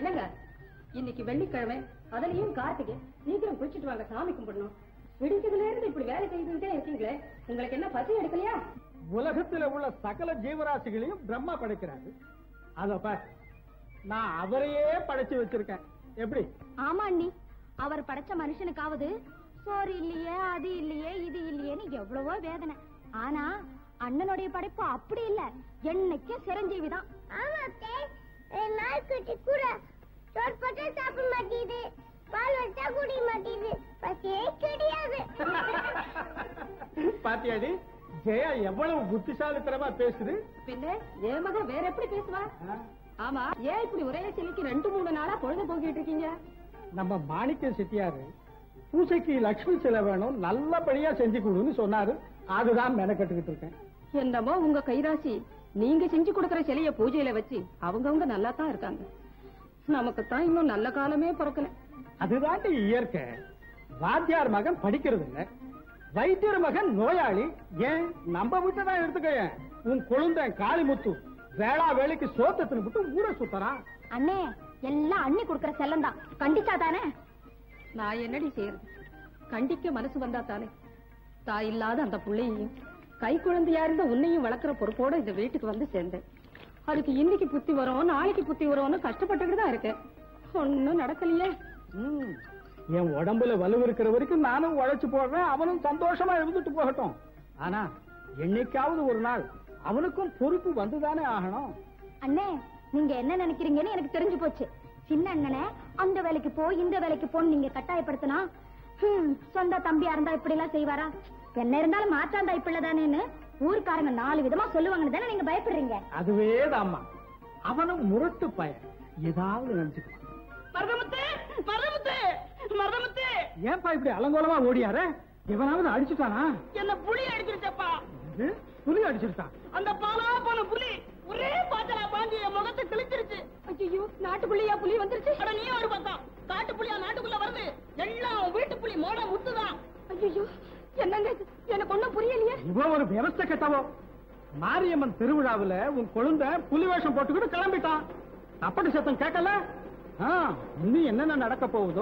என்னங்க இன்னைக்கு வெள்ளிக்கிழமை அதுலயும் கார்த்திகை சீக்கிரம் குளிச்சிட்டு வாங்க சாமி கும்பிடணும் விடிஞ்சதுல இருந்து இப்படி வேலை செய்துட்டே இருக்கீங்களே உங்களுக்கு என்ன பசி எடுக்கலையா உலகத்துல உள்ள சகல ஜீவராசிகளையும் பிரம்மா படைக்கிறாரு அத பார் நான் அவரையே படைச்சு வச்சிருக்கேன் எப்படி ஆமா அண்ணி அவர் படைச்ச மனுஷனுக்காவது சோறு இல்லையே அது இல்லையே இது இல்லையேன்னு எவ்வளவோ வேதனை ஆனா அண்ணனுடைய படைப்பு அப்படி இல்ல என்னைக்கும் சிரஞ்சீவி தான் ஆமா அத்தை நாய்க்குட்டி கூட சோறு போட்டா சாப்பிட மாட்டேங்குது பால் வச்சா குடிக்க மாட்டேங்குது பசியே கிடையாது பாத்தியாடி ஜெயா எவ்வளவு புத்திசாலித்தனமா பேசுது பின்ன என் மகன் வேற எப்படி பேசுவா ஆமா ஏன் இப்படி ஒரே சிலைக்கு ரெண்டு மூணு நாளா பொழுது போக்கிட்டு இருக்கீங்க நம்ம மாணிக்க செட்டியாரு பூஜைக்கு லக்ஷ்மி சிலை வேணும் நல்லபடியா செஞ்சு கொடுன்னு சொன்னாரு அதுதான் மெனக்கட்டுக்கிட்டு இருக்கேன் என்னமோ உங்க கைராசி நீங்க செஞ்சு கொடுக்கற சிலைய பூஜையில வச்சு அவங்கவங்க நல்லா தான் இருக்காங்க நமக்கு தான் இன்னும் நல்ல காலமே பிறக்கல அதுதாண்டி இயற்கை வாத்தியார் மகன் படிக்கிறது இல்ல வைத்தியர் மகன் நோயாளி ஏன் நம்ம வீட்டை தான் எடுத்துக்க உன் குழந்தை காளிமுத்து வேளா வேலைக்கு சோத்த தின்னுபிட்டு ஊரை சுத்தறான் அண்ணே எல்லாம் அண்ணி கொடுக்கற செல்லம் தான் கண்டிச்சா தானே நான் என்னடி செய்யறது கண்டிக்க மனசு வந்தா தானே தாய் இல்லாத அந்த புள்ளையையும் கை குழந்தையா இருந்த உன்னையும் வளர்க்குற பொறுப்போட இந்த வீட்டுக்கு வந்து சேர்ந்தேன் அதுக்கு இன்னைக்கு புத்தி வரும் நாளைக்கு புத்தி வரும்னு கஷ்டப்பட்டுக்கிட்டு தான் இருக்கேன் ஒன்னும் நடக்கலையே ம். என் உடம்புல வலு இருக்கிற வரைக்கும் நானும் உழைச்சு போடுறேன் அவனும் சந்தோஷமா இருந்துட்டு போகட்டும் ஆனா என்னைக்காவது ஒரு நாள் அவனுக்கும் பொறுப்பு வந்துதானே ஆகணும் அண்ணே நீங்க என்ன நினைக்கிறீங்கன்னு எனக்கு தெரிஞ்சு போச்சு சின்ன அண்ணனே அந்த வேலைக்கு போ இந்த வேலைக்கு போன்னு நீங்க கட்டாயப்படுத்தினா ஹம், சொந்த தம்பியா இருந்தா இப்படி எல்லாம் செய்வாரா என்ன இருந்தாலும் மாற்றாந்தா இப்படி தானேன்னு ஊர்க்காரங்க நாலு விதமா சொல்லுவாங்கன்னு தானே நீங்க பயப்படுறீங்க அதுவே தாம்மா அவனும் முரட்டு பையன் ஏதாவது நினைச்சுக்குவான் மருதமுத்து மருதமுத்து மருதமுத்து ஏன்பா இப்படி அலங்கோலமா ஓடியார எவனாவது அடிச்சுட்டானா என்ன புலி அடிச்சிருச்சப்பா இது புலி அடிச்சிருக்கான் அந்த பாலா போன புலி ஒரே பாத்தலா பாஞ்சி என் முகத்தை கிழிச்சிருச்சு ஐயோ நாட்டுக்குள்ளேயா புலி வந்துருச்சு அட நீ ஒரு பக்கம் காட்டு புலியா நாட்டுக்குள்ள வருது எல்லாம் வீட்டு புலி மோட முத்துதான் ஐயோ என்னங்க இது? எனக்கு ஒண்ணும் புரியலையே இவன் ஒரு விவசாய கெட்டவோ மாரியம்மன் திருவிழாவுல உன் குழந்தை புலி வேஷம் போட்டுக்கிட்டு கிளம்பிட்டான் அப்படி சத்தம் கேட்கல ஆ, இன்னும் என்னென்ன நடக்க போகுதோ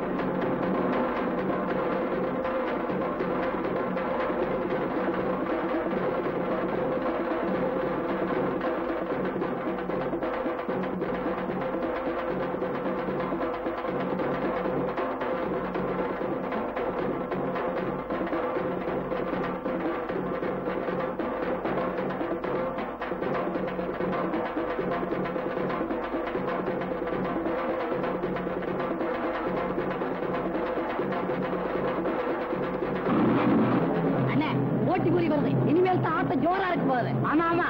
அண்ணே ஓட்டி கூறி வருது இனிமேல் தான் ஆட்டம் ஜோரா இருக்கு போகுது ஆமா ஆமா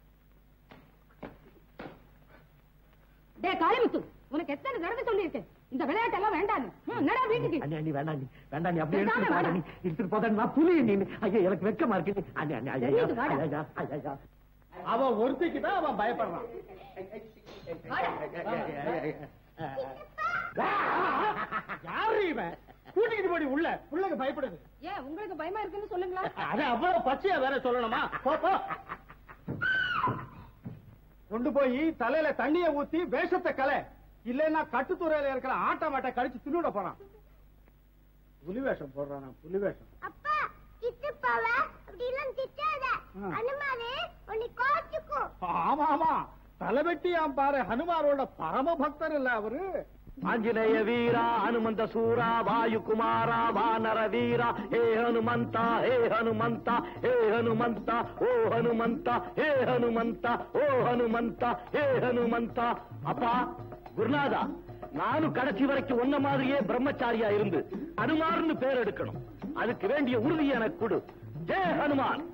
டே காளிமுத்து உனக்கு எத்தனை தடவை சொல்லியிருக்கேன் இந்த விளையாட்டெல்லாம் வேண்டாம் என்னடா வீட்டுக்கு அண்ணி அண்ணி வேண்டாம் நீ வேண்டாம் நீ அப்படியே வேண்டாம், எடுத்துட்டு போடா வேண்டாம். நீ எடுத்துட்டு போதா நான் புலி நீ ஐயோ எனக்கு வெக்கமா இருக்கு அண்ணி அண்ணி ஐயா தெரியுது, வாடா. ஐயா ஐயா அவன் ஒருத்திக்கு தான் அவன் பயப்படுறான் யாரு இவன் கூட்டிக்கிட்டு போடி உள்ள புள்ளைக்கு பயப்படுது ஏன் உங்களுக்கு பயமா இருக்குன்னு சொல்லுங்களா அது அவ்வளவு பச்சையா வேற சொல்லணுமா போ, போ. கொண்டு போய் தலையில தண்ணிய ஊத்தி வேஷத்தை கலை இல்லைன்னா கட்டுத்துறையில இருக்கிற ஆட்ட மாட்டை கழிச்சு தின்னுட போறான் புலி வேஷம் போடுறான் புலி வேஷம் அப்பா சித்தப்பாவ அப்படி எல்லாம் திட்டாத ஆ. அனுமாரு உன்னை கோச்சுக்கும் ஆமா ஆமா தலைவெட்டியாம் பாரு ஹனுமாரோட பரம பக்தர் இல்ல அவரு ஆஞ்சநேய வீரா ஹனுமந்த சூரா வாயு குமாரா வானர வீரா ஹே ஹனுமந்தா ஹே ஹனுமந்தா ஹே ஹனுமந்தா ஓ ஹனுமந்தா ஹே ஹனுமந்தா ஓ ஹனுமந்தா ஹே ஹனுமந்தா அப்பா குருநாதா நானும் கடைசி வரைக்கும் ஒன்ன மாதிரியே பிரம்மச்சாரியா இருந்து ஹனுமார்னு பேர் எடுக்கணும் அதுக்கு வேண்டிய உறுதி எனக்கு கொடு ஜெய ஹனுமான்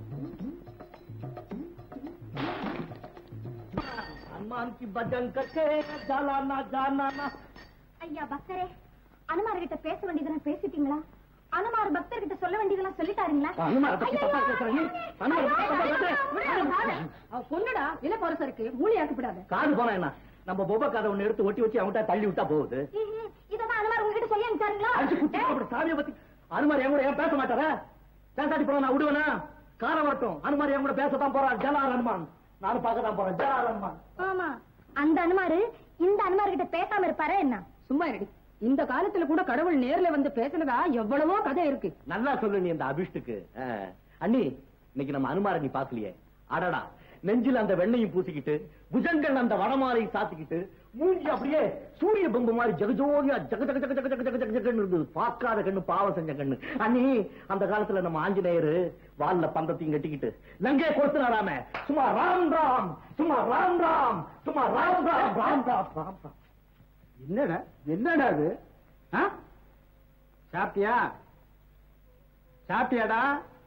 हनुमान की भजन करके जाना जाना ஐயா பக்தரே அனுமார் கிட்ட பேச வேண்டியதெல்லாம் பேசிட்டீங்களா அனுமார் பக்தர் கிட்ட சொல்ல வேண்டியதெல்லாம் சொல்லிட்டாருங்களா அனுமாரை பத்தி ஐயையோ! தப்பா பேசுற நீ? அனுமாரை பத்தி தப்பா பேசுற? விடுடா, வாடா. அவ பொண்ணுடா இளப்பரசு இருக்கு மூளையாக்கப்படாத காது போனா என்ன நம்ம பொப கதை ஒண்ணு எடுத்து ஒட்டி வச்சு அவன்கிட்ட தள்ளி விட்டா போகுது ம், ம். இததான் அனுமார் உங்ககிட்ட சொல்லி அனுப்பிச்சாருங்களா அடிச்சு குத்தி சாப்பிடு சாமியை பத்தி அனுமார் என் கூட ஏன் பேச மாட்டாரா பேசாட்டி போற நான் விடுவேனா காலம் வரட்டும் அனுமார் என் கூட பேசத்தான் போறான் ஜலார் அனுமான் நானும் பார்க்க தான் போறேன் ஜலார் அனுமான் ஆமா அந்த அனுமாரு இந்த அனுமார் கிட்ட பேசாம இருப்பாரா என்ன சும்மா இருடி இந்த காலத்துல கூட கடவுள் நேர்ல வந்து பேசுனதா எவ்வளவோ கதை இருக்கு நல்லா சொல்லு நீ இந்த அபிஷ்டுக்கு ஆ. அண்ணி இன்னைக்கு நம்ம அனுமார நீ பாக்கலையே அடடா நெஞ்சில் அந்த வெண்ணையும் பூசிக்கிட்டு புஜங்கள் அந்த வடமாலையும் சாத்திக்கிட்டு மூஞ்சி அப்படியே சூரிய பம்பு மாதிரி ஜெகஜோதியா ஜக ஜக ஜக ஜக ஜக ஜக ஜக ஜகன்னு இருந்தது பார்க்காத கண்ணு பாவம் செஞ்ச கண்ணு அண்ணி அந்த காலத்துல நம்ம ஆஞ்சநேயரு வால்ல பந்தத்தையும் கட்டிக்கிட்டு லங்கே கொடுத்துனாராம சும்மா ராம் ராம் சும்மா ராம் ராம் சும்மா ராம் ராம் ராம் ராம் ராம் ராம் என்னடா என்னடா அது ஆ? சாப்பிட்டியா சாப்பிட்டியாடா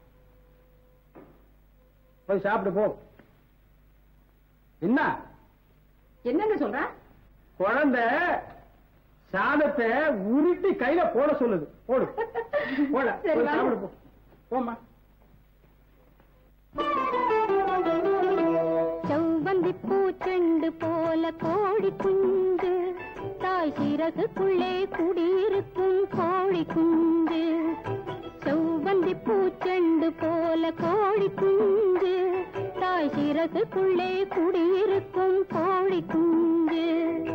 போய் சாப்பிடு போ என்ன என்னங்க சொல்ற குழந்தை சாதத்தை உருட்டி கையில போட சொல்லுது போடு போட சரி, போய் வாங்க. சாப்பிடு போ போம்மா செவ்வந்தி பூச்செண்டு போல கோழி குஞ்சு தாய் சிறகுக்குள்ளே குடியிருக்கும் கோழி குஞ்சு செவ்வந்தி பூச்செண்டு போல கோழி குஞ்சு தாய் சிறகுக்குள்ளே குடியிருக்கும் கோழி குஞ்சு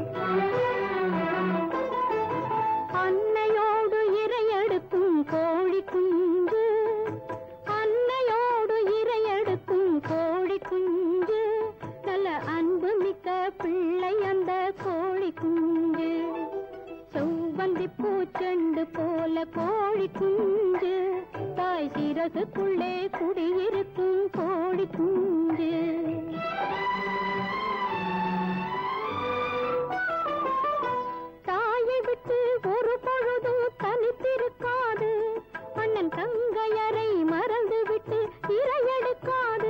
அன்னையோடு இரையெடுக்கும் கோழி குஞ்சு அன்னையோடு இரையெடுக்கும் கோழி குஞ்சு நல்ல அன்பு மிக்க பிள்ளை அந்த கோழி குஞ்சு செவ்வந்தி பூச்செண்டு போல கோழி குஞ்சு தாய் சிறகுக்குள்ளே குடியிருக்கும் கோழி குஞ்சு தாயை விட்டு ஒரு பொழுதும் தனித்திருக்காது அண்ணன் தங்கையரை மறந்து விட்டு இரையெடுக்காது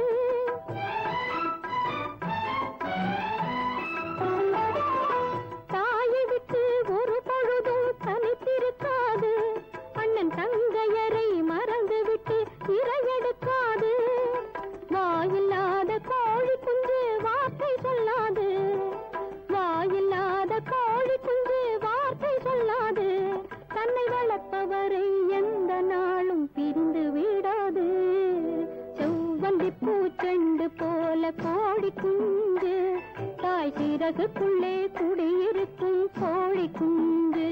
தாயை விட்டு ஒரு பொழுதும் தனித்திருக்காது அண்ணன் தங்கையரை மறந்து விட்டு இரையெடுக்காது வாயில்லாத கோழி குஞ்சு வார்த்தை சொல்லாது வாயில்லாத கோழி குஞ்சு வார்த்தை சொல்லாது தன்னை வளர்ப்பவரை எந்த நாளும் பிரிந்து விடாது செவ்வந்தி பூச்செண்டு போல கோழி குஞ்சு தாய் சிறகுக்குள்ளே குடியிருக்கும் கோழி குஞ்சு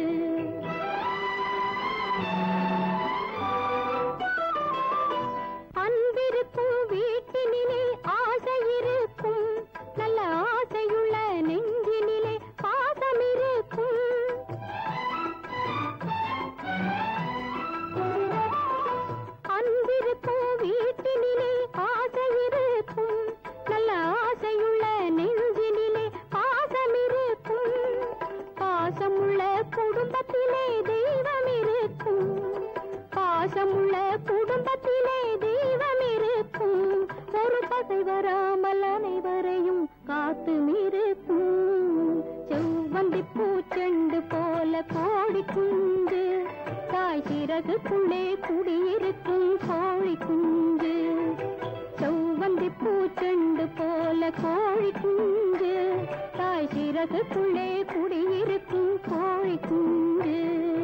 அன்பிருக்கும் வீட்டினிலே ஆசை இருக்கும் நல்ல ஆசையுள்ள நெஞ்சினிலே பாசம் இருக்கும் அன்பிருக்கும் வீட்டினிலே ஆசை இருக்கும் நல்ல ஆசையுள்ள நெஞ்சினிலே பாசம் இருக்கும் பாசமுள்ள கோழி குஞ்சு தாய் சிறகுக்குள்ளே குடியிருக்கும் கோழி குஞ்சு செவ்வந்தி பூச்செண்டு போல கோழி குஞ்சு தாய் சிறகுக்குள்ளே குடியிருக்கும் கோழி குஞ்சு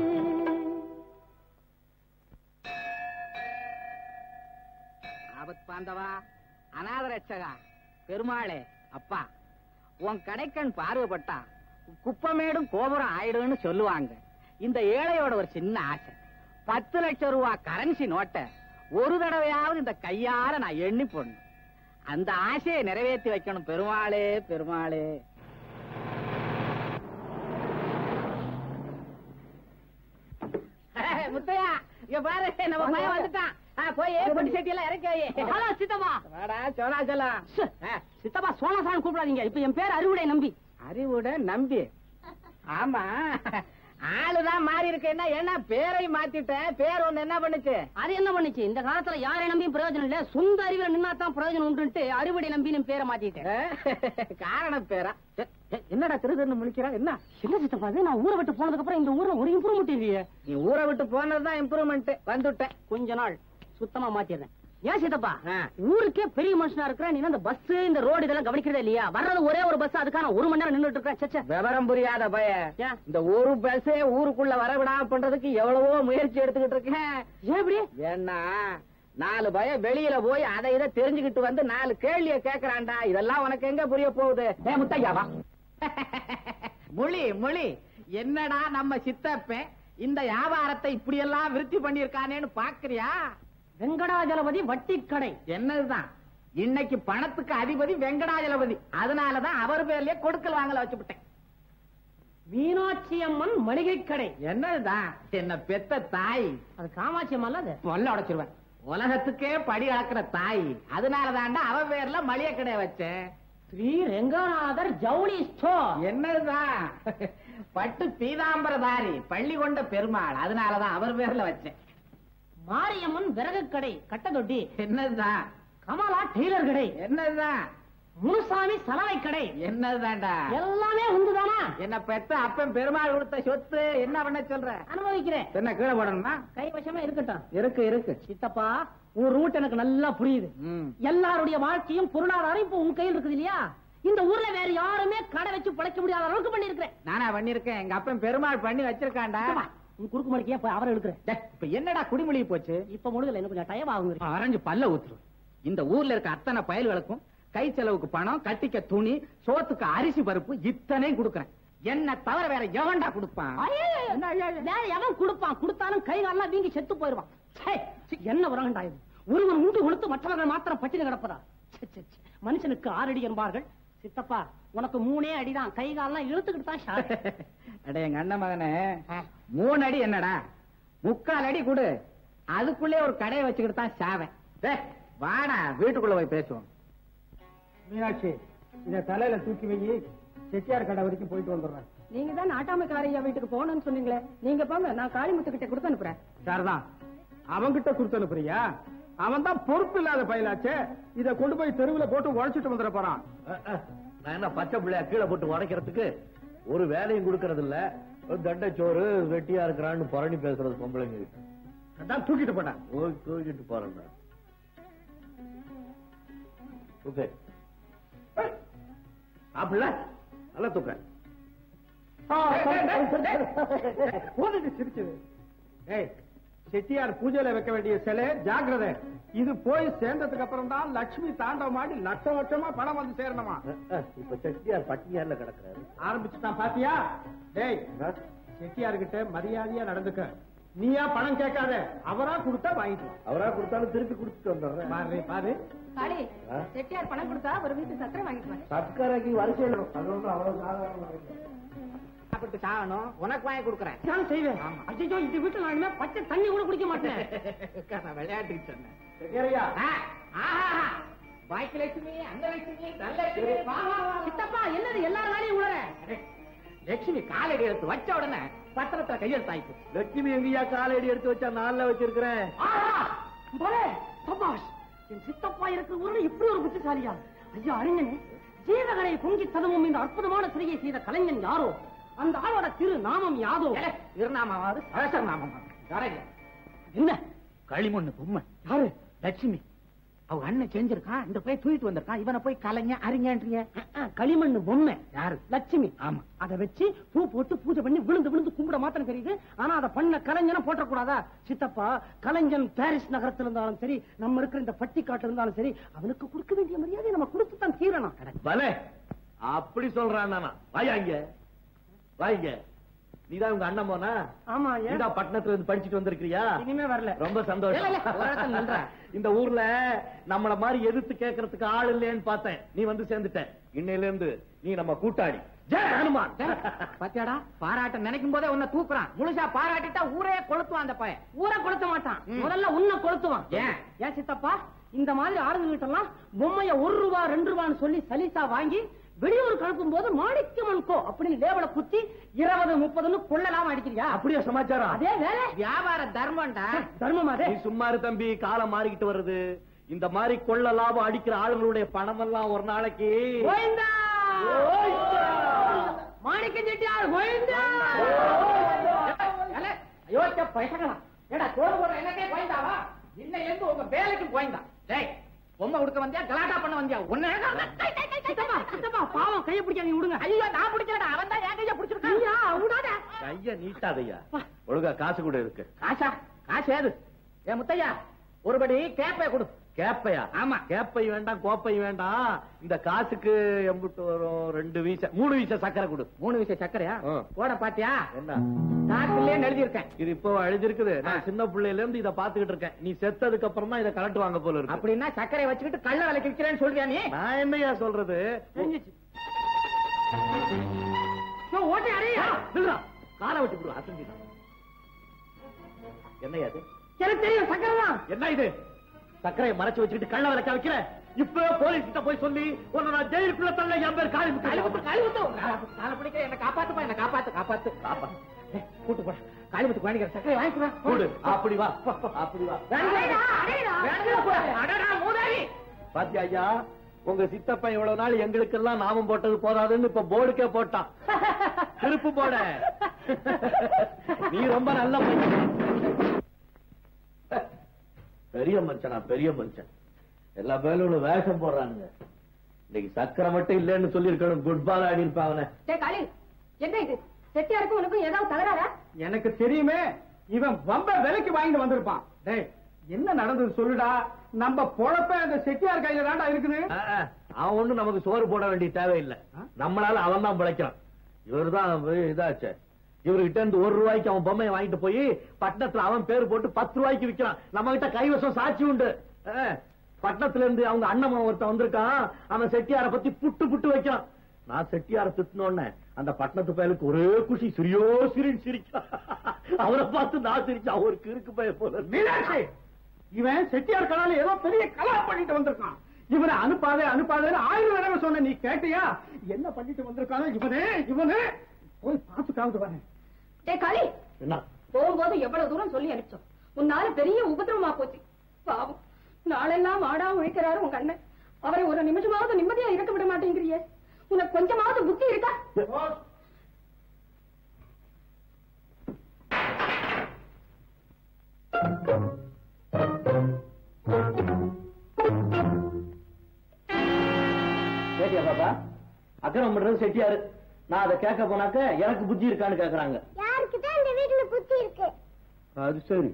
ஆபத் பாந்தவா அநாத ரட்சகா பெருமாளே அப்பா உன் கடைக்கண் பார்வைப்பட்டா குப்பமேடும் கோபுரம் ஆயிடும்னு சொல்லுவாங்க இந்த ஏழையோட ஒரு சின்ன ஆசை பத்து லட்சம் ரூபா கரன்சி நோட்டை ஒரு தடவையாவது இந்த கையால நான் எண்ணி போடணும் அந்த ஆசையை நிறைவேற்றி வைக்கணும் பெருமாளே பெருமாளே முத்தையா இங்க பாரு நம்ம பையன் வந்துட்டான் ஆ, போய் பொடி சட்டி எல்லாம் இறக்கி வை ஹலோ சித்தப்பா வாடா சோழாச்சலம் ச்சே, சித்தப்பா சோழசாமி கூப்பிடாதீங்க இப்ப என் பேர் அறுவடை நம்பி அறிவுட நம்பி ஆமா ஆளுதான் மாறி இருக்கேன்னா என்ன பேரை மாத்திட்டேன் பேர் ஒண்ணு என்ன பண்ணுச்சு அது என்ன பண்ணுச்சு இந்த காலத்துல யாரை நம்பியும் பிரயோஜனம் இல்ல சொந்த அறிவுல நின்னா தான் பிரயோஜனம் உண்டுன்ட்டு அறுவடை நம்பின்னு பேரை மாத்திட்டேன் ஆ, காரணம் பேரா ஏ, ஏ, என்னடா திரு திருன்னு முழிக்கிறா என்ன என்ன சித்தப்பா இது நான் ஊரை விட்டு போனதுக்கு அப்புறம் இந்த ஊர்ல ஒரு இம்ப்ரூவ்மெண்ட் இல்லையே நீ ஊரை விட்டு போனதுதான் இம்ப்ரூவ்மெண்ட் வந்துட்டேன் கொஞ்ச நாள் சுத்தமா மாத்திடுறேன் ஏன் சித்தப்பா ஆ. ஊருக்கே பெரிய மனுஷனா இருக்கிற நீ இந்த பஸ் இந்த ரோடு இதெல்லாம் கவனிக்கிறதே இல்லையா வர்றது ஒரே ஒரு பஸ் அதுக்கான ஒரு மணி நேரம் நின்னுட்டு இருக்கேன் சச்சே விவரம் புரியாத பய ஏன்? இந்த ஒரு பஸ்ஸே ஊருக்குள்ள வர விடாம பண்றதுக்கு எவ்வளவோ முயற்சி எடுத்துக்கிட்டு இருக்கேன் ஏன் இப்படி ஏன்னா நாலு பய வெளியில போய் அதை இதை தெரிஞ்சுக்கிட்டு வந்து நாலு கேள்விய கேக்குறான்டா இதெல்லாம் உனக்கு எங்க புரிய போகுது ஏ முத்தையாவா மொழி மொழி என்னடா நம்ம சித்தப்பன் இந்த வியாபாரத்தை இப்படி எல்லாம் விருத்தி பண்ணிருக்கானேன்னு பாக்குறியா வெங்கடாஜலபதி வட்டி கடை என்னதுதான் இன்னைக்கு பணத்துக்கு அதிபதி வெங்கடாஜலபதி அதனாலதான் அவர் பேர்லயே கொடுக்கல் வாங்கல வச்சுவிட்டேன் மீனாட்சி அம்மன் மளிகை கடை என்னதுதான் என்ன பெத்த தாய் அது காமாட்சி அம்மன் அது பொல்ல உடைச்சிருவேன் உலகத்துக்கே படி அளக்குற தாய் அதனாலதான்டா அவ பேர்ல மளிகை கடை வச்சேன் ஸ்ரீ ரெங்கநாதர் ஜவுளி ஸ்டோர் என்னதுதான் பட்டு பீதாம்பரதாரி பள்ளி கொண்ட பெருமாள் அதனாலதான் அவர் பேர்ல வச்சேன் மாரியம்மன் விறகு கடை கட்டதொட்டி என்னதுதான் கமலா டெய்லர் கடை என்னதுதான் முனுசாமி சலவை கடை என்னதுதான்டா எல்லாமே உண்டுதானா என்ன பெத்த அப்பன் பெருமாள் கொடுத்த சொத்து என்ன பண்ண சொல்ற அனுபவிக்கிறேன் என்ன கீழே போடணுமா கைவசமே இருக்கட்டும் இருக்கு இருக்கு சித்தப்பா உன் ரூட் எனக்கு நல்லா புரியுது ம். எல்லாருடைய வாழ்க்கையும் பொருளாதாரம் இப்ப உன் கையில் இருக்குது இல்லையா இந்த ஊர்ல வேற யாருமே கடை வச்சு பிழைக்க முடியாத அளவுக்கு பண்ணிருக்கிறேன் நானா பண்ணிருக்கேன் எங்க அப்பன் பெருமாள் பண்ணி வச்சிருக்கான்டா உன் குறுக்கு மடிக்கையா போய் அவரை எடுக்கிறேன் டேய், இப்ப என்னடா குடிமொழி போச்சு இப்ப முழுகல இன்னும் கொஞ்சம் டயம் ஆகுங்க அரைஞ்சு பல்ல ஊத்துரு இந்த ஊர்ல இருக்க அத்தனை பயல்களுக்கும் கை செலவுக்கு பணம் கட்டிக்க துணி சோத்துக்கு அரிசி பருப்பு இத்தனையும் கொடுக்கறேன் என்ன தவிர வேற எவன்டா கொடுப்பான் என்ன ஐயா, ஐயா. வேற எவன் கொடுப்பான் கொடுத்தாலும் கை காலெல்லாம் வீங்கி செத்து போயிருவான் ச்சே, ச்சே, என்ன உலகண்டா இது ஒருவன் உண்டு கொடுத்து மற்றவர்கள் மாத்திரம் பட்டினி கிடப்பதா ச்சே, ச்சே, ச்சே. மனுஷனுக்கு ஆறடி என்பார்கள் சித்தப்பா உனக்கு மூணே அடிதான் கை காலெல்லாம் இழுத்துக்கிட்டு தான் ஷாட். அட எங்க அண்ணன் மகனே மூணு அடி என்னடா முக்கால் அடி கொடு அதுக்குள்ளே ஒரு கடையை வச்சுக்கிட்டு தான் சாவேன் டேய், வாடா வீட்டுக்குள்ள போய் பேசுவோம் மீனாட்சி இத தலையில தூக்கி வை செட்டியார் கடை வரைக்கும் போயிட்டு வந்துடுறேன் நீங்க தான் நாட்டாமக்காரையா வீட்டுக்கு போகணும்னு சொன்னீங்களே நீங்க போங்க நான் காளிமுத்து கிட்ட கொடுத்து அனுப்புறேன் சரிதான் அவன்கிட்ட கொடுத்து அனுப்புறியா அவன் தான் பொறுப்பு இல்லாத பயிலாச்சே இத கொண்டு போய் தெருவுல போட்டு உழைச்சிட்டு வந்துட போறான் அஹ், அஹ். நான் என்ன பச்சை பிள்ளையா கீழே போட்டு உடைக்கிறதுக்கு ஒரு வேலையும் கொடுக்கறது இல்ல ஒரு தண்டைச்சோறு வெட்டியா இருக்கிறான்னு புரணி பேசுறது பொம்பளைங்க அதான் தூக்கிட்டு போட்டான் ஓய் தூக்கிட்டு போறேன்டா தூக்கு சாப்பிடல நல்லா தூக்க போதுட்டு சிரிச்சது ஏய் செட்டியார் பூஜையில வைக்க வேண்டிய சிலை ஜாக்கிரதை இது போய் சேர்ந்ததுக்கு அப்புறம் தான் லட்சுமி தாண்டவம் ஆடி லட்சம் லட்சமா பணம் வந்து சேரணுமா அஹ், அஹ். இப்ப செட்டியார் பட்டினியார்ல கிடக்குறாரு ஆரம்பிச்சுட்டான் பாத்தியா டேய் செட்டியார்கிட்ட மரியாதையா நடந்துக்க நீயா பணம் கேட்காத அவரா கொடுத்தா வாங்கிக்கலாம் அவரா கொடுத்தாலும் திருப்பி கொடுத்துட்டு வந்துடுறேன் பாரு பாரு காளி ஆ? செட்டியார் பணம் கொடுத்தா ஒரு வீட்டு சக்கரை வாங்கிட்டு வரேன் சர்க்கரைக்கு வரிசை எழுதும் அது வந்து அவ்வளவு சாதாரண சாப்பிட்டு சாகணும் உனக்கு வாங்கி கொடுக்குறேன் நான் செய்வேன் ஐயோ இந்த வீட்டுல நான் இனிமே பச்சை தண்ணி கூட குடிக்க மாட்டேன் நான் விளையாட்டுக்கு சொன்னேன் செட்டியாரையா ஆ, ஆஹா பாக்கியலட்சுமி அந்த லட்சுமி நல்ல லட்சுமி வா, வா, வா, வா. சித்தப்பா என்னது எல்லா நாளையும் உணர அடே, லட்சுமி காலடி எடுத்து வச்ச உடனே பத்திரத்துல கையெழுத்தாயிட்டு லட்சுமி எங்கேயா காலடி எடுத்து வச்சா நாள்ல வச்சிருக்கிறேன் ஆஹா! பலே, சபாஷ் என் சித்தப்பா இருக்கிற ஊர்ல இப்படி ஒரு புத்திசாலியா ஐயா அறிஞனே ஜீவகலை பொங்கி ததுவும் இந்த அற்புதமான சிறையை செய்த கலைஞன் யாரோ அந்த ஆளோட திரு நாமம் யாதோ திருநாமாவது சரசர் நாமம் என்ன களிமண்ணு பொம்மை யாரு லட்சுமி அவங்க அண்ணன் செஞ்சிருக்கான் இந்த போய் தூக்கிட்டு வந்திருக்கான் இவனை போய் கலைஞ அறிஞன்றீங்க களிமண்ணு பொம்மை யாரு லட்சுமி ஆமா அத வச்சு பூ போட்டு பூஜை பண்ணி விழுந்து விழுந்து கும்பிட மாத்திரம் தெரியுது ஆனா அதை பண்ண கலைஞனை போட்டக்கூடாதா சித்தப்பா கலைஞன் பாரிஸ் நகரத்துல இருந்தாலும் சரி நம்ம இருக்கிற இந்த பட்டிக்காட்டுல இருந்தாலும் சரி அவனுக்கு கொடுக்க வேண்டிய மரியாதை நம்ம கொடுத்து தான் தீரணும் பலே அப்படி சொல்றான் நானா வாயா இங்க வாங்க நீதான் உங்க அண்ணன் போனா ஆமா ஏன் நீதான் பட்டணத்துல இருந்து படிச்சுட்டு வந்திருக்கிறியா இனிமே வரல ரொம்ப இல்ல, இல்ல, சந்தோஷம் ஒரு இடத்துல நின்றா. இந்த ஊர்ல நம்மள மாதிரி எதிர்த்து கேட்கறதுக்கு ஆள் இல்லையேன்னு பார்த்தேன் நீ வந்து சேர்ந்துட்ட இன்னையில இருந்து நீ நம்ம கூட்டாளி ஜெய் ஹனுமான் பாத்தியாடா பாராட்ட நினைக்கும் போதே உன்னை தூக்குறான் முழுசா பாராட்டிட்டா ஊரே கொளுத்துவான் அந்த பையன் ஊரை கொளுத்த மாட்டான் முதல்ல உன்னை கொளுத்துவான் ஏன் ஏன் சித்தப்பா இந்த மாதிரி ஆளுங்க எல்லாம் பொம்மைய ஒரு ரூபா ரெண்டு ரூபான்னு சொல்லி சலீசா வாங்கி வெளியூர் கலப்பும் போது மாணிக்கமன் கோ அப்படின்னு லேபல குத்தி இருபது முப்பதுன்னு கொள்ளலாம் அடிக்கிறியா அப்படியே சமாச்சாரம் அதே வேலை வியாபார தர்மம்டா தர்மம் அதே நீ சும்மா இரு தம்பி காலம் மாறிக்கிட்டு வருது இந்த மாதிரி கொள்ள லாபம் அடிக்கிற ஆளுங்களுடைய பணம் எல்லாம் ஒரு நாளைக்கு கோவிந்தா கோவிந்தா! மாணிக்க செட்டியார் கோவிந்தா அயோக்கிய பைசங்களா ஏடா தோடு போடுற என்னக்கே கோயந்தாவா இன்ன எந்த உங்க வேலைக்கு கோயந்தா டேய் பொம்மை கொடுக்க வந்தியா கலாட்டா பண்ண வந்தியா உன்னை சித்தப்பா சித்தப்பா பாவம் கையை பிடிக்க நீ விடுங்க ஐயோ நான் பிடிக்கலடா அவன் தான் என் கையை பிடிச்சிருக்கான் ஐயா விடாத கைய நீட்டாதையா ஒழுங்கா காசு கூட இருக்கு காசா காசு ஏது ஏ முத்தையா ஒருபடி கேப்பைய கொடு கேப்பையா ஆமா. கேப்பை வேண்டாம் கோப்பை வேண்டாம் இந்த காசுக்கு எம்பிட்டு வரும் ரெண்டு வீச மூணு வீச சக்கரை கொடு மூணு விஷயம் சக்கரையா ஆ. போட பாத்தியா என்ன காசுலயே எழுதி இருக்கேன் இது இப்போ அழுதிருக்குது ஆ. நான் சின்ன பிள்ளையில இருந்து இத பாத்துக்கிட்டு இருக்கேன் நீ செத்ததுக்கு அப்புறம் தான் இத கலட்டு வாங்க போல இருக்கு அப்படின்னா சக்கரை வச்சுக்கிட்டு கள்ள விலைக்கு விற்கிறேன்னு சொல்றியா நீ நான் என்னையா சொல்றது தெரிஞ்சிச்சு ஓட்டை அறையா நில்றா. காலை வெட்டி விடு அசஞ்சிதான் என்னையா அது எனக்கு தெரியும் சக்கரை தான் என்ன இது சக்கரையை மறைச்சு வச்சுக்கிட்டு கள்ள விளக்க வைக்கிற இப்ப போலீஸ் கிட்ட போய் சொல்லி உன்னை நான் ஜெயிலுக்குள்ள தள்ள என் பேர் காலி காலிமுத்து காலிமுத்து காலை பிடிக்கிற என்ன காப்பாத்துப்பா என்ன காப்பாத்து காப்பாத்து பாப்பா ஏய், கூட்டு போட காலிமுத்து குழந்தைங்க சக்கரை வாங்கிக்கிறா கூடு அப்படி வா அப்படி வா பாத்தியா ஐயா உங்க சித்தப்பன் இவ்வளவு நாள் எங்களுக்கெல்லாம் நாமம் போட்டது போதாதுன்னு இப்ப போர்டுக்கே போட்டான் திருப்பு போட நீ ரொம்ப நல்ல மனுஷன் பெரிய மனுஷனா பெரிய மனுஷன் எல்லா பேரும் வேஷம் போடுறானுங்க இன்னைக்கு சக்கரை மட்டும் இல்லைன்னு சொல்லிருக்கணும் குட் பால் ஆடி இருப்பாங்க டேய் காளி என்ன இது செட்டியாருக்கும் உனக்கும் ஏதாவது தகராறா எனக்கு தெரியுமே இவன் வம்ப விலைக்கு வாங்கிட்டு வந்திருப்பான் டேய் என்ன நடந்தது சொல்லுடா நம்ம பொழப்ப அந்த செட்டியார் கையில தான்டா இருக்குது அவன் ஒண்ணும் நமக்கு சோறு போட வேண்டிய தேவையில்லை ஆ? நம்மளால அவன் தான் பிழைக்கிறான் இவர் தான் இதாச்சே இவர்கிட்ட இருந்து ஒரு ரூபாய்க்கு அவன் பொம்மையை வாங்கிட்டு போய் பட்டணத்துல அவன் பேர் போட்டு பத்து ரூபாய்க்கு விக்கிறான் நம்ம கிட்ட கைவசம் சாட்சி உண்டு ஆ, பட்டணத்துல இருந்து அவங்க அண்ணன் ஒருத்தன் வந்திருக்கான் அவன் செட்டியார பத்தி புட்டு புட்டு வைக்கிறான் நான் செட்டியார திட்டினோடனே அந்த பட்டணத்து பயலுக்கு ஒரே குஷி சிரியோ சிரின்னு சிரிக்கிறான் அவரை பார்த்து நான் சிரிச்சா அவருக்கு இருக்கு பய போல இருக்கு. மீனாட்சி இவன் செட்டியார் கலால ஏதோ பெரிய கலா பண்ணிட்டு வந்திருக்கான் இவனை அனுப்பாதே அனுப்பாதேன்னு ஆயிரம் தடவை சொன்ன நீ கேட்டியா என்ன பண்ணிட்டு வந்திருக்கானோ இவனே இவனே போய் பார்த்துக்காவது வரேன் டேய் காளி என்ன போகும்போது எவ்வளவு தூரம் சொல்லி அனுப்பிச்சோம் உன்னால பெரிய உபத்திரவமா போச்சு பாவம் நாளெல்லாம் ஆடா உழைக்கிறாரு உங்க அண்ணன் அவரை ஒரு நிமிஷமாவது நிம்மதியா இருக்க விட மாட்டேங்கிறியே உனக்கு கொஞ்சமாவது புத்தி இருக்கா கேட்டியா பாப்பா அக்கிரம் பண்றது செட்டியாரு நான் அதை கேட்க போனாக்க எனக்கு புத்தி இருக்கான்னு கேக்குறாங்க யாருக்குதான் இந்த வீட்டுல புத்தி இருக்கு அது சரி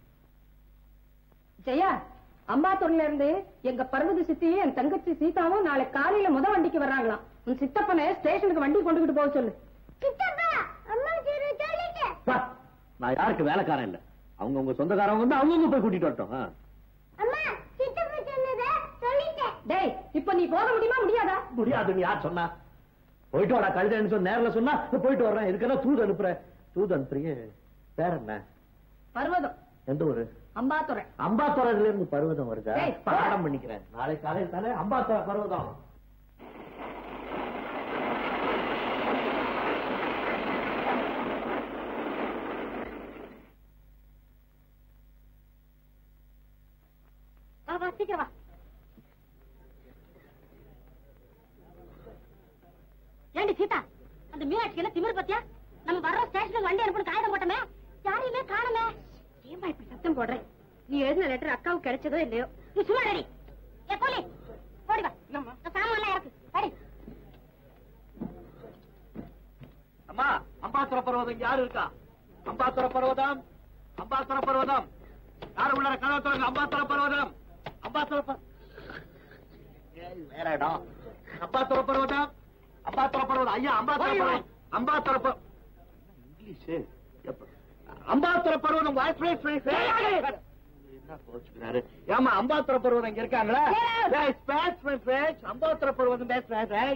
ஜெயா அம்பாத்தூர்ல இருந்து எங்க பர்வத சித்தியும் என் தங்கச்சி சீதாவும் நாளை காலையில முத வண்டிக்கு வர்றாங்களாம் உன் சித்தப்பனை ஸ்டேஷனுக்கு வண்டி கொண்டுகிட்டு போக சொல்லு சித்தப்பா அம்மா சரி சொல்லிட்டேன் பா, நான் யாருக்கு வேலைக்காரன் இல்ல அவங்க உங்க சொந்தக்காரங்க வந்து அவங்க போய் கூட்டிட்டு வரட்டும் ஆ. அம்மா சித்தப்பா சொன்னதை சொல்லிட்டேன் டேய் இப்ப நீ போக முடியுமா முடியாதா முடியாதுன்னு யார் சொன்னா போயிட்டு வாடா கழுதைன்னு சொன்ன நேர்ல சொன்னா நான் போயிட்டு வர்றேன் இதுக்கெல்லாம் தூது அனுப்புறேன் தூது அனுப்புறீங்க பேர் என்ன பர்வதம் எந்த ஊரு அம்பாத்துறை அம்பாத்துறையில இருந்து பர்வதம் வருதா ஏய், பாடம் பண்ணிக்கிறேன் நாளை காலையில் தானே அம்பாத்துறை பர்வதம் வா வா சீக்கிரம் வா ஏண்டி சீதா அந்த மீனா மீனாட்சி என்ன திமிரு பத்தியா நம்ம வர்ற ஸ்டேஷனுக்கு வண்டி அனுப்பணும் காகிதம் போட்டோமே யாரையுமே காணுமே ஏமா இப்படி சத்தம் போடுறேன் நீ எழுதின லெட்டர் அக்காவுக்கு கிடைச்சதோ இல்லையோ நீ சும்மா ரெடி ஏ கோலி ஓடி வா இந்த சாமான் எல்லாம் இறக்கு அடி அம்மா அம்பாசுர பர்வதம் யாரு இருக்கா அம்பாசுர பர்வதம் அம்பாசுர பர்வதம் யாரு உள்ள கதவை திறங்க அம்பாசுர பர்வதம் அம்பாசுர பர்- ஏய், வேற இடம் அம்பாசுர பர்வதம் அம்பாசுர பர்வதம் ஐயா அம்பாசுர பர்வதம் அம்பாசுர பர்- இங்கிலீஷ் எப்ப- அம்பாசுர பர்வதம் வாய் ஃப்ரீ ஃப்ரீ என்ன கோச்சுக்கிறாரு ஏமா அம்பாசுர பர்வதம் இங்க இருக்காங்களா ஏய், ஸ்பேஸ் ஃப்ரீ ஃப்ரீ அம்பாசுர பர்வதம் பேசுறேன்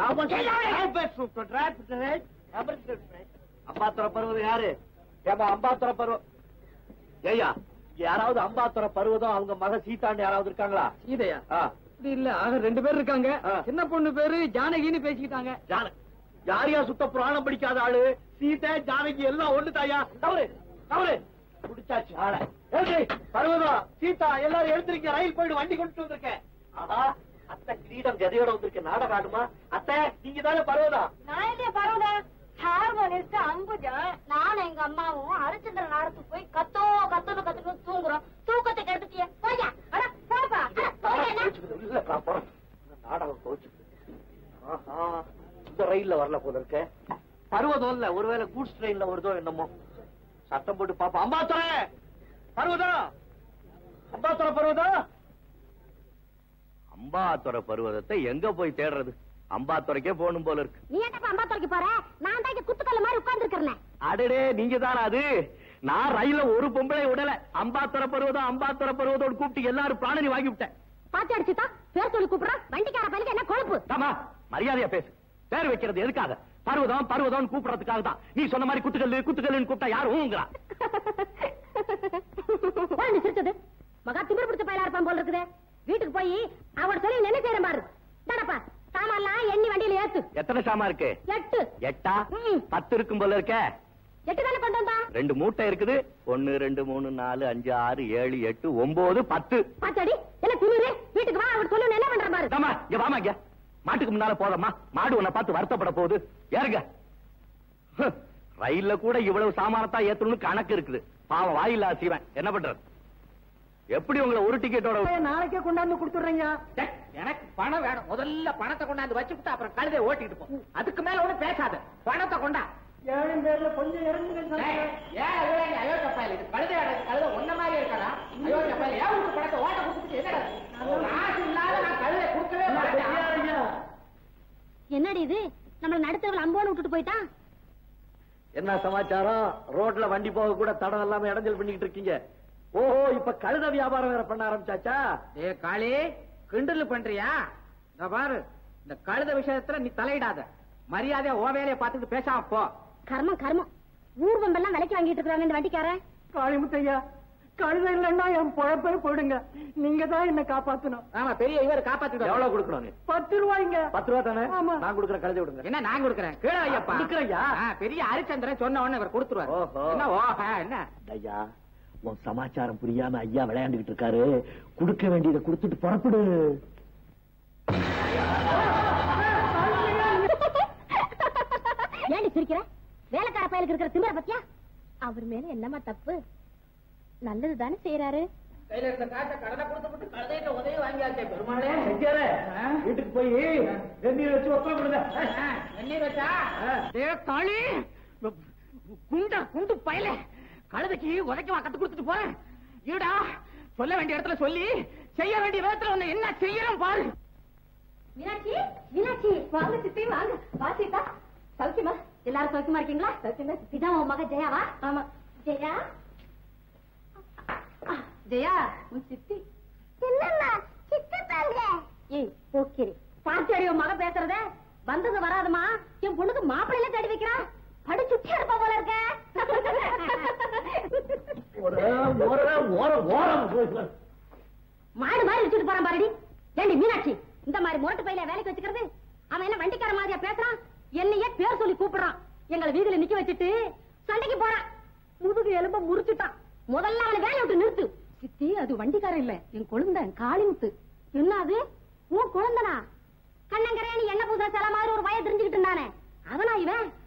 அம்பாத்துற பருவதம் யாரு ஏமா அம்பாத்துற பருவம் ஏய்யா இங்க யாராவது அம்பாத்துற பருவதம் அவங்க மக சீதாண்டு யாராவது இருக்காங்களா சீதையா ஆ, அப்படி இல்ல ஆக ரெண்டு பேர் இருக்காங்க ஆ. சின்ன பொண்ணு பேரு ஜானகின்னு பேசிக்கிட்டாங்க யாரு யாரையா சுத்த புராணம் படிக்காத ஆளு சீதை ஜானகி எல்லாம் ஒண்ணு தாயா தவறு தவறு குடிச்சாச்சு ஆள எழுதி பருவதம் சீதா எல்லாரும் எழுந்திருக்க ரயில் போயிடு வண்டி கொண்டு வந்திருக்கேன் ஆஹா அத்தை கிரீடம் ஜதையோட வந்திருக்க நாடகம் ஆடுமா அத்தை நீங்க தானே பருவதம் நான் இல்லையா பரவாயில்ல ஹார்மோனிஸ்ட் அம்புஜா நானும் எங்க அம்மாவும் ஹரிச்சந்திர நாடத்துக்கு போய் கத்தோ கத்தோன்னு கத்துட்டு தூங்குறோம் தூக்கத்தை கெடுத்துட்டியே போய்யா அட போப்பா அட, போயா என்ன? கோச்சுக்குது. இல்ல, நான் போறேன். இந்த நாடகம் கோச்சுக்குது. ஆஹா, இந்த ரயில்ல வரல போல இருக்க பருவதம் இல்ல ஒருவேளை கூட்ஸ் ட்ரெயின்ல வருதோ என்னமோ சத்தம் போட்டு பாப்பா அம்பாத்துற பருவதம் அம்பாத்துற பருவதம் அம்பாத்துற பருவதத்தை எங்க போய் தேடுறது அம்பாத்துறைக்கே போகணும் போல இருக்கு நீ என்னப்பா அம்பாத்துறைக்கு போற நான் தான் இங்க குத்துக்கல்ல மாதிரி உட்கார்ந்து இருக்கிறேன் அடடே நீங்க தானா அது நான் ரயில்ல ஒரு பொம்பளை விடல அம்பாத்துற பருவதம் அம்பாத்துற பருவதோடு கூப்பிட்டு எல்லாரும் பிராணனி வாங்கி விட்டேன் பாத்து அடிச்சுட்டா பேர் சொல்லி கூப்பிடுறான் வண்டிக்கார பையனுக்கு என்ன கொழுப்பு ஆமா மரியாதையா பேசு பேர் வைக்கிறது எதுக்காக பருவதம் பருவதம் கூப்பிடுறதுக்காக தான் நீ சொன்ன மாதிரி குத்துக்கல்லு குத்துக்கல்லுன்னு கூப்பிட்டா யாரும் ஊங்குறா போய் சிரிச்சது மகா திமிர் பிடிச்ச பயலா இருப்பான் போல இருக்குதே வீட்டுக்கு போய் அவட சொல்லி என்ன செய்யறேன் பாரு தானப்பா சாமான்லாம் எண்ணி வண்டியில ஏத்து எத்தனை சாமா இருக்கு எட்டு எட்டா ம். பத்து இருக்கும் போல இருக்க எட்டு தானே கொண்டு வந்தா ரெண்டு மூட்டை இருக்குது ஒன்னு ரெண்டு மூணு நாலு அஞ்சு ஆறு ஏழு எட்டு ஒன்பது பத்து பாத்தாடி என்ன திமிரு வீட்டுக்கு வா அவர் சொல்லு என்ன பண்ற பாரு இந்தாம்மா, இங்க வாமா இங்க மாட்டுக்கு முன்னால போதம்மா மாடு உன்னை பார்த்து வருத்தப்பட போகுது ஏறுங்க ஹ், ரயில்ல கூட இவ்வளவு சாமானத்தா ஏத்தணும்னு கணக்கு இருக்குது பாவம் வாயில்லா சீவன் என்ன பண்றது எப்படி உங்களை ஒரு டிக்கெட்டோட நாளைக்கே கொண்டாந்து கொடுத்துடுறீங்க டேய், எனக்கு பணம் வேணும் முதல்ல பணத்தை கொண்டாந்து வச்சுட்டு அப்புறம் கழுதை ஓட்டிட்டு போ அதுக்கு மேல ஒண்ணும் பேசாத பணத்தை கொண்டா ஏழு பேர்ல கொஞ்சம் இறங்குங்க டேய், ஏன் அழுகுற நீ அயோக்கிய பயல் இது கழுதை அடக்கு கழுதை ஒன்ன மாதிரி இருக்கடா அயோக்கிய பயல் ஏன் உனக்கு பணத்தை ஓட்ட கொடுத்துட்டு என்னடா இது? காசு இல்லாத நான் கழுதை கொடுக்கவே மாட்டேன் என்னடி இது நம்மள நடுத்தவர்கள் அம்போன்னு விட்டுட்டு போயிட்டான் என்ன சமாச்சாரம் ரோட்ல வண்டி போக கூட தடம் இல்லாம இடைஞ்சல் பண்ணிக்கிட்டு இருக்கீங்க ஓஹோ இப்ப கழுத வியாபாரம் வேற பண்ண ஆரம்பிச்சாச்சா ஏ காளி கிண்டல் பண்றியா இந்த பாரு இந்த கழுத விஷயத்துல நீ தலையிடாத மரியாதையா ஓ வேலையை பார்த்துட்டு பேசாம போ கர்மம் கர்மம் ஊர்வம்பெல்லாம் விலைக்கு வாங்கிட்டு இருக்காங்க இந்த வண்டிக்காரன் காளிமுத்தையா கழுத இல்லைன்னா என் பொழப்பே போயிடுங்க நீங்க தான் என்ன காப்பாத்தணும் ஆமா பெரிய இவர் காப்பாத்திட்டு எவ்வளவு கொடுக்கணும் நீ பத்து ரூபாய்ங்க பத்து ரூபா தானே ஆமா. நான் கொடுக்குற கழுதை விடுங்க என்ன நான் கொடுக்குறேன் கீழே ஐயப்பா கொடுக்குறையா? ஆ, பெரிய ஹரிச்சந்திரன் சொன்ன உடனே இவர் கொடுத்துருவாரு ஓஹோ. என்ன ஓஹா என்ன ஐயா உன் சமாச்சாரம் புரியாம ஐயா விளையாண்டுகிட்டு இருக்காரு கொடுக்க வேண்டியதை கொடுத்துட்டு புறப்படு ஏண்டி சிரிக்கிற வேலைக்கார பயலுக்கு இருக்கிற திமிர பத்தியா அவர் மேல என்னமா தப்பு நல்லது தானே செய்யறாரு கையில இருந்த காசை கடனை கொடுத்து கழுதையிட்ட உதவி வாங்கியாச்சே பெருமாளே வீட்டுக்கு போய் வெந்நீர் வச்சு ஒப்பம் கொடுங்க ஆ, வெந்நீர் வச்சா ஏ காளி குண்ட குண்டு பயல கழுதைக்கு உதைக்கவா கத்து கொடுத்துட்டு போறேன் ஈடா சொல்ல வேண்டிய இடத்துல சொல்லி செய்ய வேண்டிய விதத்துல உன்னை என்ன செய்யறோம் பாரு மீனாட்சி மீனாட்சி வாங்க சித்தி வாங்க வா சீதா சௌக்கியமா எல்லாரும் சௌக்கியமா இருக்கீங்களா சௌக்கியமா இதான் உன் மக ஜெயாவா ஆமா ஜெயா ஆ, ஜெயா உன் சித்தி என்னம்மா சித்தப்பாங்க ஏய் போக்கிரி பாத்தியாடி உன் மக பேசுறத வந்தது வராதுமா என் பொண்ணுக்கு மாப்பிள்ளையில தேடி வைக்கிறா படிச்சுட்டி இருப்பா போல இருக்க ஒரு ஓரம் ஓரம் ஓரம் மாடு மாதிரி வச்சுட்டு போறான் பாருடி ஏண்டி மீனாட்சி இந்த மாதிரி முரட்டு பையில வேலைக்கு வச்சுக்கிறது அவன் என்ன வண்டிக்கார மாதிரியா பேசுறான் என்னையே பேர் சொல்லி கூப்பிடுறான் எங்களை வீதியில நிக்க வச்சுட்டு சண்டைக்கு போறான் முதுகு எலும்ப முறிச்சுட்டான் முதல்ல அவனை வேலையை விட்டு நிறுத்து சித்தி அது வண்டிக்காரன் இல்ல என் குழந்தை காளிமுத்து என்ன அது உன் குழந்தனா கண்ணங்கரையா நீ என்ன பூசா சில மாதிரி ஒரு வய தெரிஞ்சுக்கிட்டு இருந்தானே அவனா இவன்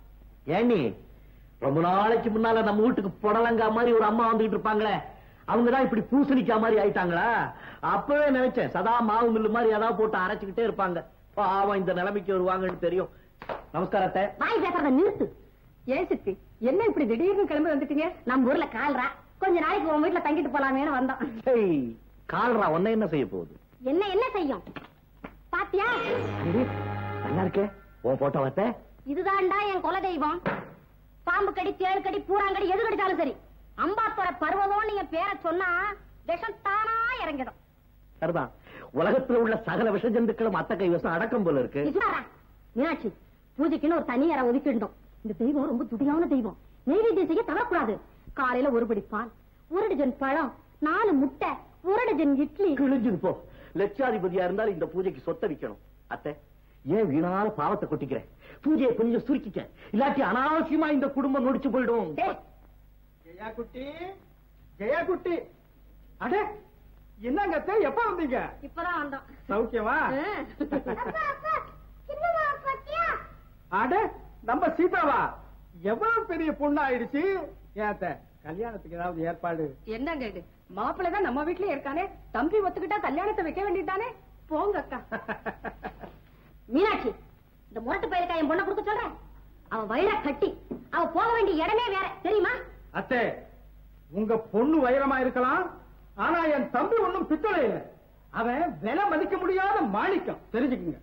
ஏண்ணி ரொம்ப நாளைக்கு முன்னால நம்ம வீட்டுக்கு புடலங்கா மாதிரி ஒரு அம்மா வந்துகிட்டு இருப்பாங்களே அவங்கதான் இப்படி பூசணிக்கா மாதிரி ஆயிட்டாங்களா அப்பவே நினைச்சேன் சதா மாவு மில்லு மாதிரி ஏதாவது போட்டு அரைச்சுக்கிட்டே இருப்பாங்க பாவம் இந்த நிலைமைக்கு வருவாங்கன்னு தெரியும் நமஸ்காரத்தை வாய் பேசுறத நிறுத்து ஏன் சித்தி என்ன இப்படி திடீர்னு கிளம்பி வந்துட்டீங்க நம்ம ஊர்ல கால்ரா கொஞ்ச நாளைக்கு உன் வீட்டுல தங்கிட்டு போலாமேன்னு வந்தோம் ஹேய், கால்ரா உன்னை என்ன செய்ய போகுது என்ன என்ன செய்யும் பாத்தியா இது, நல்லா இருக்கே உன் போட்டோ வத்த இதுதான்டா என் குல தெய்வம் பாம்பு கடி தேள் கடி பூராங்கடி எது கடிச்சாலும் சரி அம்பாத்தோட பருவதம் நீங்க பேரை சொன்னா விஷம் தானா இறங்கிடும் சரிதான் உலகத்துல உள்ள சகல விஷ ஜந்துக்களும் அத்த கை விஷம் அடக்கம் போல இருக்கு விசுவாரா, மீனாட்சி பூஜைக்குன்னு ஒரு தனி அறை ஒதுக்கிடணும் இந்த தெய்வம் ரொம்ப துடியான தெய்வம் நெய்வேத்தியம் செய்ய தவறக்கூடாது காலையில ஒரு படி பால் ஒரு டஜன் பழம் நாலு முட்டை ஒரு டஜன் இட்லி கிழிஞ்சது போ லட்சாதிபதியா இருந்தாலும் இந்த பூஜைக்கு சொத்தை விக்கணும் அத்தை ஏன் வீணால பாவத்தை கொட்டிக்கிறேன் பூஜையை கொஞ்சம் சுருக்கிக்க இல்லாட்டி அனாவசியமா இந்த குடும்பம் நொடிச்சு போயிடும் டேய், ஜெயா குட்டி ஜெயா குட்டி அடே என்னங்க அத்தை எப்ப வந்தீங்க இப்பதான் வந்தோம் சௌக்கியமா அப்பா அப்பா சின்னம்மா பாத்தியா அட நம்ம சீதாவா எவ்வளவு பெரிய பொண்ணு ஆயிடுச்சு ஏன் அத்தை கல்யாணத்துக்கு ஏதாவது ஏற்பாடு என்னங்க இது மாப்பிள்ளை தான் நம்ம வீட்லயே இருக்கானே தம்பி ஒத்துக்கிட்டா கல்யாணத்தை வைக்க வேண்டியதானே போங்க அக்கா மீனாட்சி இந்த முரட்டு பயிலுக்கா என் பொண்ணை கொடுக்க சொல்றேன் அவன் வயிற கட்டி அவ போக வேண்டிய இடமே வேற தெரியுமா அத்தை உங்க பொண்ணு வைரமா இருக்கலாம் ஆனா என் தம்பி ஒண்ணும் பித்தளை இல்லை அவன் விலை மதிக்க முடியாத மாணிக்கம் தெரிஞ்சுக்குங்க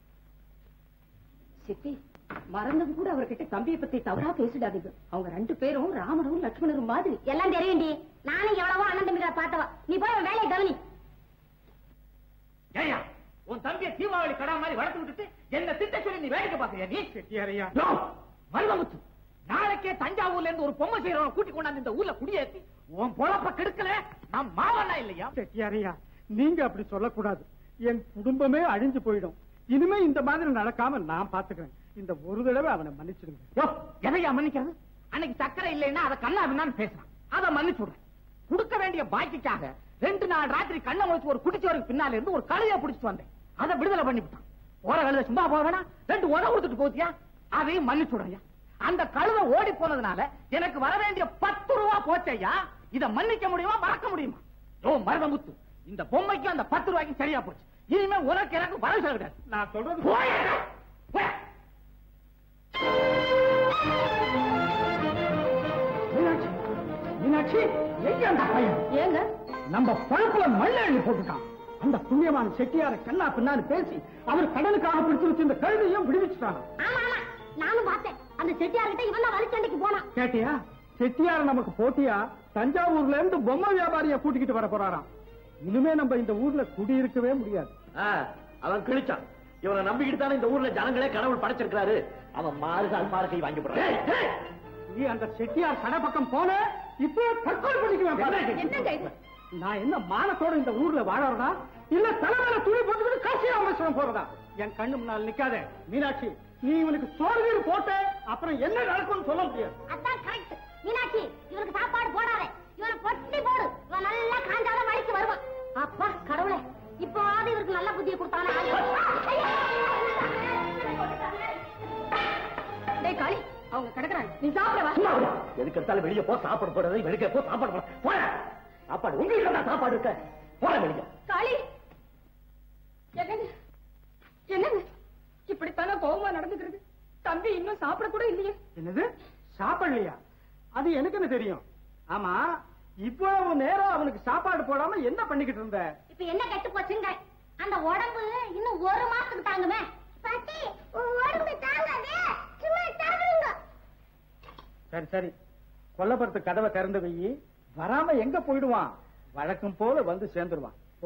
சித்தி மறந்தது கூட அவர்கிட்ட தம்பியை பத்தி தவறா பேசிடாதீங்க அவங்க ரெண்டு பேரும் ராமரும் லட்சுமணரும் மாதிரி எல்லாம் தெரியும்டி நானும் எவ்வளவோ அண்ணன் தம்பிகளை பார்த்தவா நீ போய் அவன் வேலையை கவனி ஏயா உன் தம்பிய தீபாவளி கடா மாதிரி வளர்த்து விட்டுட்டு என்ன திட்ட சொல்லி நீ வேடிக்கை பாக்குறியா நீ செட்டியாரையா யோ, மருதமுத்து நாளைக்கே தஞ்சாவூர்ல இருந்து ஒரு பொம்மை செய்யறவன் கூட்டி கொண்டாந்து இந்த ஊர்ல குடியேத்தி உன் பொழப்ப கெடுக்கல நான் மாவண்ணா இல்லையா செட்டியாரையா நீங்க அப்படி சொல்லக்கூடாது என் குடும்பமே அழிஞ்சு போயிடும் இனிமே இந்த மாதிரி நடக்காம நான் பாத்துக்கிறேன் இந்த ஒரு தடவை அவனை மன்னிச்சிடுங்க யோ, எதையா மன்னிக்கிறது அன்னைக்கு சக்கரை இல்லைன்னா அதை கண்ணா பின்னான்னு பேசுறான் அதை மன்னிச்சு விடுறேன் கொடுக்க வேண்டிய பாக்கிக்காக ரெண்டு நாள் ராத்திரி கண்ணை முடிச்சு ஒரு குடிச்சோருக்கு பின்னால இருந்து ஒரு கழுதைய பிடிச்சிட்டு வந்தேன் அதை விடுதலை பண்ணிவிட்டான் போற கழுதை சும்மா போக வேணாம் ரெண்டு உத கொடுத்துட்டு போச்சியா அதையும் மன்னிச்சு விடுறையா அந்த கழுதை ஓடி போனதுனால எனக்கு வர வேண்டிய பத்து ரூபா போச்சையா இதை மன்னிக்க முடியுமா மறக்க முடியுமா ஓ மருதமுத்து இந்த பொம்மைக்கும் அந்த பத்து ரூபாய்க்கும் சரியா போச்சு இனிமே உனக்கு எனக்கு வரவு சொல்ல விடாது நான் சொல்றது போயா போயா மீனாட்சி மீனாட்சி எங்க அந்த பையன் ஏங்க நம்ம பழப்புல மண்ணை அள்ளி போட்டுட்டான் அந்த புண்ணியமான செட்டியார கண்ணா பின்னான்னு பேசி அவர் கடனுக்காக பிடிச்சு வச்சு இந்த கழுதையும் விடுவிச்சுட்டான் ஆமா ஆமா நானும் பார்த்தேன் அந்த செட்டியார்கிட்ட இவன் தான் வலிச்சண்டைக்கு போனான் கேட்டியா செட்டியார் நமக்கு போட்டியா தஞ்சாவூர்ல இருந்து பொம்மை வியாபாரிய கூட்டிக்கிட்டு வர போறாராம் இனிமே நம்ம இந்த ஊர்ல குடியிருக்கவே முடியாது ஆ, அவன் கிழிச்சான் இவனை நம்பிக்கிட்டு தானே இந்த ஊர்ல ஜனங்களே கடவுள் படைச்சிருக்கிறாரு அவன் மாறுக அல்மாறு கை வாங்கி போடுறான் நீ அந்த செட்டியார் கடை பக்கம் போன இப்போ தற்கொலை பண்ணிக்குவேன் பாரு. என்னங்க இது நான் என்ன மானத்தோட இந்த ஊர்ல வாழறதா இல்ல தலைமையில துணி போட்டுக்கிட்டு காசி ராமேஸ்வரம் போறதா என் கண்ணு முன்னால் நிக்காத மீனாட்சி நீ இவனுக்கு சோறு கீறு போட்ட அப்புறம் என்ன நடக்கும்னு சொல்ல முடியாது அதான் கரெக்ட் மீனாட்சி இவனுக்கு சாப்பாடு போடாதே இவனை பொட்டி போடு இவன் நல்லா காஞ்சாலும் வழிக்கு வருவான் அப்பா கடவுளே இப்போவாது இவருக்கு நல்ல புத்தியை கொடுத்தானே டேய் காளி அவங்க கிடக்குறாங்க நீ சாப்பிட வா சும்மா விடு. எதுக்கு எடுத்தாலும் வெளியே போ சாப்பாடு போடுறது வெளியே போ சாப்பாடு போட போட சாப்பாடு உங்க வீட்டுல தான் சாப்பாடு இருக்க போட வெளியே காளி என்னங்க என்னங்க இப்படித்தானே கோவமா நடந்துக்கிறது தம்பி இன்னும் சாப்பிட கூட இல்லையே என்னது சாப்பிடலையா அது எனக்கு என்ன தெரியும் ஆமா இவ்வளவு நேரம் அவனுக்கு சாப்பாடு போடாம என்ன பண்ணிக்கிட்டு இருந்த இப்ப என்ன கெட்டு போச்சுங்க அந்த உடம்பு இன்னும் ஒரு மாசத்துக்கு தாங்குமே பாட்டி உன் உடம்பு தாங்காதே சும்மா சாப்பிடுங்க சரி சரி கொல்லப்புறத்து கதவை திறந்து வை வராம எங்க போயிடுவான் வழக்கம் போல வந்து சேர்ந்துருவான் போ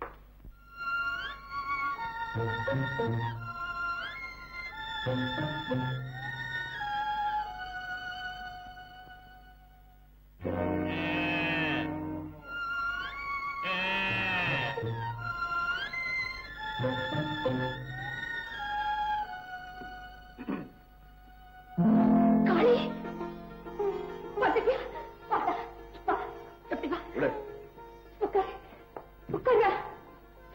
காளி வந்துட்டியா வாடா, வா. எப்படி வா விடு. உட்கார் உட்காருங்க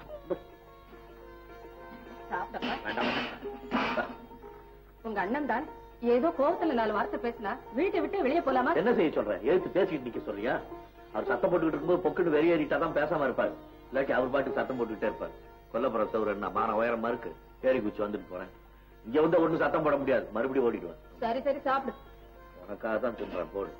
சாப்பிடப்பா வேண்டாம் வேண்டாம். உங்க அண்ணன் தான் ஏதோ கோவத்துல நாலு வார்த்தை பேசினா வீட்டை விட்டு வெளியே போலாமா என்ன செய்ய சொல்றேன் எழுத்து பேசிட்டு நிக்க சொல்றியா அவர் சத்தம் போட்டுக்கிட்டு இருக்கும்போது பொக்குன்னு வெளியேறிட்டாதான் பேசாம இருப்பாரு இல்லாட்டி அவர் பாட்டு சத்தம் போட்டுக்கிட்டே இருப்பாரு கொல்லப்புற சவுர் என்ன மான உயரமா இருக்கு ஏறி குச்சி வந்துட்டு போறேன் இங்க வந்து ஒண்ணும் சத்தம் போட முடியாது மறுபடியும் ஓடிடுவேன் சரி சரி சாப்பிடு உனக்காக தான் தின்றேன் போடு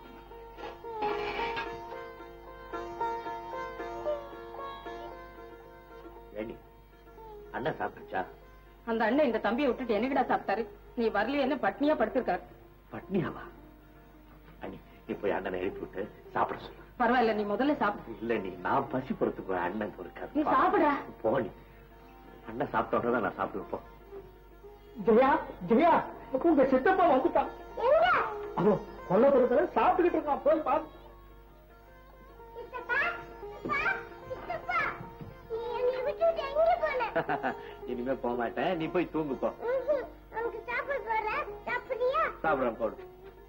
ஏண்டி அண்ணன் சாப்பிட்டுச்சா அந்த அண்ணன் இந்த தம்பியை விட்டுட்டு என்னகிடா சாப்பிட்டாரு நீ வரலையே என்ன பட்னியா படுத்திருக்காரு பட்னியாவா அண்ணி நீ போய் அண்ணனை எழுப்பி விட்டு சாப்பிட சொல்லு பரவாயில்ல நீ முதல்ல சாப்பிடு இல்ல நீ நான் பசி பொறுத்துக்கு அண்ணன் நீ பொறுக்காது சாப்பிடா போனி அண்ணன் சாப்பிட்ட உடனே நான் சாப்பிடுவேன் போ ஜெயா ஜெயா உங்க சித்தப்பா வந்துட்டான் எங்க அதோ கொல்லப்புறத்துல சாப்பிட்டுக்கிட்டு இருக்கான் போய் பாரு சித்தப்பா சித்தப்பா சித்தப்பா நீ என்னை விட்டுட்டு எங்க போன இனிமே போக மாட்டேன் நீ போய் தூங்கு போ ம்ஹும். உனக்கு சாப்பிட போற சாப்பிடுறியா சாப்பிடுறேன் போடு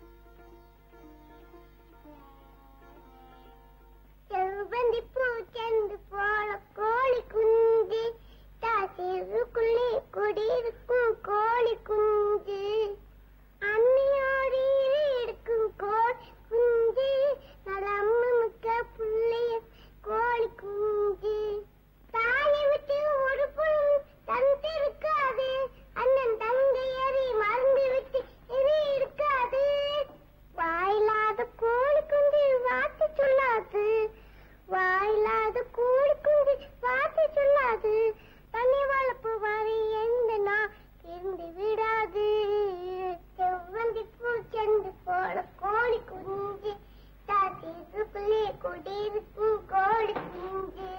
செவ்வந்தி பூ செண்டு போல கோழி குஞ்சு தாசிருக்குள்ளே குடியிருக்கும் கோழி குஞ்சு அன்னையோடு இருக்கும் கோழி குஞ்சு நலம்மு மிக்க புள்ளைய கோழி குஞ்சு தாயை விட்டு ஒரு பொருள் தந்திருக்காது அண்ணன் தங்கையறி மறந்து விட்டு இது இருக்காது வாயில்லாத கோழி குஞ்சு வார்த்தை சொல்லாது வாயில்லாத கோழி குஞ்சு வார்த்தை சொல்லாது தண்ணி வளர்ப்பு வரை எந்த நான் திருந்து விடாது செவ்வந்தி பூ செண்டு போல கோழி குஞ்சு தாத்திக்குள்ளே குடியிருக்கும் கோழி குஞ்சு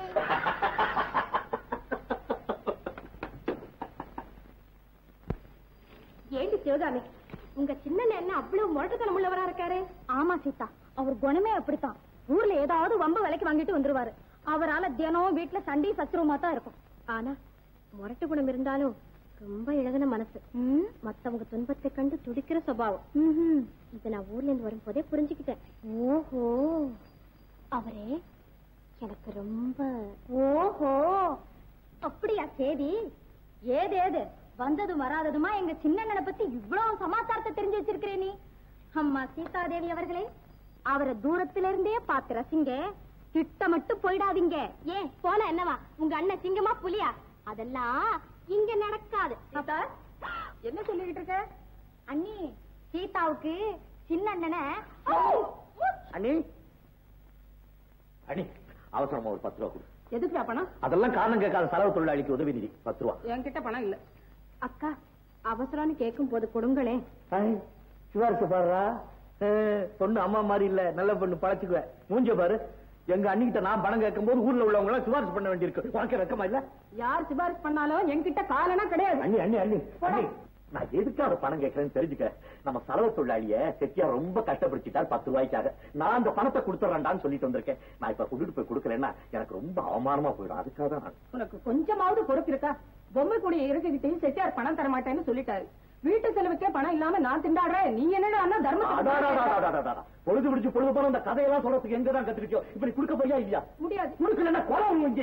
ஏண்டி சிவகாமி உங்க சின்ன என்ன அவ்வளவு முரட்டுத்தனம் உள்ளவரா இருக்காரு ஆமா சீதா அவர் குணமே அப்படித்தான் ஊர்ல ஏதாவது வம்பு விலைக்கு வாங்கிட்டு வந்துருவாரு அவரால தினம் வீட்டுல சண்டை சச்சுருவமா தான் இருக்கும் ஆனா முரட்டு குணம் இருந்தாலும் ரொம்ப இழகுன மனசு மத்தவங்க துன்பத்தை கண்டு துடிக்கிற சுபாவம் இத நான் ஊர்ல இருந்து வரும்போதே புரிஞ்சுக்கிட்டேன் ஓஹோ அவரே எனக்கு ரொம்ப ஓஹோ அப்படியா சேதி ஏது ஏது வந்ததும் வராததுமா எங்க சின்னண்ணனை பத்தி இவ்வளவு சமாச்சாரத்தை தெரிஞ்சு வச்சிருக்கிறே நீ அம்மா சீதாதேவி அவர்களே அவரை தூரத்துல இருந்தே பார்த்து ரசிங்க திட்டமிட்டு போயிடாதீங்க ஏன் போன என்னவா உங்க அண்ணன் சிங்கமா புலியா அதெல்லாம் இங்க நடக்காது சீதா என்ன சொல்லிக்கிட்டு இருக்க அண்ணி சீதாவுக்கு சின்ன அண்ணனை அண்ணி அண்ணி அவசரமா ஒரு பத்து ரூபா கொடு எதுக்குடா பணம் அதெல்லாம் காரணம் கேட்காத செலவு தொழிலாளிக்கு உதவி நிதி பத்து ரூபா என்கிட்ட பணம் இல்ல அக்கா அவசரம்னு கேட்கும் போது கொடுங்களேன் ஹாய், சிவாரிசு பாருடா அஹ், பொண்ணு அம்மா மாதிரி இல்ல நல்ல பொண்ணு பழச்சுக்குவேன் மூஞ்ச பாரு எங்க அண்ணிக்கிட்ட நான் பணம் கேட்கும் போது ஊர்ல உள்ளவங்க எல்லாம் சிபாரிசு பண்ண வேண்டியிருக்கு உனக்கு வெக்கமா இல்ல யார் சிபாரிசு பண்ணாலும் என்கிட்ட காலனா கிடையாது அண்ணி அண்ணி அண்ணி அண்ணி நான் எதுக்காக பணம் கேட்கறேன்னு தெரிஞ்சுக்க நம்ம செலவு தொழிலாளிய செட்டியா ரொம்ப கஷ்டப்படுத்திட்டார் பத்து ரூபாய்க்காக நான் அந்த பணத்தை கொடுத்துறேன்டான்னு சொல்லிட்டு வந்திருக்கேன் நான் இப்ப கூட்டிட்டு போய் கொடுக்கறேன்னா எனக்கு ரொம்ப அவமானமா போயிடும் அதுக்காக தான் நான் உனக்கு கொஞ்சமாவது பொறுப்பு இருக்கா பொம்மை கூடிய இருக்கிட்டையும் செட்டியார் பணம் தர மாட்டேன்னு சொல்லிட்டாரு வீட்டு செலவுக்கே பணம் இல்லாம நான் திண்டாடுறேன் நீ என்னடா அண்ணா தர்மத்துக்கு அடாடாடாடாடாடா. பொழுது பிடிச்சு பொழுது போன அந்த கதையெல்லாம் சொல்றதுக்கு எங்கதான் கத்திருக்கோம் இப்ப நீ கொடுக்க போறியா இல்லையா முடியாது கொடுக்கலன்னா கொலை இங்க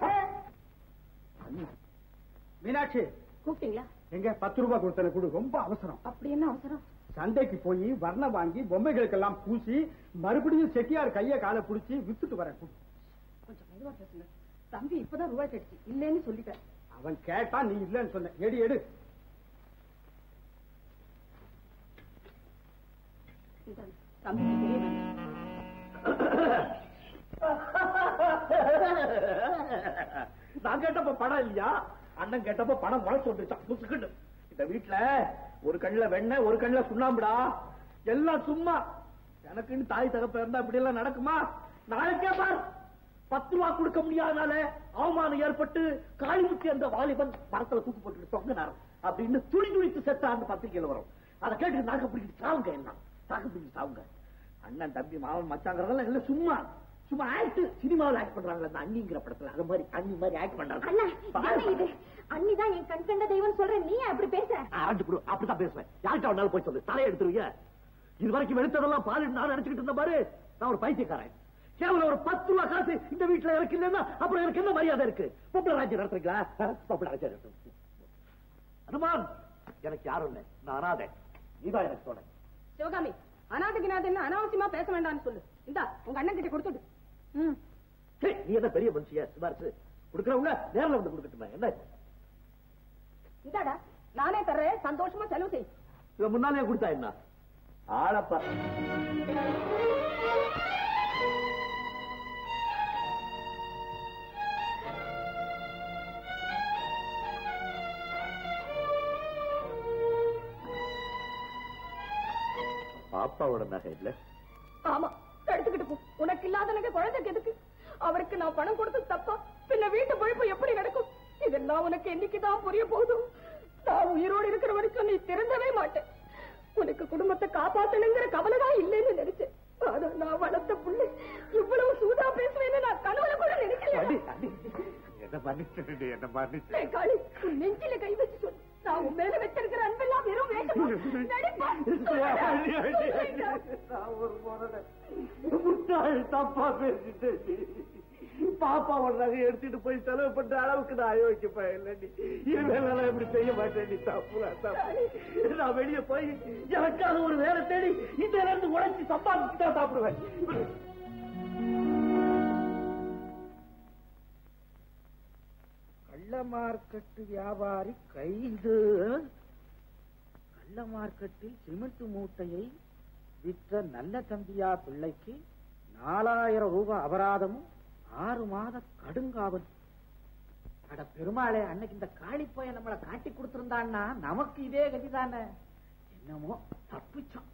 மீனாட்சி கூப்பிட்டீங்களா எங்க பத்து ரூபாய் கொடுத்தன கொடு ரொம்ப அவசரம் அப்படி என்ன அவசரம் சந்தைக்கு போய் வர்ணம் வாங்கி பொம்மைகளுக்கெல்லாம் பூசி மறுபடியும் செட்டியார் கைய காலை புடிச்சு வித்துட்டு வரேன் கொடு. கொஞ்சம் மெதுவா பேசுங்க தம்பி இப்பதான் ரூபாய் கிடைச்சு இல்லைன்னு சொல்லிட்டேன் அவன் கேட்டா நீ இல்லன்னு சொன்ன எடு எடு இந்தாங்க. தம்பிக்கு தெரிய வேண்டாம். நான் கேட்டப்ப பணம் இல்லையா அண்ணன் கேட்டப்ப பணம் முளைச்சு வந்துருச்சான் புசுக்குன்னு இந்த வீட்டுல ஒரு கண்ணுல வெண்ணெய் ஒரு கண்ணுல சுண்ணாம்புடா எல்லாம் சும்மா எனக்குன்னு தாய் தகப்ப இருந்தா இப்படி எல்லாம் நடக்குமா நாளைக்கே பார் பத்து ரூபா கொடுக்க முடியாதனால அவமானம் ஏற்பட்டு காளிமுத்தி அந்த வாலிபன் மரத்துல தூக்கு போட்டு தொங்கினார் அப்படின்னு துணி துணித்து செத்தான்னு பத்திரிகையில வரும் அதை கேட்டு நாக்க பிடிக்கிட்டு சாவுங்க என்ன நாக்க பிடிக்கிட்டு சாவுங்க அண்ணன் தம்பி மாவன் மச்சாங்கிறதெல்லாம் எல்லாம் சும்மா சும்மா ஆக்ட் சினிமாவில் ஆக்ட் பண்றாங்களே அந்த அண்ணிங்கிற படத்துல அது மாதிரி அண்ணி மாதிரி ஆக்ட் அண்ணா பண்றாங்க என்ன இது அண்ணிதான் என் கண் கண்ட தெய்வம் சொல்றேன் நீ அப்படி பேசுற ஆரஞ்சு கொடு அப்படிதான் பேசுவேன் யார்கிட்ட வேணாலும் போய் சொல்லு தலையை எடுத்துருவீங்க இது வரைக்கும் வெளுத்ததெல்லாம் பால் நான் நினைச்சுக்கிட்டு இருந்த பாரு நான் ஒரு பைத்தியக்காரன் கேவலம் ஒரு பத்து ரூபா காசு இந்த வீட்டுல எனக்கு இல்லைன்னா அப்புறம் எனக்கு என்ன மரியாதை இருக்கு பொம்பளை ராஜ்யம் நடத்துறீங்களா பொம்பளை ராஜ்யம் நடத்துறீங்க அனுமான் எனக்கு யாரும் இல்லை நான் அனாதை நீதான் எனக்கு துணை சிவகாமி அனாதகினாதன்னு அனாவசியமா பேச வேண்டாம்னு சொல்லு இந்தா உங்க அண்ணன் கிட்ட கொடுத்துடு ம் சே, நீ என்ன பெரிய மனுஷியா சிபாரிசு கொடுக்கறவங்க நேரில் வந்து கொடுக்கட்டுமே என்ன இந்தாடா நானே தர்றேன் சந்தோஷமா செலவு செய் இவன் முன்னாலே கொடுத்தா என்ன ஆளப்பா பாப்பாவோட நகை இல்ல ஆமா எடுத்துக்கிட்டு போ உனக்கு இல்லாத நகை குழந்தைக்கு எதுக்கு அவருக்கு நான் பணம் கொடுத்து தப்பா பின்ன வீட்டு பொழுப்பு எப்படி நடக்கும் இதெல்லாம் உனக்கு என்னைக்குதான் புரிய போதும் நான் உயிரோடு இருக்கிற வரைக்கும் நீ திருந்தவே மாட்டேன் உனக்கு குடும்பத்தை காப்பாத்தணுங்கிற கவலைதான் இல்லைன்னு நினைச்சேன் ஆனா நான் வளர்த்த புள்ளை இவ்வளவு சூதா பேசுவேன்னு நான் கனவுல கூட நினைக்கல அடி அடி என்ன மன்னிச்சிட்டு என்ன மன்னிச்சு ஏய், காளி உன் நெஞ்சில கை வச்சு சொல்லு நான் உன் மேல வச்சிருக்கிற அன்பெல்லாம் வெறும் வேஷமா நடிப்பா முட்டாள் தப்பா பேசிட்டேன் பாப்பாவோட நகை எடுத்துட்டு போய் செலவு பண்ற அளவுக்கு நான் அயோக்கிய பயன்டி இனிமேலாம் இப்படி செய்ய மாட்டேன் நீ தப்பு தப்பு நான் வெளியே போய் எனக்காக ஒரு வேலை தேடி இந்த இருந்து உழைச்சி சம்பாதிச்சு தான் சாப்பிடுவேன் கள்ள மார்க்கெட்டு வியாபாரி கைது கள்ள மார்க்கெட்டில் சிமெண்ட் மூட்டையை விற்ற நல்ல தம்பியா பிள்ளைக்கு நாலாயிரம் ரூபாய் அபராதமும் ஆறு மாத கடுங்காவல் அட பெருமாளே அன்னைக்கு இந்த காளிப்பைய நம்மளை காட்டி கொடுத்திருந்தான்னா நமக்கு இதே கதிதானே என்னமோ தப்பிச்சோம்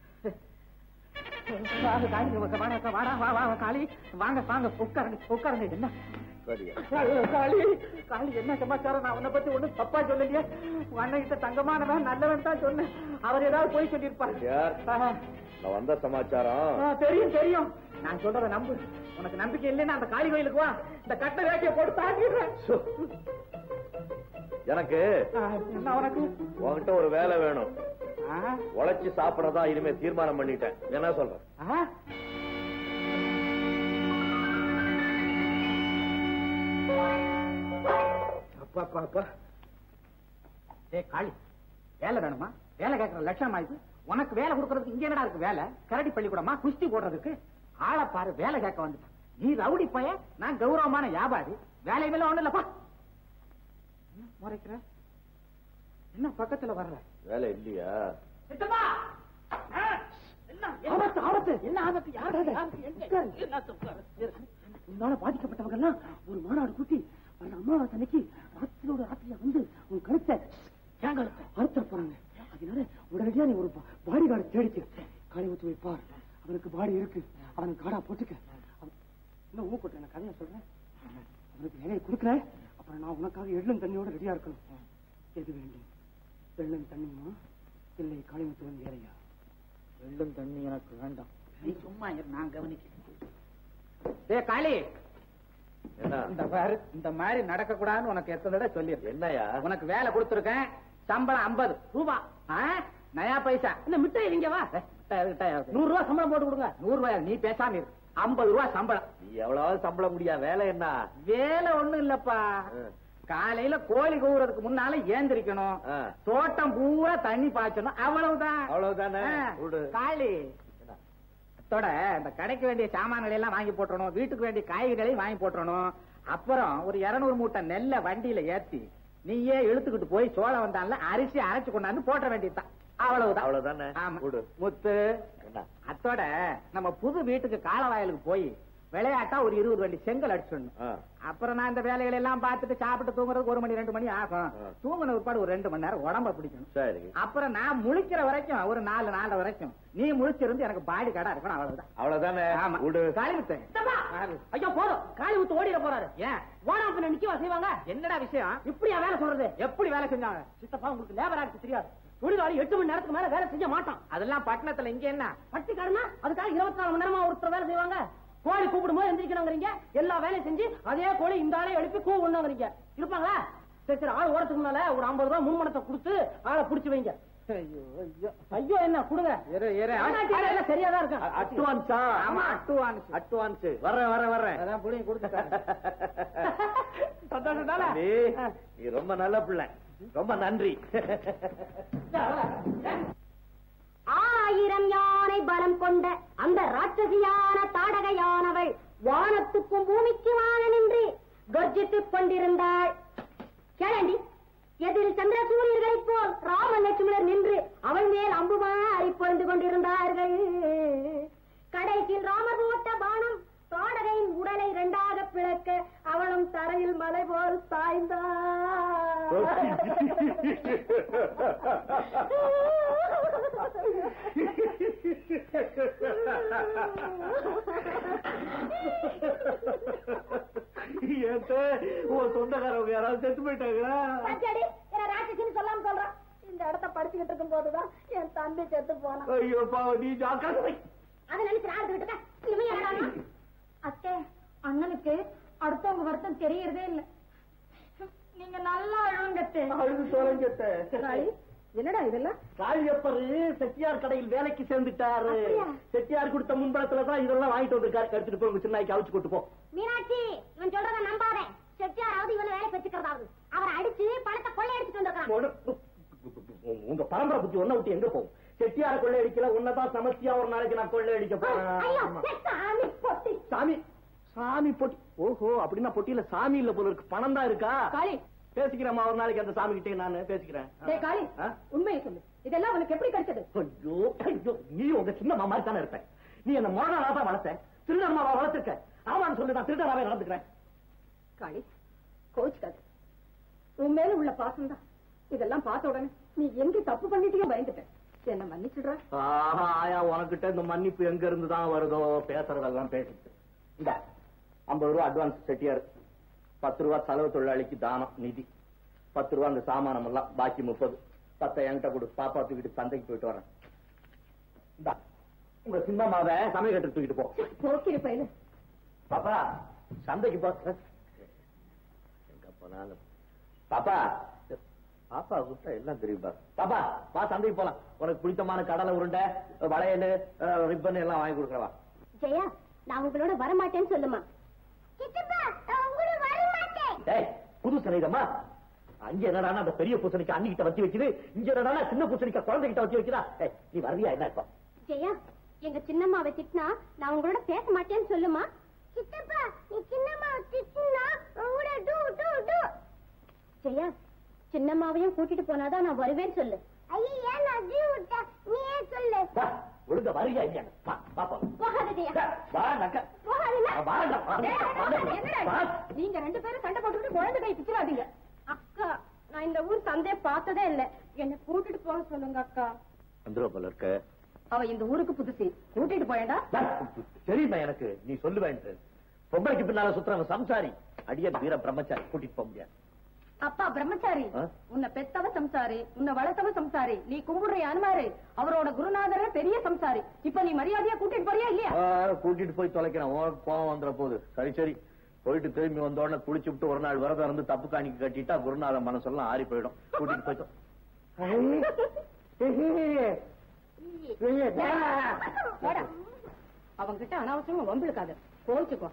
வாங்க காளி வாங்க, வாங்க, வாடா, வா வா வா, காளி வாங்க வாங்க உட்காருங்க உட்காருங்க என்ன சரியா காளி காளி என்ன சமாச்சாரம் நான் உன்னை பத்தி ஒண்ணும் தப்பா சொல்லலையே உன் அண்ணன் கிட்ட தங்கமானவன் நல்லவன் தான் சொன்னேன் அவர் ஏதாவது போய் சொல்லியிருப்பாரு யார்? ஆஹா. நான் வந்த சமாச்சாரம் ஆ, தெரியும் தெரியும் நான் சொல்றத நம்பு உனக்கு நம்பிக்கை இல்லைன்னா அந்த காளி கோயிலுக்கு வா இந்த கட்ட வேட்டிய போட்டு தாண்டிடுறேன் சு. எனக்கு ஆ, என்ன உனக்கு உன்கிட்ட ஒரு வேலை வேணும் ஆ, உழைச்சு சாப்பிடறதா இனிமே தீர்மானம் பண்ணிட்டேன் என்ன சொல்றேன் ஆ. அப்பா அப்பா அப்பா ஏய் காளி வேலை வேணுமா வேலை கேட்கற லட்சணம் ஆயிடுச்சு உனக்கு வேலை கொடுக்கறதுக்கு இங்க என்னடா இருக்கு வேலை கரடி பள்ளிக்கூடமா குஸ்தி போடுறதுக்கு ஆளை பாரு வேலை கேட்க வந்துட்டான் நீ ரவுடி பைய நான் கௌரவமான வியாபாரி வேலை வேலை ஒண்ணு இல்லப்பா என்ன முறைக்கிற என்ன பக்கத்துல வர்ற வேலை இல்லையா சித்தப்பா ஆ, என்ன ஆபத்து ஆபத்து என்ன ஆபத்து யாரு யாரு எங்க உன்னால பாதிக்கப்பட்டவங்க எல்லாம் ஒரு மாநாடு கூட்டி வர அம்மாவாசை அன்னைக்கு ராத்திரியோட ராத்திரியா வந்து உன் கழுத்தை ஏன் கழுத்தை அறுத்துற போறாங்க அதனால உடனடியா நீ ஒரு பாடி கார்டு தேடிக்க காளி ஊத்து வைப்பார் அவனுக்கு பாடி இருக்கு அவனுக்கு காடா போட்டுக்க அவன்- இன்னும் ஊ கொட்டு நான் கதையை சொல்றேன் அவனுக்கு வேலையை கொடுக்கல அப்புறம் நான் உனக்காக எள்ளும் தண்ணியோட ரெடியா இருக்கணும் எது வேண்டும் வெள்ளம் தண்ணியுமா இல்லை காளிமுத்துவன் வேலையா வெள்ளம் தண்ணி எனக்கு வேண்டாம் நீ சும்மா இரு, நான் கவனிக்கிறேன் டே காளி என்ன இந்த பாரு இந்த மாதிரி நடக்க கூடாதுன்னு உனக்கு எத்தனை தடவை சொல்லிருக்கேன் என்னையா உனக்கு வேலை கொடுத்துருக்கேன் சம்பளம் ஐம்பது ரூபா ஆ? நயா பைசா இந்த மிட்டாய் இங்க வா நூறு ரூபா சம்பளம் போட்டு கொடுங்க நூறு ரூபாய் நீ பேசாம இரு ஐம்பது ரூபா சம்பளம் நீ எவ்வளவு சம்பளம் முடியா வேலை என்ன வேலை ஒண்ணும் இல்லப்பா ஆ. காலையில கோழி கூவுறதுக்கு முன்னால ஏந்திரிக்கணும் ஆ. தோட்டம் பூரா தண்ணி பாய்ச்சணும் அவ்வளவுதான் அவ்வளவுதானே? ஆ. விடு. காளி அத்தோட இந்த கடைக்கு வேண்டிய சாமான்களை எல்லாம் வாங்கி போட்டுறணும் வீட்டுக்கு வேண்டிய காய்கறிகளையும் வாங்கி போட்டுறணும் அப்புறம் ஒரு இருநூறு மூட்டை நெல்லை வண்டியில ஏத்தி நீயே இழுத்துக்கிட்டு போய் சோளம் வந்தால அரிசி அரைச்சு கொண்டாந்து போட்ட வேண்டியதுதான் அவ்வளவுதான் அவ்வளவுதானே? ஆமா விடு. முத்து என்ன அத்தோட நம்ம புது வீட்டுக்கு காலவாயலுக்கு போய் விளையாட்டா ஒரு இருபது வண்டி செங்கல் அடிச்சிடணும் ஆ. அப்புறம் நான் இந்த வேலைகளை எல்லாம் பார்த்துட்டு சாப்பிட்டு தூங்குறதுக்கு ஒரு மணி ரெண்டு மணி ஆகும் ஆ. தூங்குன பிற்பாடு ஒரு ரெண்டு மணி நேரம் உடம்ப பிடிக்கணும் சரி அப்புறம் நான் முழிக்கிற வரைக்கும் ஒரு நாலு நாலு வரைக்கும் நீ முழிச்சிருந்து எனக்கு பாடி கடை இருக்கணும் அவ்வளவுதான் அவ்வளவுதானே ஆமா விடு காளிமுத்து ஐயோ போதும் காளி ஊத்து ஓடிட போறாரு ஏன் ஓடாம பின்ன நிக்கவா செய்வாங்க என்னடா விஷயம் இப்படியா வேலை சொல்றது எப்படி வேலை செஞ்சாங்க சித்தப்பா உங்களுக்கு லேபர் ஆக்ட் தெரியாது தொழிலாளி எட்டு மணி நேரத்துக்கு மேல வேலை செய்ய மாட்டான் அதெல்லாம் பட்டணத்துல இங்க என்ன பட்டிக்காரனா அதுக்காக இருபத்தி நாலு மணி நேரமா ஒருத்தர் வேலை செய்வாங்க கோழி கூப்பிடும் போது எந்திரிக்கணுங்கிறீங்க எல்லா வேலையும் செஞ்சு அதே கோழி இந்த ஆளை எழுப்பி கூப்பிடணுங்கிறீங்க இருப்பாங்களா சரி சரி ஆள் ஓடத்துக்கு முன்னால ஒரு ஐம்பது ரூபாய் முன்மணத்தை கொடுத்து ஆளை புடிச்சு வைங்க ஐயோ ஐயோ ஐயோ என்ன கொடுங்க இரு இரு ஆனாட்டி எல்லாம் சரியாதான் இருக்கும் அட்வான்ஸா ஆமா அட்டுவான்ஸ் அட்வான்ஸ் வர்றேன் வர்றேன் வர்றேன் அதான் புடிங்க கொடுத்துட்டாங்க சந்தோஷம் தானே தம்பி, நீ ரொம்ப நல்ல பிள்ளை ரொம்ப நன்றி அந்த ராட்சசியான தாடகையானவள் வானத்துக்கும் பூமிக்குமான நின்று கர்ஜித்துக் கொண்டிருந்தாள் கேளண்டி எதில் சந்திர சூரியர்களைப் போல் ராம லட்சுமணர் நின்று அவள் மேல் அம்புமாறி பொழிந்து கொண்டிருந்தார்கள் கடைசியில் ராமர் போட்ட பானம் தாடகையின் உடலை இரண்டாக பிளக்க அவளும் தரையில் மலை போல் ஏத்த உன் சொந்தக்காரவங்க யாராவது செத்து போயிட்டாங்களா சாய்ந்தாடி ராட்சசின்னு சொல்லாம சொல்றான் இந்த இடத்த படிச்சுக்கிட்டு இருக்கும் போதுதான் என் தம்பி செத்து போனான் ஐயோ பாவம் நீ ஜாக்கிரதை அதை நினைச்சு ஆடுகிட்டு இருக்க இனிமே என்னடா அத்தை அண்ணனுக்கு அடுத்தவங்க வருத்தம் தெரியறதே இல்ல நீங்க நல்லா அழுங்கத்தே அழுது தொலைஞ்சத்த என்னடா இதெல்லாம் காளியப்பர் செட்டியார் கடையில் வேலைக்கு சேர்ந்துட்டாரு அப்படியா? செட்டியார் கொடுத்த முன்பணத்துல தான் இதெல்லாம் வாங்கிட்டு வந்திருக்காரு எடுத்துட்டு போய் உங்க சின்னாய்க்கு அவிச்சு கொண்டு போ மீனாட்சி இவன் சொல்றத நம்பாதே செட்டியாராவது இவனை வேலை வச்சுக்கிறதாவது அவரை அடிச்சு பணத்தை கொள்ளை அடிச்சுட்டு வந்திருக்கான் உன- உங்க பரம்பரை புத்தி ஒன்ன விட்டு எங்க போகும் செட்டியார கொள்ளை அடிக்கல உன்னதான் சமஸ்தியா ஒரு நாளைக்கு நான் கொள்ளை அடிக்க ஐயோ போறேன் சாமி பொட்டி சாமி சாமி பொட்டி ஓஹோ அப்படின்னா பொட்டியில சாமி இல்ல போல இருக்கு பணம் தான் இருக்கா காளி பேசிக்கிறேன் ஒரு நாளைக்கு அந்த சாமி கிட்டே நான் பேசிக்கிறேன் டேய் காளி ஆ? உண்மையை சொல்லு இதெல்லாம் உனக்கு எப்படி கிடைச்சது ஐயோ ஐயோ நீ உங்க சின்ன மாமா தானே இருப்ப நீ என்ன மொழனாலா தான் வளர்த்த திருடனமாவா வளர்த்திருக்க ஆமான்னு சொல்லி நான் திருடனாவே நடந்துக்கிறேன் காளி கோச்சுக்காது உன் மேல உள்ள பாசம் தான் இதெல்லாம் பார்த்த உடனே நீ எங்க தப்பு பண்ணிட்டே பயந்துட்ட என்ன மன்னிச்சுடுற ஆஹா ஆயா உனக்கிட்ட இந்த மன்னிப்பு எங்க இருந்து தான் வருதோ பேசுறதெல்லாம் பேசிட்டு இந்த ஐம்பது ரூபா அட்வான்ஸ் செட்டியாரு பத்து ரூபா செலவு தொழிலாளிக்கு தானம் நிதி பத்து ரூபா அந்த சாமானம் எல்லாம் பாக்கி முப்பது பத்தை என்கிட்ட கொடு பாப்பா தூக்கிட்டு சந்தைக்கு போயிட்டு வரேன் இந்தா உங்க சின்னம்மாவை சமயக்கட்டு தூக்கிட்டு போ போக்கிரி பையனு பாப்பா சந்தைக்கு போ எங்க போனாலும் பாப்பா பாப்பா கூப்பிட்டா எல்லாம் தெரியும் பாரு பாப்பா வா சந்தைக்கு போலாம் உனக்கு பிடித்தமான கடலை உருண்டை வளையல் ரிப்பன் எல்லாம் வாங்கி கொடுக்குறவா ஜெயா நான் உங்களோட வரமாட்டேன்னு சொல்லுமா சித்தப்பா நான் உங்களோட வர மாட்டேன் டேய் புது சனைதம்மா அங்க என்னடானா அந்த பெரிய பூசணிக்கா அண்ணிக்கிட்ட வச்சு வைக்குது இங்க என்னடானா சின்ன பூசணிக்கா குழந்தைகிட்ட வச்சு வைக்கிறா ஏய், நீ வர்றியா என்ன இப்போ ஜெயா எங்க சின்னம்மாவை திட்டினா நான் உங்களோட பேச மாட்டேன்னு சொல்லுமா சித்தப்பா நீ சின்னம்மா திட்டுனா உங்களோட டூ டூ டூ ஜெயா சின்னம்மாவையும் கூட்டிட்டு போனாதான் நான் வருவேன்னு சொல்லு ஐயா நான் டூ விட்டா நீ ஏன் சொல்லு வா, ஒழுங்கா வர்றியா இல்லையா வா பாப்பா போகாத ஜெயா வா நக்க போகாதுல்ல? வாடா, வாடா, டேய், வாடா, என்னடா வா. இது? நீங்க ரெண்டு பேரும் சண்டை போட்டுக்கிட்டு குழந்தை கை பிச்சிடாதீங்க அக்கா நான் இந்த ஊர் சந்தைய பார்த்ததே இல்ல என்ன கூட்டிட்டு போக சொல்லுங்க அக்கா வந்துருவ போல இருக்க அவ இந்த ஊருக்கு புதுசு கூட்டிட்டு போயேண்டா தெரியுமா எனக்கு நீ சொல்லுவேன் பொம்பளைக்கு பின்னால சுத்துறவன் சம்சாரி அடிய வீர பிரம்மச்சாரி கூட்டிட்டு போக முடியாது அப்பா பிரம்மச்சாரி ஆ? உன்னை பெத்தவ சம்சாரி உன்னை வளர்த்தவ சம்சாரி நீ கும்பிடுற அனுமாரு அவரோட குருநாதர பெரிய சம்சாரி இப்ப நீ மரியாதையா கூட்டிட்டு போறியா இல்லையா ஆ, கூட்டிட்டு போய் தொலைக்கிறேன் உனக்கு கோவம் வந்துட போகுது சரி சரி போயிட்டு திரும்பி வந்த உடனே குளிச்சு விட்டு ஒரு நாள் விரதம் இருந்து தப்பு காணிக்கு கட்டிட்டா குருநாத மனசெல்லாம் ஆறி போயிடும் கூட்டிட்டு போயிட்டோம் போடா அவங்கிட்ட அனாவசியமா வம்பிழுக்காத கோச்சுக்கோ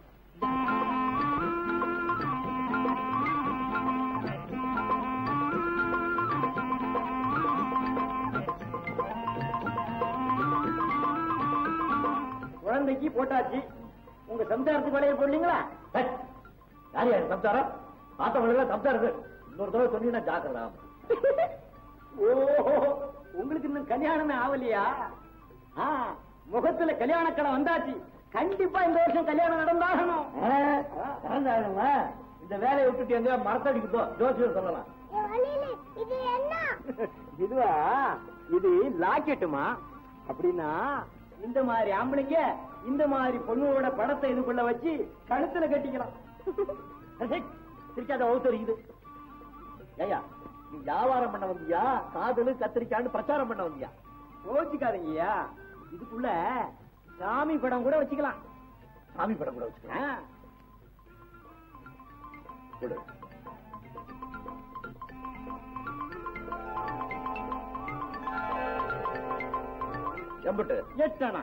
குழந்தைக்கு போட்டாச்சு உங்க சம்சாரத்துக்கு வளைய போடலீங்களா யார் யார் சம்சாரம் பார்த்தவங்களுக்கு சம்சாரம் இன்னொரு தடவை சொன்னீங்கன்னா ஜாக்கிரதா ஓ உங்களுக்கு இன்னும் கல்யாணமே ஆகலையா ஆ, முகத்துல கல்யாணக்கடை வந்தாச்சு கண்டிப்பா இந்த வருஷம் கல்யாணம் நடந்தாகணும் நடந்தாகணுமா இந்த வேலையை விட்டுட்டு எங்க மரத்தடிக்கு போ ஜோசியர் சொல்லலாம் என் வழியில இது என்ன இதுவா இது லாக்கெட்டுமா அப்படின்னா இந்த மாதிரி ஆம்பளைங்க இந்த மாதிரி பொண்ணோட படத்தை இதுக்குள்ள வச்சு கழுத்துல கட்டிக்கலாம் சிரிக்காத அவுத்தரிக்குது ஏயா நீ வியாபாரம் பண்ண வந்தியா காதலு கத்திரிக்கான்னு பிரச்சாரம் பண்ண வந்தியா யோசிக்காதீங்கய்யா இதுக்குள்ள சாமி படம் கூட வச்சுக்கலாம் சாமி படம் கூட வச்சுக்கலாம் கொடு. எம்பட்டு எட்டணா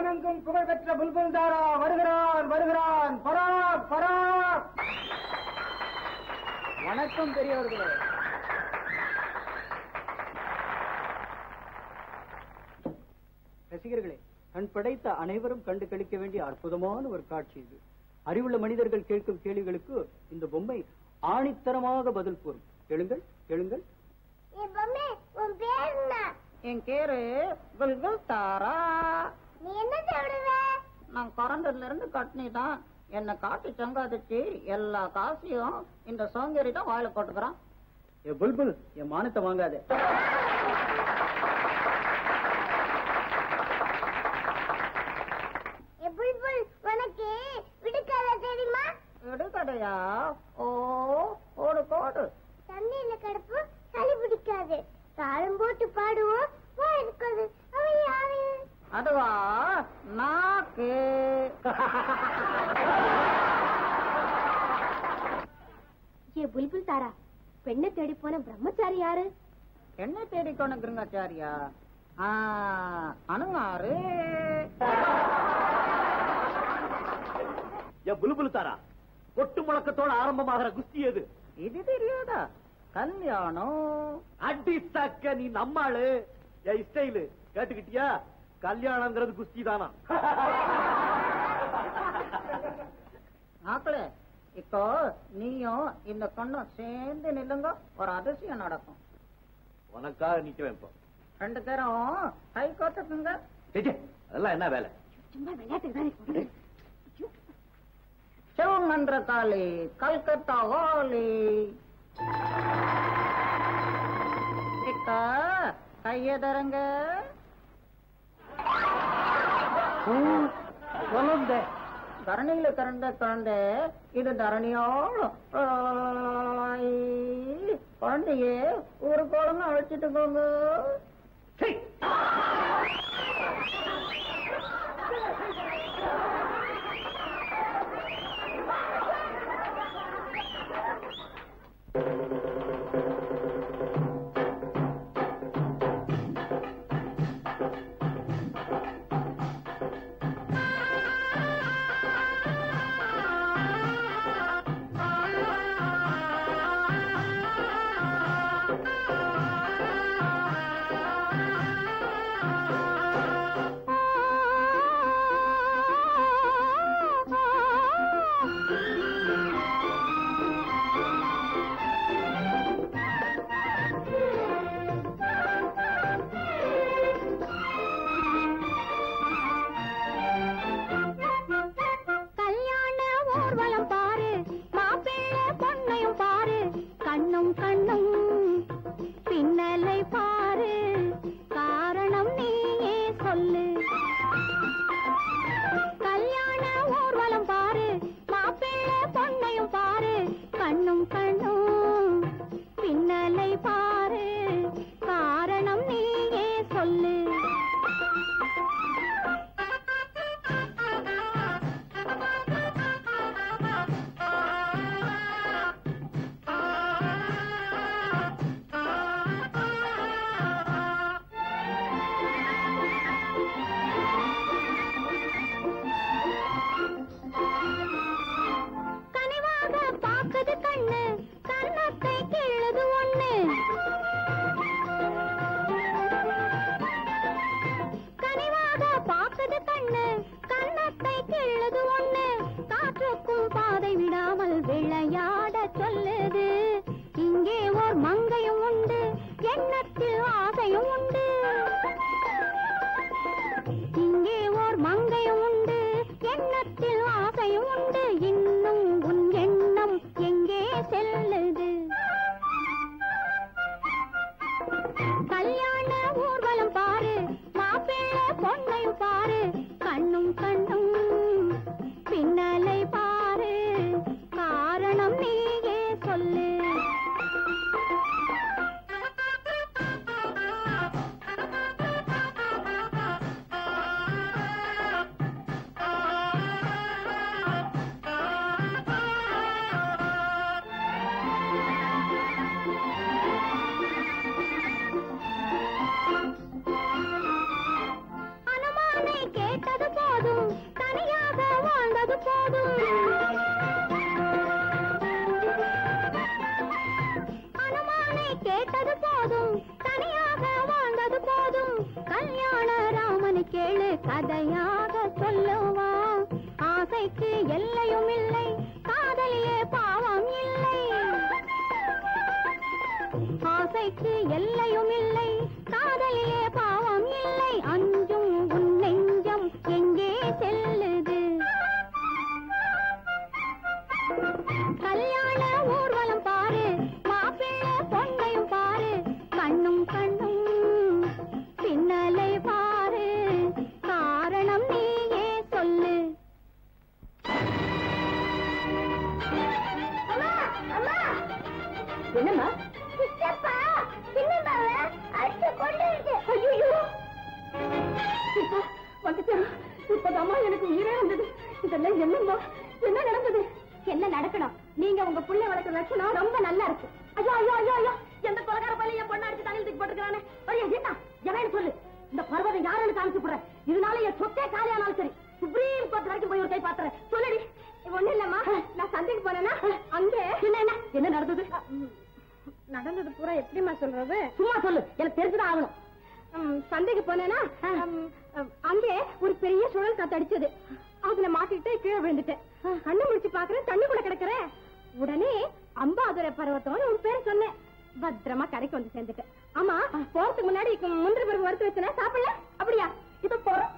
உலகெங்கும் புகழ்பெற்ற புல்புல் தாரா வருகிறான் வருகிறான் பராக் பராக் வணக்கம் பெரியவர்களே ரசிகர்களே கண் படைத்த அனைவரும் கண்டு கழிக்க வேண்டிய அற்புதமான ஒரு காட்சி இது அறிவுள்ள மனிதர்கள் கேட்கும் கேள்விகளுக்கு இந்த பொம்மை ஆணித்தரமாக பதில் கூறும் கேளுங்கள் கேளுங்கள் என் பொம்மை உன் பேர் என்ன என் பேரு குல்குல் தாரா நீ என்ன சாப்பிடுவ நான் பிறந்ததுல இருந்து கட்னி தான் என்ன காட்டி சங்காதிச்சு எல்லா காசையும் இந்த சோங்கேறி தான் வாயில போட்டுக்கிறான் ஏ புல்புல் என் மானத்தை வாங்காதே என் புல்புல் உனக்கு விடுக்காத தெரியுமா எடுக்கடையா ஓ ஓடு போடு தண்ணியில கிடப்போம் சளி பிடிக்காது தாளம் போட்டு பாடுவோம் வா இருக்காது அவன் யாரு அதுவா நாக்கு ஏ புல்புல் தாரா பெண்ணை தேடி போன பிரம்மச்சாரி யாரு என்ன தேடிக்கொண்டு கிருங்காச்சாரியா ஆ, அணுங்காரு என் புலுபுலு தாரா கொட்டு முழக்கத்தோட ஆரம்பமாகிற குஸ்தி எது இது தெரியாதா கல்யாணம் அடி சக்க நீ நம்மாளு என் ஸ்டைலு கேட்டுக்கிட்டியா கல்யாணங்கிறது குஸ்தி தானா நாக்களே இப்போ நீயும் இந்த கண்ணும் சேர்ந்து நில்லுங்க ஒரு அதிசயம் நடக்கும் உனக்காக நிக்கிறேன் இப்போ ரெண்டு பேரும் கை கோத்துக்குங்க டேய், அதெல்லாம் என்ன வேலை சும்மா விளையாட்டுக்கு தானே சொல்றேன். சிவமன்ற காளி கல்கத்தா ஹோலி இப்ப கைய தரங்க குழந்தை தரணியில பிறந்த குழந்தை இது தரணியோடும் குழந்தையே ஒரு குழந்தை அழைச்சிட்டு போங்க சீ. ஆ கதையாக சொல்லுவான் ஆசைக்கு எல்லையும் இல்லை காதலியே பாவம் இல்லை ஆசைக்கு எல்லையும் இல்லை காதலிலே பாவம் இல்லை அஞ்சும் உன் நெஞ்சம் எங்கே செல்லுது கல்யாண ஊர்வலம் பாரு மாப்பிள்ளை பொண்ணையும் பாரு கண்ணும் கண்ணும் பின்னலை பாரு காரணம் நீயே சொல்லு அம்மா அம்மா என்னம்மா சித்தப்பா சின்னம்மாவை அடிச்சு கொண்டு ஐயோ வந்துட்டேன் இப்பதாம்மா எனக்கு உயிரே வந்தது இதெல்லாம் என்னம்மா என்ன நடந்தது என்ன நடக்கணும் நீங்க உங்க புள்ள வளர்க்குற லட்சணம் ரொம்ப நல்லா இருக்கு ஐயோ ஐயோ ஐயோ ஐயோ எந்த கொலகார பையன் என் பொண்ணை அடிச்சு தலையில் தூக்கி போட்டுக்கிறானே ஐயோ என்ன எவன்னு சொல்லு இந்த பர்வதம் யாருன்னு காமிச்சு போடுறேன் இதனால என் சொத்தே காலியானாலும் சரி சுப்ரீம் கோர்ட் வரைக்கும் போய் ஒரு கை பாத்துறேன் சொல்லடி ஒண்ணு இல்லம்மா நான் சந்தைக்கு போனேன்னா அங்கே என்ன என்ன என்ன நடந்தது நடந்தது பூரா எப்படிம்மா சொல்றது சும்மா சொல்லு எனக்கு தெரிஞ்சுதான் ஆகணும் ம், சந்தைக்கு போனேன்னா ம், ம், அங்கே ஒரு பெரிய சுழல் காத்து அடிச்சது அதுல மாட்டிட்டு கீழே விழுந்துட்டேன் கண்ணு முடிச்சு பாக்குறேன் தண்ணிக்குள்ள கிடக்குறேன் உடனே அம்பாதுரை பர்வத்தம்னு ஒரு பேர் சொன்னேன் பத்திரமா கரைக்கு வந்து சேர்ந்துட்டேன் ஆமா போறதுக்கு முன்னாடி இங்க முந்திரி பருப்பு வறுத்து வச்சேன் சாப்பிடல அப்படியா இப்ப போறோம்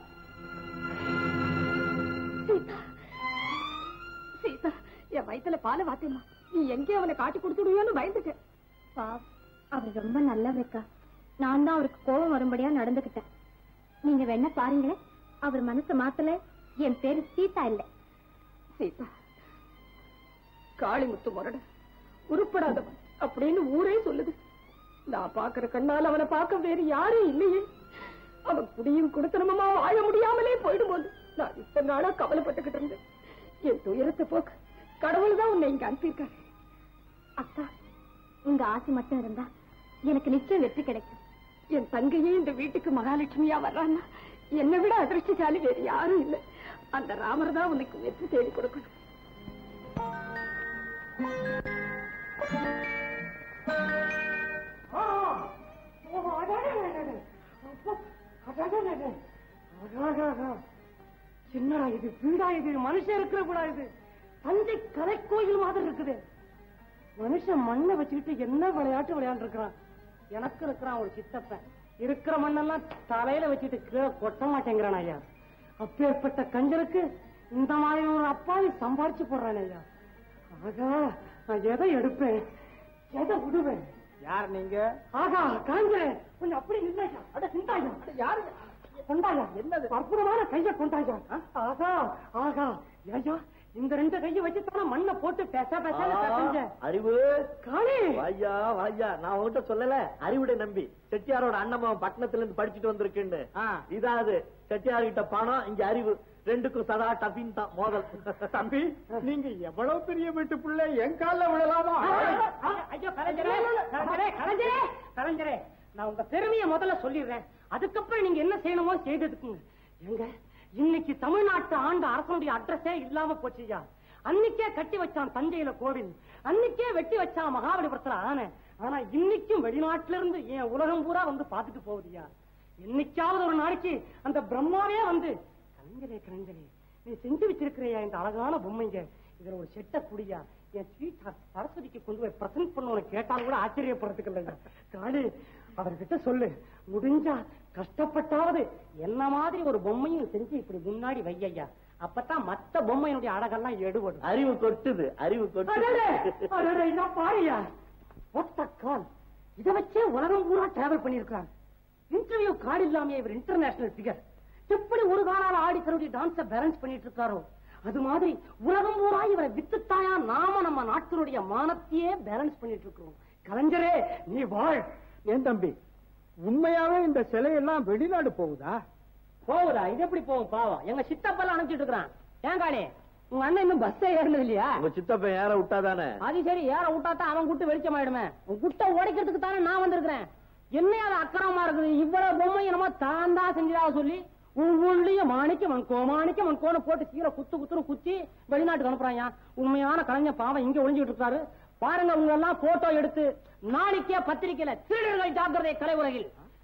சீதா சீதா என் வயித்துல பாலை வாத்தியம்மா நீ எங்கே அவனை காட்டி கொடுத்துடுவியோன்னு பயந்துட்டேன் பாப் அவர் ரொம்ப நல்லவருக்கா நான் தான் அவருக்கு கோபம் வரும்படியா நடந்துகிட்டேன் நீங்க வேணா பாருங்களேன் அவர் மனசு மாத்தல என் பேரு சீதா இல்ல சீதா காளிமுத்து முரடு உருப்படாதவன் அப்படின்னு ஊரே சொல்லுது நான் பாக்குற கண்ணால் அவனை பார்க்க வேறு யாரும் இல்லையே அவன் குடியும் குடுத்தனமா வாழ முடியாமலே போயிடுமோது நான் இத்தனை நாளா கவலைப்பட்டுக்கிட்டு இருந்தேன் என் துயரத்தை போக்கு கடவுள் தான் உன்னை இங்க அனுப்பியிருக்காரு அக்கா உங்க ஆசை மட்டும் இருந்தா எனக்கு நிச்சயம் வெற்றி கிடைக்கும் என் தங்கையே இந்த வீட்டுக்கு மகாலட்சுமியா வர்றான்னா என்னை விட அதிர்ஷ்டசாலி வேறு யாரும் இல்லை அந்த ராமர் தான் உனக்கு வெற்றி தேடி கொடுக்கணும் என்னடா இது வீடா இது மனுஷன் இருக்கிற கூட இது தஞ்சை கலைக்கோயில் மாதிரி இருக்குது மனுஷன் மண்ணை வச்சுக்கிட்டு என்ன விளையாட்டு விளையாண்டு இருக்கிறான் எனக்கு இருக்கிறான் ஒரு சித்தப்பன் இருக்கிற மண்ணெல்லாம் தலையில வச்சுட்டு கீழே கொட்ட மாட்டேங்கிறான் ஐயா அப்பேற்பட்ட கஞ்சனுக்கு இந்த மாதிரி ஒரு அப்பாவி சம்பாரிச்சு போடுறான் ஐயா ஆகா நான் எதை எடுப்பேன் எதை விடுவேன் யார் நீங்க ஆகா காஞ்சன் கொஞ்சம் அப்படி நின்னாயா அட சிந்தாயா யாரு கொண்டாயா என்னது அற்புதமான கைய கொண்டாயா ஆகா ஆகா ஐயா இந்த ரெண்டு கையை வச்சு தானே மண்ணை போட்டு பேச பேச பேச அறிவு காளி வாய்யா வாய்யா நான் உன்கிட்ட சொல்லல அறிவுடை நம்பி செட்டியாரோட அண்ணமாவன் பட்டணத்துல இருந்து படிச்சுட்டு வந்திருக்குன்னு ஆ. இதாவது செட்டியார் கிட்ட பணம் இங்க அறிவு ரெண்டுக்கும் சதா டபின் தான் மோதல் தம்பி நீங்க எவ்வளவு பெரிய வீட்டு பிள்ளை என் கால்ல விழலாமா ஐயோ கலைஞரே கலைஞரே கலைஞரே கலைஞரே நான் உங்க பெருமையை முதல்ல சொல்லிடுறேன் அதுக்கப்புறம் நீங்க என்ன செய்யணுமோ செய்ததுக்குங்க எங்க இன்னைக்கு தமிழ்நாட்டு ஆண்ட அரசனுடைய அட்ரஸே இல்லாம போச்சுயா அன்னைக்கே கட்டி வச்சான் தஞ்சையில கோவில் அன்னைக்கே வெட்டி வச்சான் மகாபலிபுரத்துல ஆனை ஆனா இன்னைக்கும் வெளிநாட்டுல இருந்து என் உலகம் பூரா வந்து பாத்துட்டு போகுதுயா என்னைக்காவது ஒரு நாளைக்கு அந்த பிரம்மாவே வந்து கலைஞரே கலைஞரே நீ செஞ்சு வச்சிருக்கிறியா இந்த அழகான பொம்மைங்க இதுல ஒரு செட்ட குடியா என் ஸ்வீட் சரஸ்வதிக்கு கொண்டு போய் பிரசன்ட் பண்ண கேட்டாலும் கூட ஆச்சரியப்படுறதுக்கு இல்லைங்க காளி அவர்கிட்ட சொல்லு முடிஞ்சா கஷ்டப்பட்டாவது என்ன மாதிரி ஒரு பொம்மையும் செஞ்சு இப்படி முன்னாடி வையா அப்பதான் மத்த பொம்மையினுடைய அழகெல்லாம் எடுபடும் அறிவு கொட்டுது அறிவு அடடே, கொட்டுது அடடே, இதோ பாருயா ஒத்த கால் இத வச்சே உலகம் பூரா டிராவல் பண்ணிருக்கார் இன்டர்வியூ கார்டு இல்லாம இவர் இன்டர்நேஷனல் பிகர் எப்படி ஒரு காலால ஆடி தருடைய டான்ஸ பேலன்ஸ் பண்ணிட்டு இருக்காரோ அது மாதிரி உலகம் பூரா இவரை வித்துத்தாயா நாம நம்ம நாட்டினுடைய மானத்தையே பேலன்ஸ் பண்ணிட்டு இருக்கிறோம் கலைஞரே நீ வாழ் ஏன் தம்பி உண்மையாவே இந்த சிலையெல்லாம் வெளிநாடு போகுதா போகுதா இது எப்படி போகும் பாவம் எங்க சித்தப்பெல்லாம் அனுப்பிச்சிட்டு இருக்கிறான் ஏன் காணி உங்க அண்ணன் இன்னும் பஸ்ஸே ஏறினது இல்லையா உங்க சித்தப்பன் ஏற விட்டாதானே அது சரி ஏற விட்டாத்தான் அவன் குட்டு வெளிச்சமாயிடுமே உன் குட்டை உடைக்கிறதுக்கு தானே நான் வந்திருக்கிறேன் என்ன அது அக்கிரமமா இருக்குது இவ்வளவு பொம்மை என்னமோ தான் தான் செஞ்சதா சொல்லி ஒவ்வொன்றிலையும் மாணிக்க மண்கோ மாணிக்க மண்கோன்னு போட்டு கீழே குத்து குத்துன்னு குத்தி வெளிநாட்டுக்கு அனுப்புறாங்க உண்மையான கலைஞர் பாவம் இங்க ஒளிஞ்சுட்டு இருக்காரு பாருங்க உங்க எல்லாம் போட்டோ எடுத்து நாளைக்கே பத்திரிக்கையில திருடர்கள் ஜாக்கிரதை கலை உலகில்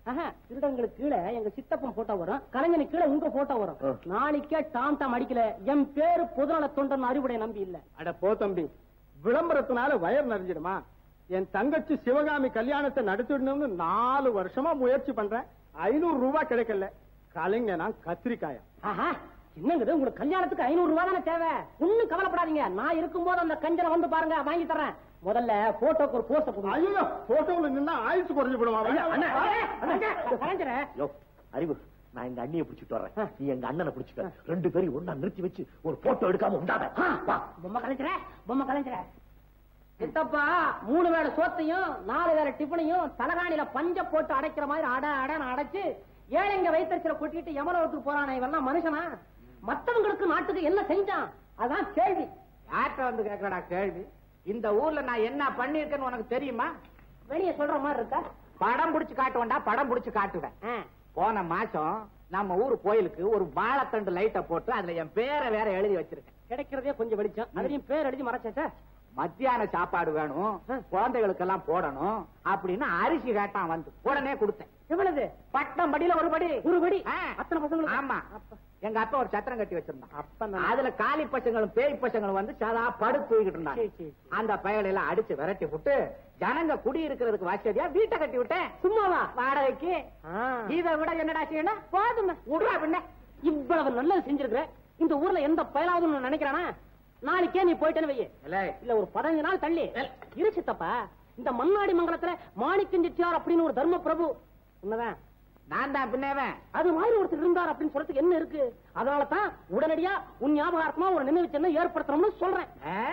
திருடங்களுக்கு கீழே எங்க சித்தப்பன் போட்டோ வரும் கலைஞனுக்கு கீழே உங்க போட்டோ வரும் ஆ. நாளைக்கே டாம் டாம் அடிக்கல என் பேரு பொதுநல தொண்டன் அறிவுடைய நம்பி இல்ல அட போ தம்பி விளம்பரத்தினால வயர் நிறைஞ்சிடுமா என் தங்கச்சி சிவகாமி கல்யாணத்தை நடத்திடணும்னு நாலு வருஷமா முயற்சி பண்றேன் ஐநூறு ரூபாய் கிடைக்கல கலைஞனா கத்திரிக்காயா ஆஹா என்னங்குது உங்களுக்கு கல்யாணத்துக்கு ஐநூறு ரூபாய் தானே தேவை ஒண்ணும் கவலைப்படாதீங்க நான் இருக்கும்போது அந்த கஞ்சனை வந்து பாருங்க வாங்கி தரேன் முதல்ல போட்டோக்கு ஒரு போஸ்ட் போடுங்க ஐயோ போட்டோல நின்னா ஆயுசு குறைஞ்சு விடுமா அண்ணா, அண்ணா, கலைஞரே யோ அறிவு நான் எங்க அண்ணியை பிடிச்சிட்டு வர்றேன் நீ எங்க அண்ணனை பிடிச்சிக்க ரெண்டு பேரும் ஒண்ணா நிறுத்தி வச்சு ஒரு போட்டோ எடுக்காம உண்டாத வா பொம்மை கலைஞர பொம்மை கலைஞர சித்தப்பா மூணு வேளை சோத்தையும் நாலு வேளை டிஃபனையும் தலகாணியில பஞ்ச போட்டு அடைக்கிற மாதிரி அட அடன்னு அடைச்சு ஏழைங்க வயிற்றுல கொட்டிட்டு எமலோகத்துக்கு போறானே இவெல்லாம் மனுஷனா மத்தவங்களுக்கு நாட்டுக்கு என்ன செஞ்சான் அதான் கேள்வி யார்கிட்ட வந்து கேட்கறடா கேள்வி இந்த ஊர்ல நான் என்ன பண்ணிருக்கேன்னு உனக்கு தெரியுமா வெளிய சொல்ற மாதிரி இருக்கா படம் புடிச்சு காட்டுவேன்டா படம் புடிச்சு காட்டுவேன் ஆ. போன மாசம் நம்ம ஊர் கோயிலுக்கு ஒரு வாழைத்தண்டு லைட்ட போட்டு அதுல என் பேரை வேற எழுதி வச்சிருக்கேன் கிடைக்கிறதே கொஞ்சம் வெளிச்சம் அதுலயும் பேர் எழுதி மறைச்சா மத்தியான சாப்பாடு வேணும் குழந்தைகளுக்கு எல்லாம் போடணும் அப்படின்னு அரிசி கேட்டான் வந்து உடனே கொடுத்தேன் எவ்வளவு பட்டம் படியில ஒரு படி ஒரு படி ஆ. அத்தனை பசங்களுக்கு ஆமா எங்க அப்பா ஒரு சத்திரம் கட்டி வச்சிருந்தான் அப்ப நான் அதுல காலி பசங்களும் பேய் பசங்களும் வந்து சதா படு தூக்கிட்டு இருந்தாங்க சரி, சரி, சரி. அந்த பயலை எல்லாம் அடிச்சு விரட்டி விட்டு ஜனங்க குடி இருக்கிறதுக்கு வசதியா வீட்டை கட்டி விட்டேன் சும்மாவா வாடகைக்கு ஆ. இதை விட என்னடா செய்யணும் போதுமே விடுறா பின்ன இவ்வளவு நல்லது செஞ்சிருக்கிற இந்த ஊர்ல எந்த பயலாவது நினைக்கிறானா நாளைக்கே நீ போயிட்டேன்னு வையே இல்லை இல்ல ஒரு பதினஞ்சு நாள் தள்ளி இரு சித்தப்பா இந்த மண்ணாடி மங்கலத்துல மாணிக்கம் செட்டியார் அப்படின்னு ஒரு தர்ம பிரபு உண்மைதான் நான் தான் பின்னவன் அது மாதிரி ஒருத்தர் இருந்தார் அப்படின்னு சொல்றதுக்கு என்ன இருக்கு அதனால தான் உடனடியா உன் ஞாபகார்த்தமா ஒரு நினைவு சின்னம் ஏற்படுத்தணும்னு சொல்றேன்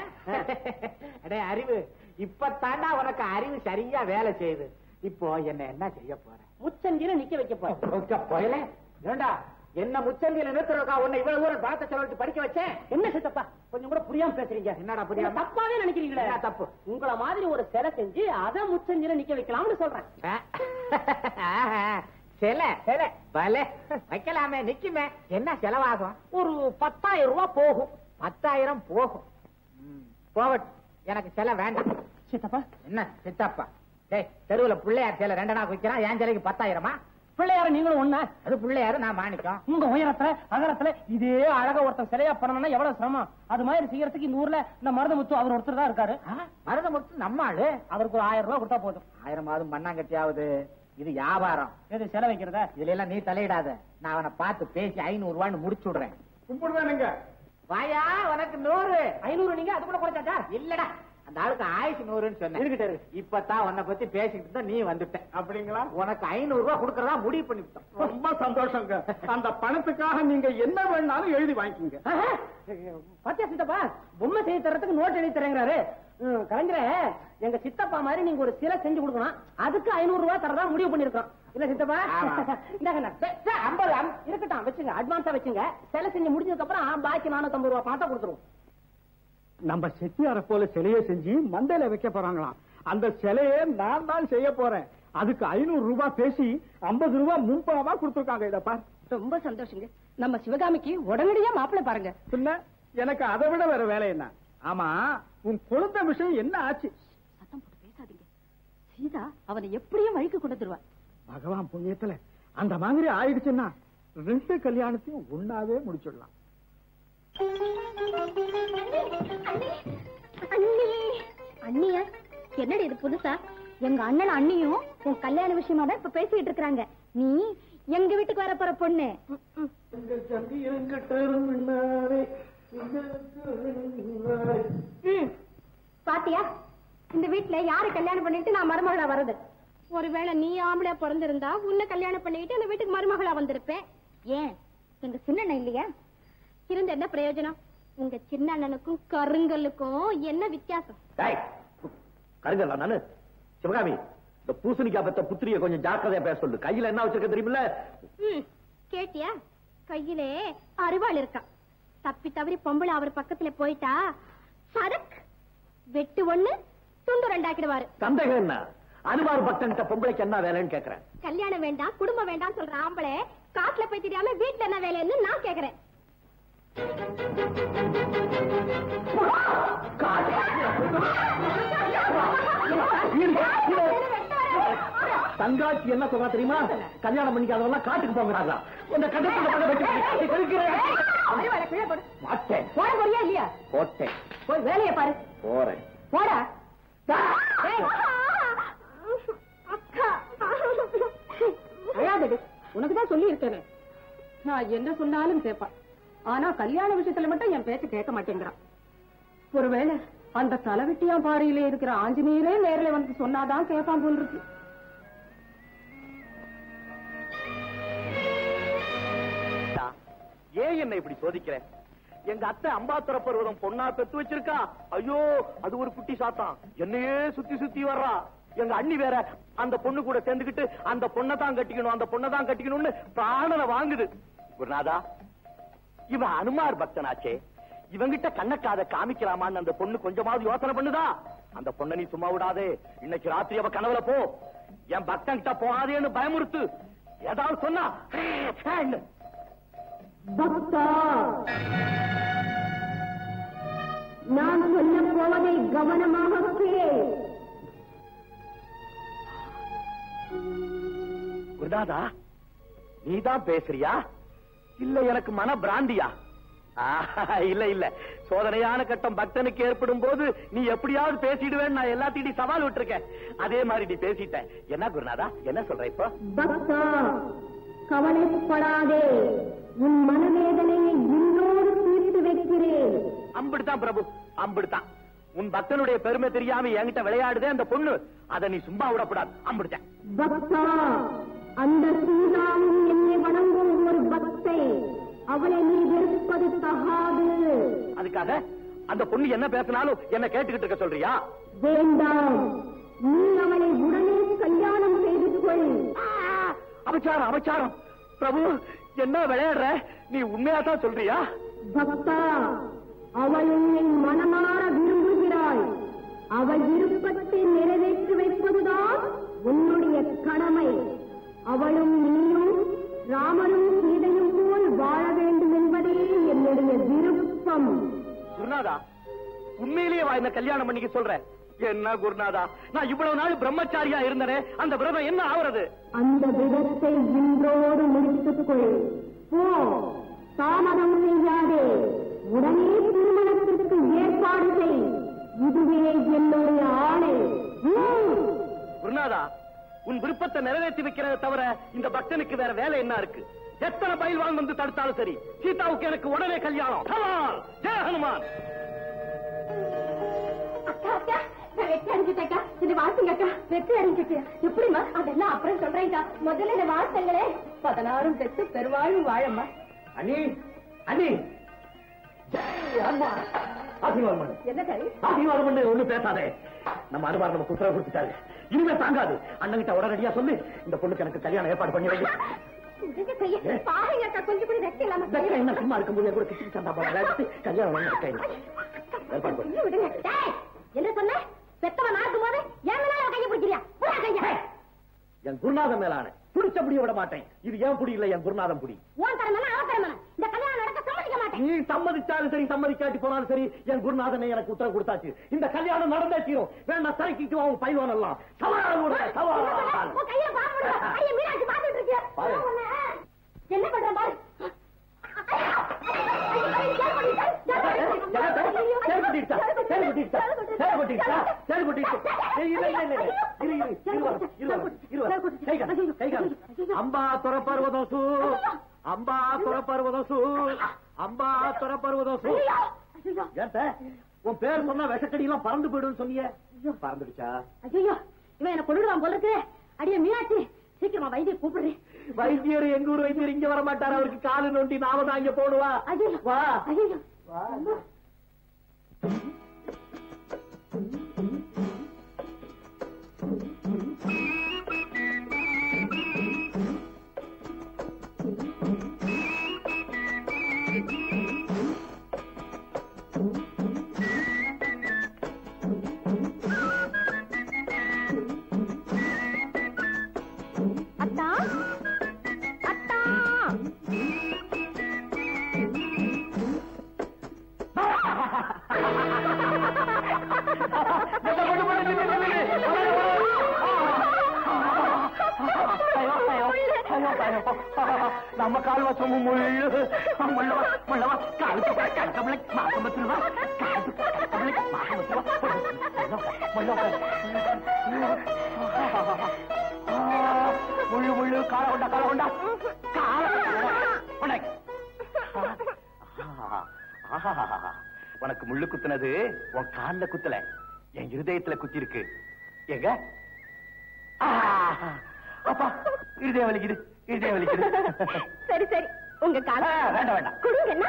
அடே அறிவு இப்ப தாண்டா உனக்கு அறிவு சரியா வேலை செய்யுது இப்போ என்ன என்ன செய்ய போற முச்சந்தியில நிக்க வைக்க போறேன் போயல ஏண்டா என்ன முச்சந்தியில நிறுத்துறக்கா உன்னை இவ்வளவு தூரம் பணத்தை செலவழிச்சு படிக்க வச்சேன் என்ன சித்தப்பா கொஞ்சம் கூட புரியாம பேசுறீங்க என்னடா புரியாம? என்ன தப்பாவே நினைக்கிறீங்களே என்ன தப்பு? உங்கள மாதிரி ஒரு சிலை செஞ்சு அதை முச்சந்தியில நிக்க வைக்கலாம்னு சொல்றேன் சில சில பல வைக்கலாமே நிக்குமே என்ன செலவாகும் ஒரு பத்தாயிரம் ரூபாய் போகும் பத்தாயிரம் போகும் ம், போகட்டும் எனக்கு சிலை வேண்டாம் சித்தப்பா என்ன சித்தப்பா டேய் தெருவுல பிள்ளையார் சிலை ரெண்டு நாள் வைக்கிறான் என் சிலைக்கு பத்தாயிரமா பிள்ளையார நீங்களும் ஒண்ணா அது பிள்ளையாரு நான் மாணிக்கம் உங்க உயரத்துல அகலத்துல இதே அழகா ஒருத்தன் சிலையா பண்ணணும்னா எவ்வளவு சிரமம் அது மாதிரி செய்யறதுக்கு இந்த ஊர்ல இந்த மருதமுத்து அவர் ஒருத்தர் தான் இருக்காரு மருதமுத்து நம்ம ஆளு அவருக்கு ஒரு ஆயிரம் ரூபாய் கொடுத்தா போதும் ஆயிரமாவது மண்ணாங்கட்டியாவது இது வியாபாரம் எது சிலை வைக்கிறதா இதுல எல்லாம் நீ தலையிடாத நான் அவனை பார்த்து பேசி ஐநூறு ரூபான்னு முடிச்சு விடுறேன் கும்பிடுவேனுங்க வாயா உனக்கு நூறு ஐநூறு நீங்க அது கூட குறைச்சாச்சா இல்லடா அந்த ஆளுக்கு ஆயுசு நூறுன்னு சொன்னேன் இருக்கட்டும், இருக்கு. இப்பதான் உன்னை பத்தி பேசிக்கிட்டு இருந்தா நீ வந்துட்ட அப்படிங்களா உனக்கு ஐநூறு ரூபாய் கொடுக்கறதா முடிவு பண்ணிவிட்டோம் ரொம்ப சந்தோஷங்க அந்த பணத்துக்காக நீங்க என்ன வேணாலும் எழுதி வாங்கிக்கோங்க ஆஹா. பாத்தியா சித்தப்பா பொம்மை செய்ய தரத்துக்கு நோட் எழுதி தரேங்கிறாரு ம், கலைஞரே எங்க சித்தப்பா மாதிரி நீங்க ஒரு சிலை செஞ்சு கொடுக்கணும் அதுக்கு ஐநூறு ரூபாய் தரதா முடிவு பண்ணிருக்கோம் இல்ல சித்தப்பா ஆமா. இந்தாங்க ஐம்பது இருக்கட்டும் வச்சுங்க அட்வான்ஸா வச்சுங்க சிலை செஞ்சு முடிஞ்சதுக்கு அப்புறம் பாக்கி நானூத்தி ஐம்பது ரூபாய் பணத்தை கொடுத்துருவோம் நம்ம செட்டியார போல சிலையை செஞ்சு மண்டையில வைக்க போறாங்களாம் அந்த சிலையை நான் தான் செய்ய போறேன் அதுக்கு ஐநூறு ரூபாய் பேசி ஐம்பது ரூபாய் முன்பணமா கொடுத்துருக்காங்க இத பார் ரொம்ப சந்தோஷங்க நம்ம சிவகாமிக்கு உடனடியா மாப்பிள்ளை பாருங்க பின்ன எனக்கு அதை விட வேற வேலை என்ன ஆமா உன் குழந்தை விஷயம் என்ன ஆச்சு சத்தம் போட்டு பேசாதீங்க சீதா அவனை எப்படியும் வழிக்கு கொண்டு தருவா பகவான் புண்ணியத்துல அந்த மாதிரி ஆயிடுச்சுன்னா ரெண்டு கல்யாணத்தையும் ஒன்னாவே முடிச்சிடலாம் அண்ணி அண்ணியா என்னடி இது புதுசா எங்க அண்ணன் அண்ணியும் உன் கல்யாண விஷயமா தான் இப்ப பேசிட்டு இருக்காங்க நீ எங்க வீட்டுக்கு வர போற பொண்ணு ம், ம். ம். பாத்தியா இந்த வீட்டுல யாரு கல்யாணம் பண்ணிட்டு நான் மருமகளா வர்றது ஒருவேளை நீ ஆம்பளையா பிறந்திருந்தா உன்னை கல்யாணம் பண்ணிக்கிட்டு இந்த வீட்டுக்கு மருமகளா வந்திருப்பேன் ஏன் எங்க சின்ன அண்ணன் இல்லையா இருந்த என்ன பிரயோஜனம் உங்க சின்ன அண்ணனுக்கும் கருங்கல்லுக்கும் என்ன வித்தியாசம் டேய், கருங்கல்ல நானு சிவகாமி இந்த பூசணிக்காய் பெத்த புத்திரிய கொஞ்சம் ஜாக்கிரதையா பேச சொல்லு கையில என்ன வச்சிருக்க தெரியுமில்ல ம், கேட்டியா கையிலே அருவாள் இருக்கான் தப்பி தவறி பொம்பளை அவர் பக்கத்துல போயிட்டா சரக் வெட்டு ஒண்ணு துண்டு ரெண்டாக்கிடுவாரு சந்தேகம் என்ன அனுமார் பக்தன்கிட்ட பொம்பளைக்கு என்ன வேலைன்னு கேக்குறேன் கல்யாணம் வேண்டாம் குடும்பம் வேண்டாம் சொல்ற ஆம்பளை காட்டுல போய் தெரியாம வீட்டுல என்ன வேலைன்னு நான் கேக்குறேன் தங்காச்சி என்ன சொல்றா தெரியுமா கல்யாணம் பண்ணிக்காதவெல்லாம் காட்டுக்கு போகிறாங்களா உங்க கண்ணத்துல மழை வெட்டி கழிக்கிறேன் மாட்டேன் போட போறியா இல்லையா போட்டேன் போய் வேலையை பாரு போறேன் போடா ஏய், அழாதடி உனக்கு தான் சொல்லி இருக்கேனே நான் என்ன சொன்னாலும் கேட்பான் ஆனா கல்யாண விஷயத்துல மட்டும் என் பேச்சு கேட்க மாட்டேங்கிறான் ஒருவேளை அந்த தலைவெட்டியா பாறையில இருக்கிற ஆஞ்சநேயரே நேர்ல வந்து சொன்னாதான் கேட்பான் போல் இருக்கு ஏன் என்ன இப்படி சோதிக்கிற எங்க அத்தை அம்பாத்துற பருவதம் பொண்ணா பெத்து வச்சிருக்கா ஐயோ அது ஒரு குட்டி சாத்தான் என்னையே சுத்தி சுத்தி வர்றா எங்க அண்ணி வேற அந்த பொண்ணு கூட சேர்ந்துக்கிட்டு அந்த பொண்ணை தான் கட்டிக்கணும் அந்த பொண்ணை தான் கட்டிக்கணும்னு பிராணனை வாங்குது குருநாதா இவன் அனுமார் பக்தனாச்சே இவங்கிட்ட கண்ணக்காத காமிக்கலாமான்னு அந்த பொண்ணு கொஞ்சமாவது யோசனை பண்ணுதா அந்த பொண்ணை நீ சும்மா விடாதே இன்னைக்கு ராத்திரி அவ கனவுல போ என் பக்தன் கிட்ட போகாதேன்னு பயமுறுத்து ஏதாவது சொன்னா ஃபேன்னு. பக்தா நான் சொல்ல போவதை கவனமாக கேள் குருநாதா நீதான் பேசுறியா இல்ல எனக்கு மன பிராந்தியா ஆஹா, இல்ல இல்ல சோதனையான கட்டம் பக்தனுக்கு ஏற்படும் போது நீ எப்படியாவது பேசிடுவேன்னு நான் எல்லாத்தையும் சவால் விட்டுருக்கேன் அதே மாதிரி நீ பேசிட்ட என்ன குருநாதா என்ன சொல்ற இப்போ பக்தா கவலைப்படாதே உன் மனவேதனையை இன்றோடு தீர்த்து வைக்கிறேன் அம்பிடுதான் பிரபு அம்பிடுதான் உன் பக்தனுடைய பெருமை தெரியாம என்கிட்ட விளையாடுதே அந்த பொண்ணு அதை நீ சும்மா விடக்கூடாது அம்பிடுதான் பக்தா அந்த சீதாவும் என்னை வணங்கும் ஒரு பக்தை அவளை நீ வெறுப்பது தகாது அதுக்காக அந்த பொண்ணு என்ன பேசினாலும் என்ன கேட்டுக்கிட்டு இருக்க சொல்றியா வேண்டாம் நீ அவளை உடனே கல்யாணம் செய்து கொள் அபச்சாரம் அபச்சாரம் பிரபு என்ன விளையாடுற நீ உண்மையா தான் சொல்றியா பக்தா அவள் உன்னை மனமாற விரும்புகிறாள் அவள் விருப்பத்தை நிறைவேற்றி வைப்பதுதான் உன்னுடைய கடமை அவளும் நீயும் ராமனும் சீதையும் போல் வாழ வேண்டும் என்பதே என்னுடைய விருப்பம் குருநாதா உண்மையிலேயே வா என்ன கல்யாணம் பண்ணிக்க சொல்ற என்ன குருநாதா நான் இவ்வளவு நாள் பிரம்மச்சாரியா இருந்தனே அந்த விரதம் என்ன ஆவறது அந்த விதத்தை இன்றோடு முடித்துக் கொள் போ தாமதம் செய்யாதே உடனே திருமணத்திற்கு ஏற்பாடு செய் இதுவே என்னுடைய ஆணை ம். குருநாதா உன் விருப்பத்தை நிறைவேற்றி வைக்கிறத தவிர இந்த பக்தனுக்கு வேற வேலை என்ன இருக்கு எத்தனை பயில்வான் வந்து தடுத்தாலும் சரி சீதாவுக்கு எனக்கு உடனே கல்யாணம் Come on, ஜெய ஹனுமான் அக்கா அக்கா நான் வெற்றி அடைஞ்சிட்டேக்கா இது வாழ்த்துங்க அக்கா வெற்றி அடைஞ்சிட்டு எப்படிமா அதெல்லாம் அப்புறம் சொல்றேன்க்கா முதல்ல இந்த வாழ்த்துங்களே பதினாறும் பெற்று பெருவாழும் வாழம்மா அண்ணி அண்ணி ஜெய் ஹனுமான் ஆசீர்வாதம் பண்ணு என்ன கை ஆசீர்வாதம் பண்ணு ஒண்ணு பேசாதே நம்ம அனுமார் நமக்கு உத்தரவு கொடுத்துட்டாரு இனிமே தாங்காது அண்ணன் கிட்ட உடனடியா சொல்லு இந்த பொண்ணுக்கு எனக்கு கல்யாணம் ஏற்பாடு பண்ணி வைங்க பாருங்க அக்கா கொஞ்சம் கூட வெற்றி இல்லாம வெக்கம் என்ன சும்மா இருக்கும்போது கூட கிட்டி சண்டா போல விளையாடிட்டு கல்யாணம் பண்ணி வைக்க ஏற்பாடு பண்ணு கொஞ்சம் விடுங்க டேய், என்ன சொன்ன பெத்தவன் நாக்கும் போது என் மேல அவன் கையை பிடிக்கிறியா புறா கையா என் குருநாதன் மேலான புடிச்சபடிய விட மாட்டேன் இது ஏன் புடி இல்ல என் குருநாதன் புடி உன் தரமான அவன் தரமான இந்த கல்யாணம் நடக்க சம்மதிக்க மாட்டேன் நீ சம்மதிச்சாலும் சரி சம்மதிக்காட்டி போனாலும் சரி என் குருநாதனை எனக்கு உத்தரவு கொடுத்தாச்சு இந்த கல்யாணம் நடந்தே தீரும் வேணா தரைக்கிட்டு அவன் பைவான் எல்லாம் சவால் விட சவால் உன் கையில பாம்பு விடுற. ஐயா, மீனாட்சி பாத்துட்டு இருக்கியா? பாரு. உன்னை, என்ன பண்றேன் பாரு ஐயா, ஐயா, ஐயா, ஜெல் பண்ணிட்டேன், ஜெல் பண்ணிட்டேன். ஐயோ, அம்பா துறப்பருவதம் சூ அம்பா துறப்பருவதம் சூ அம்பா துறப்பருவதம் சூ ஐயோ, ஏத்த உன் பேர் சொன்னா விஷக்கடி எல்லாம் பறந்து போயிடும் சொன்னியே பறந்துடுச்சா ஐயோ, இவன் என்ன கொண்டுடுவான் போல இருக்கு அடியே மீனாட்சி சீக்கிரமா வைத்திய கூப்பிடுறேன் வைத்தியர் எங்க ஊர் வைத்தியர் இங்க வர மாட்டாரு அவருக்கு காலு நோண்டி நாம தான் இங்க போடுவா ஐயோ வா ஐயோ அத்தா அத்தா ஆ நம்ம கால் வசமும் முள்ளு முள்ளவா முள்ளவா காலுக்கு கணக்கமில்லை மாசம் பத்து ரூபா காலுக்கு கணக்கமில்லை மாசம் பத்து ரூபா முள்ளவா முள்ளு முள்ளு கால கொண்டா கால கொண்டா கால கொண்டா ஆஹா, உனக்கு முள்ளு குத்துனது உன் கால்ல குத்தல என் இருதயத்துல குத்தி இருக்கு எங்க ஆ, அப்பா இருதயம் வலிக்குது இருதயம் வலிக்குது சரி சரி உங்க கால ஆ, வேண்டாம் வேண்டாம் கொடுங்க என்ன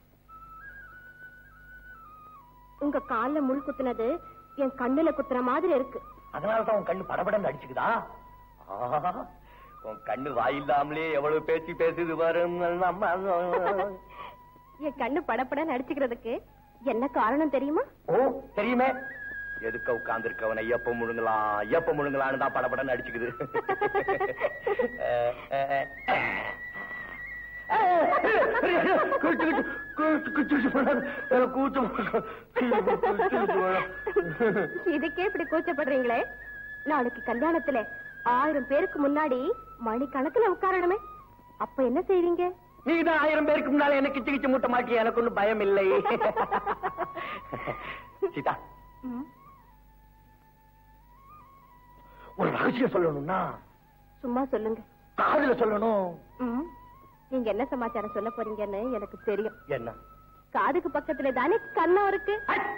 உங்க கால்ல முள் குத்துனது என் கண்ணுல குத்துற மாதிரி இருக்கு அதனாலதான் உன் கண்ணு படபடன்னு அடிச்சுக்குதா ஆஹா, உன் கண்ணு வாயில்லாமலே எவ்வளவு பேச்சு பேசுது வரும் என் கண்ணு படப்படன்னு அடிச்சுக்கிறதுக்கு என்ன காரணம் தெரியுமா ஓ தெரியுமே எதுக்க உட்கார்ந்துருக்கவனை எப்ப முழுங்கலாம் எப்ப முழுங்கலான்னு தான் படபடன்னு அடிச்சுக்குது அஹ், அஹ், அஹ். குச்சு, குச்சு, குச்சு, குச்சு போடாது. கூச்சம் கூச்சம் போடாது. இதுக்கே இப்படி கூச்சப்படுறீங்களே நாளைக்கு கல்யாணத்துல ஆயிரம் பேருக்கு முன்னாடி மணிக்கணக்குல உட்காரணுமே அப்ப என்ன செய்வீங்க நீதான் ஆயிரம் பேருக்கு முன்னால என்ன கிச்சு கிச்சு மூட்ட மாட்டி எனக்கு ஒண்ணும் பயம் இல்லை சீதா ஒரு ரகசியம் சொல்லணும்னா சும்மா சொல்லுங்க காதுல சொல்லணும் ம். நீங்க என்ன சமாச்சாரம் சொல்ல போறீங்கன்னு எனக்கு தெரியும் என்ன காதுக்கு பக்கத்துல தானே கண்ணம் இருக்கு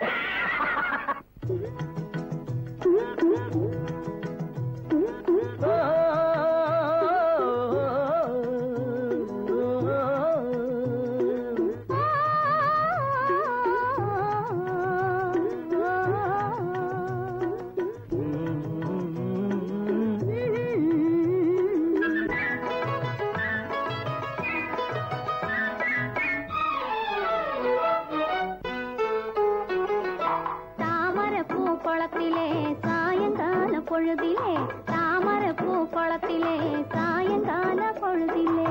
தாமரை பூ குளத்திலே சாயங்கால பொழுதிலே தாமரை பூ குளத்திலே சாயங்கால பொழுதிலே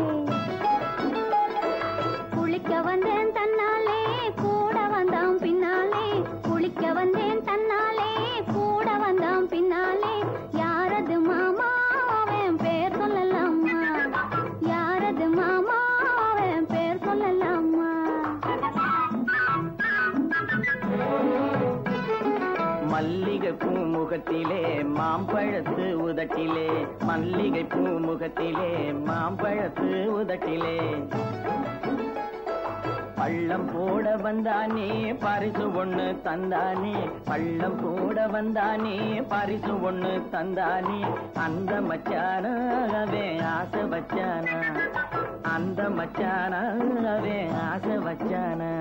குளிக்க வந்தேன் தன்னாலே கூட வந்தான் பின்னாலே குளிக்க வந்தேன் தன்னாலே கூட வந்தான் பின்னாலே யாரது மாமா அவன் பேர் சொல்லலாமா யாரது மாமா அவன் பேர் சொல்லலாமா மல்லிகை பூமுகத்திலே மாம்பழத்து உதட்டிலே மல்லிகை பூமுகத்திலே மாம்பழத்து உதட்டிலே பள்ளம் போட வந்தானே பரிசு ஒண்ணு தந்தானே பள்ளம் போட வந்தானே பரிசு ஒண்ணு தந்தானே அந்த மச்சானாவே ஆசை வச்சானா அந்த மச்சானாவே ஆசை வச்சானா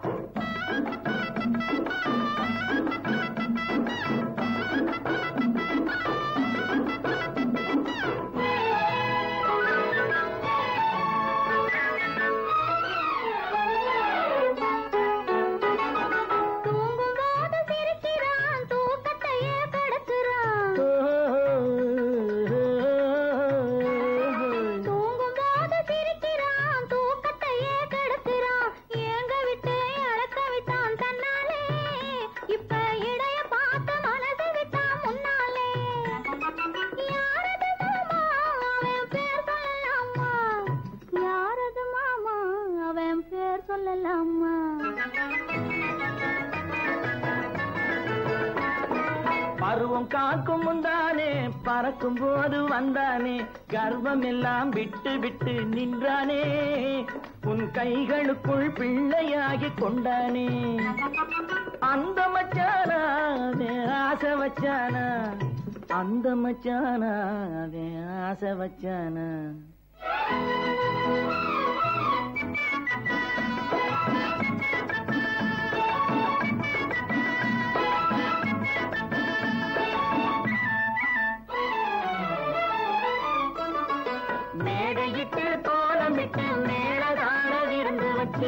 தூங்கும்போது சிரிக்கிறான் தூக்கத்தையே கெடுக்கிறான் தூங்கும்போது சிரிக்கிறான் தூக்கத்தையே கெடுக்கிறான் ஏங்க விட்டு அழக்க விட்டான் தன்னாலே இப்ப இடைய பார்த்து மனசு விட்டான் முன்னாலே யாரது மாமா அவன் பேர் சொல்லலாமா யாரது மாமா அவன் பேர் சொல்லலாமா பருவம் காக்கும் முந்தானே பறக்கும் போது வந்தானே கர்வம் எல்லாம் விட்டு விட்டு நின்றானே உன் கைகளுக்குள் பிள்ளையாகி கொண்டானே அந்த மச்சானா அவன் ஆசை வச்சானா அந்த மச்சானா அவன் ஆசை வச்சானா மேடையிட்டு கோலமிட்டு மேலதான விருந்து வச்சு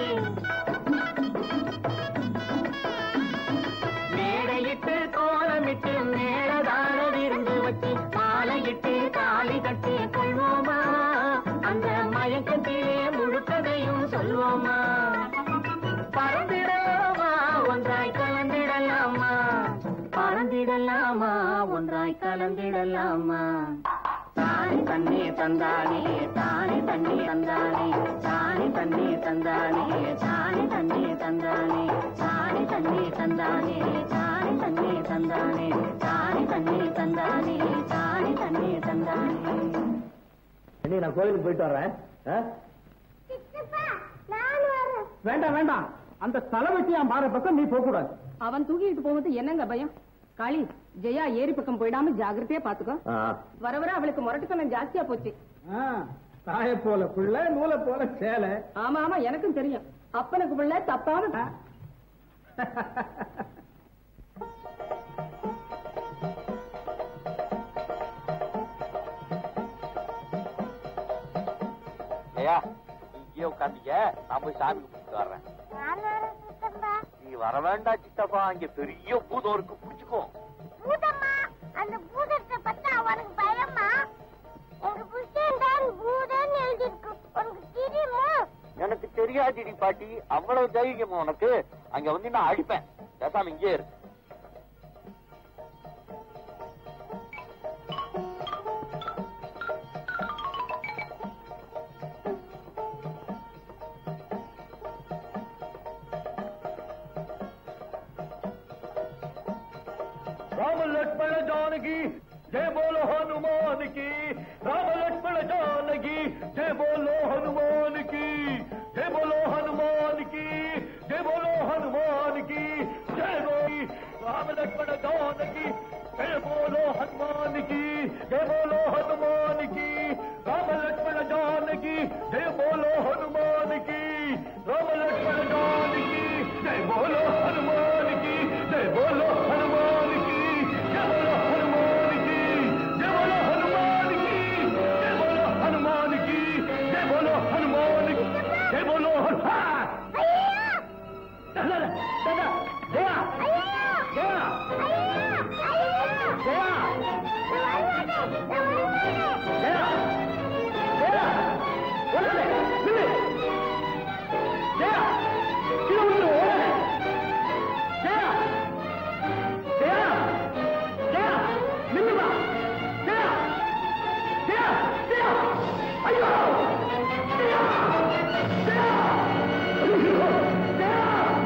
மேடையிட்டு கோலமிட்டு மேலதான விருந்து வச்சு மாலையிட்டு தாலி கட்டி கொள்வோமா அந்த மயக்கத்திலே முழுக்கதையும் சொல்வோமா பறந்திடலாமா ஒன்றாய் கலந்திடலாமா பறந்திடலாமா ஒன்றாய் கலந்திடலாமா தாய் தண்ணி தந்தானே தானே தண்ணி தந்தானே தானே தண்ணி தந்தானே தானே தண்ணி தந்தானே தானே தண்ணி தந்தானே தானே தண்ணி தந்தானே தானே தண்ணி தந்தானே தானே தண்ணி தந்தானே அண்ணி நான் கோயிலுக்கு போயிட்டு வர்றேன் ஆ? சித்தப்பா நான் வரேன் வேண்டாம் வேண்டாம் அந்த தலைவட்டியா மாற பக்கம் நீ போக கூடாது அவன் தூக்கிட்டு போவது என்னங்க பயம் காளி ஜெயா ஏரி பக்கம் போயிடாம ஜாகிரதையா பாத்துக்கோ ஆ. வர வர அவளுக்கு முரட்டுத்தனம் ஜாஸ்தியா போச்சு ஆ, தாயை போல பிள்ளை நூலை போல சேலை ஆமா ஆமா எனக்கும் தெரியும் அப்பனுக்கு பிள்ளை தப்பாம ஐயா நீ இங்கேயே உட்காந்தீங்க நான் போய் சாமி கும்பிட்டு வர்றேன் நான் வரேன் சித்தப்பா நீ வர வேண்டாம் சித்தப்பா இங்க பெரிய பூதம் இருக்கு புடிச்சுக்கோ பூதம்மா அந்த பூதத்தை பார்த்தா அவனுக்கு பயமா எங்க புருஷன் தான் பூதம்னு எழுதிருக்கு உனக்கு தெரியுமா எனக்கு தெரியாதுடி பாட்டி அவ்வளவு தைரியமா உனக்கு அங்க வந்து நான் அடிப்பேன் பேசாம இங்கே இரு राम लक्ष्मण जानकी जय बोलो हनुमान की राम लक्ष्मण जानकी जय बोलो हनुमान की जय बोलो हनुमान की जय बोलो हनुमान की जय बोली राम लक्ष्मण जानकी जय बोलो हनुमान की जय बोलो हनुमान की राम लक्ष्मण जानकी जय बोलो हनुमान की राम लक्ष्मण जानकी जय बोलो हनुमान की जय बोलो हनुमान की जय बोलो हनुमान की जय बोलो हनुमान की जय बोलो हनुमान की जय बोलो हनुमान की जय बोलो हनुमान दादा दादा जया जया जया जया जया ஓடாதே நில்லு ஜெயா கீழே விழுந்து ஓடாதே ஜெயா ஜெயா ஜெயா நில்லுமா ஜெயா ஜெயா ஜெயா ஐயோ ஜெயா ஜெயா ஐயோ ஜெயா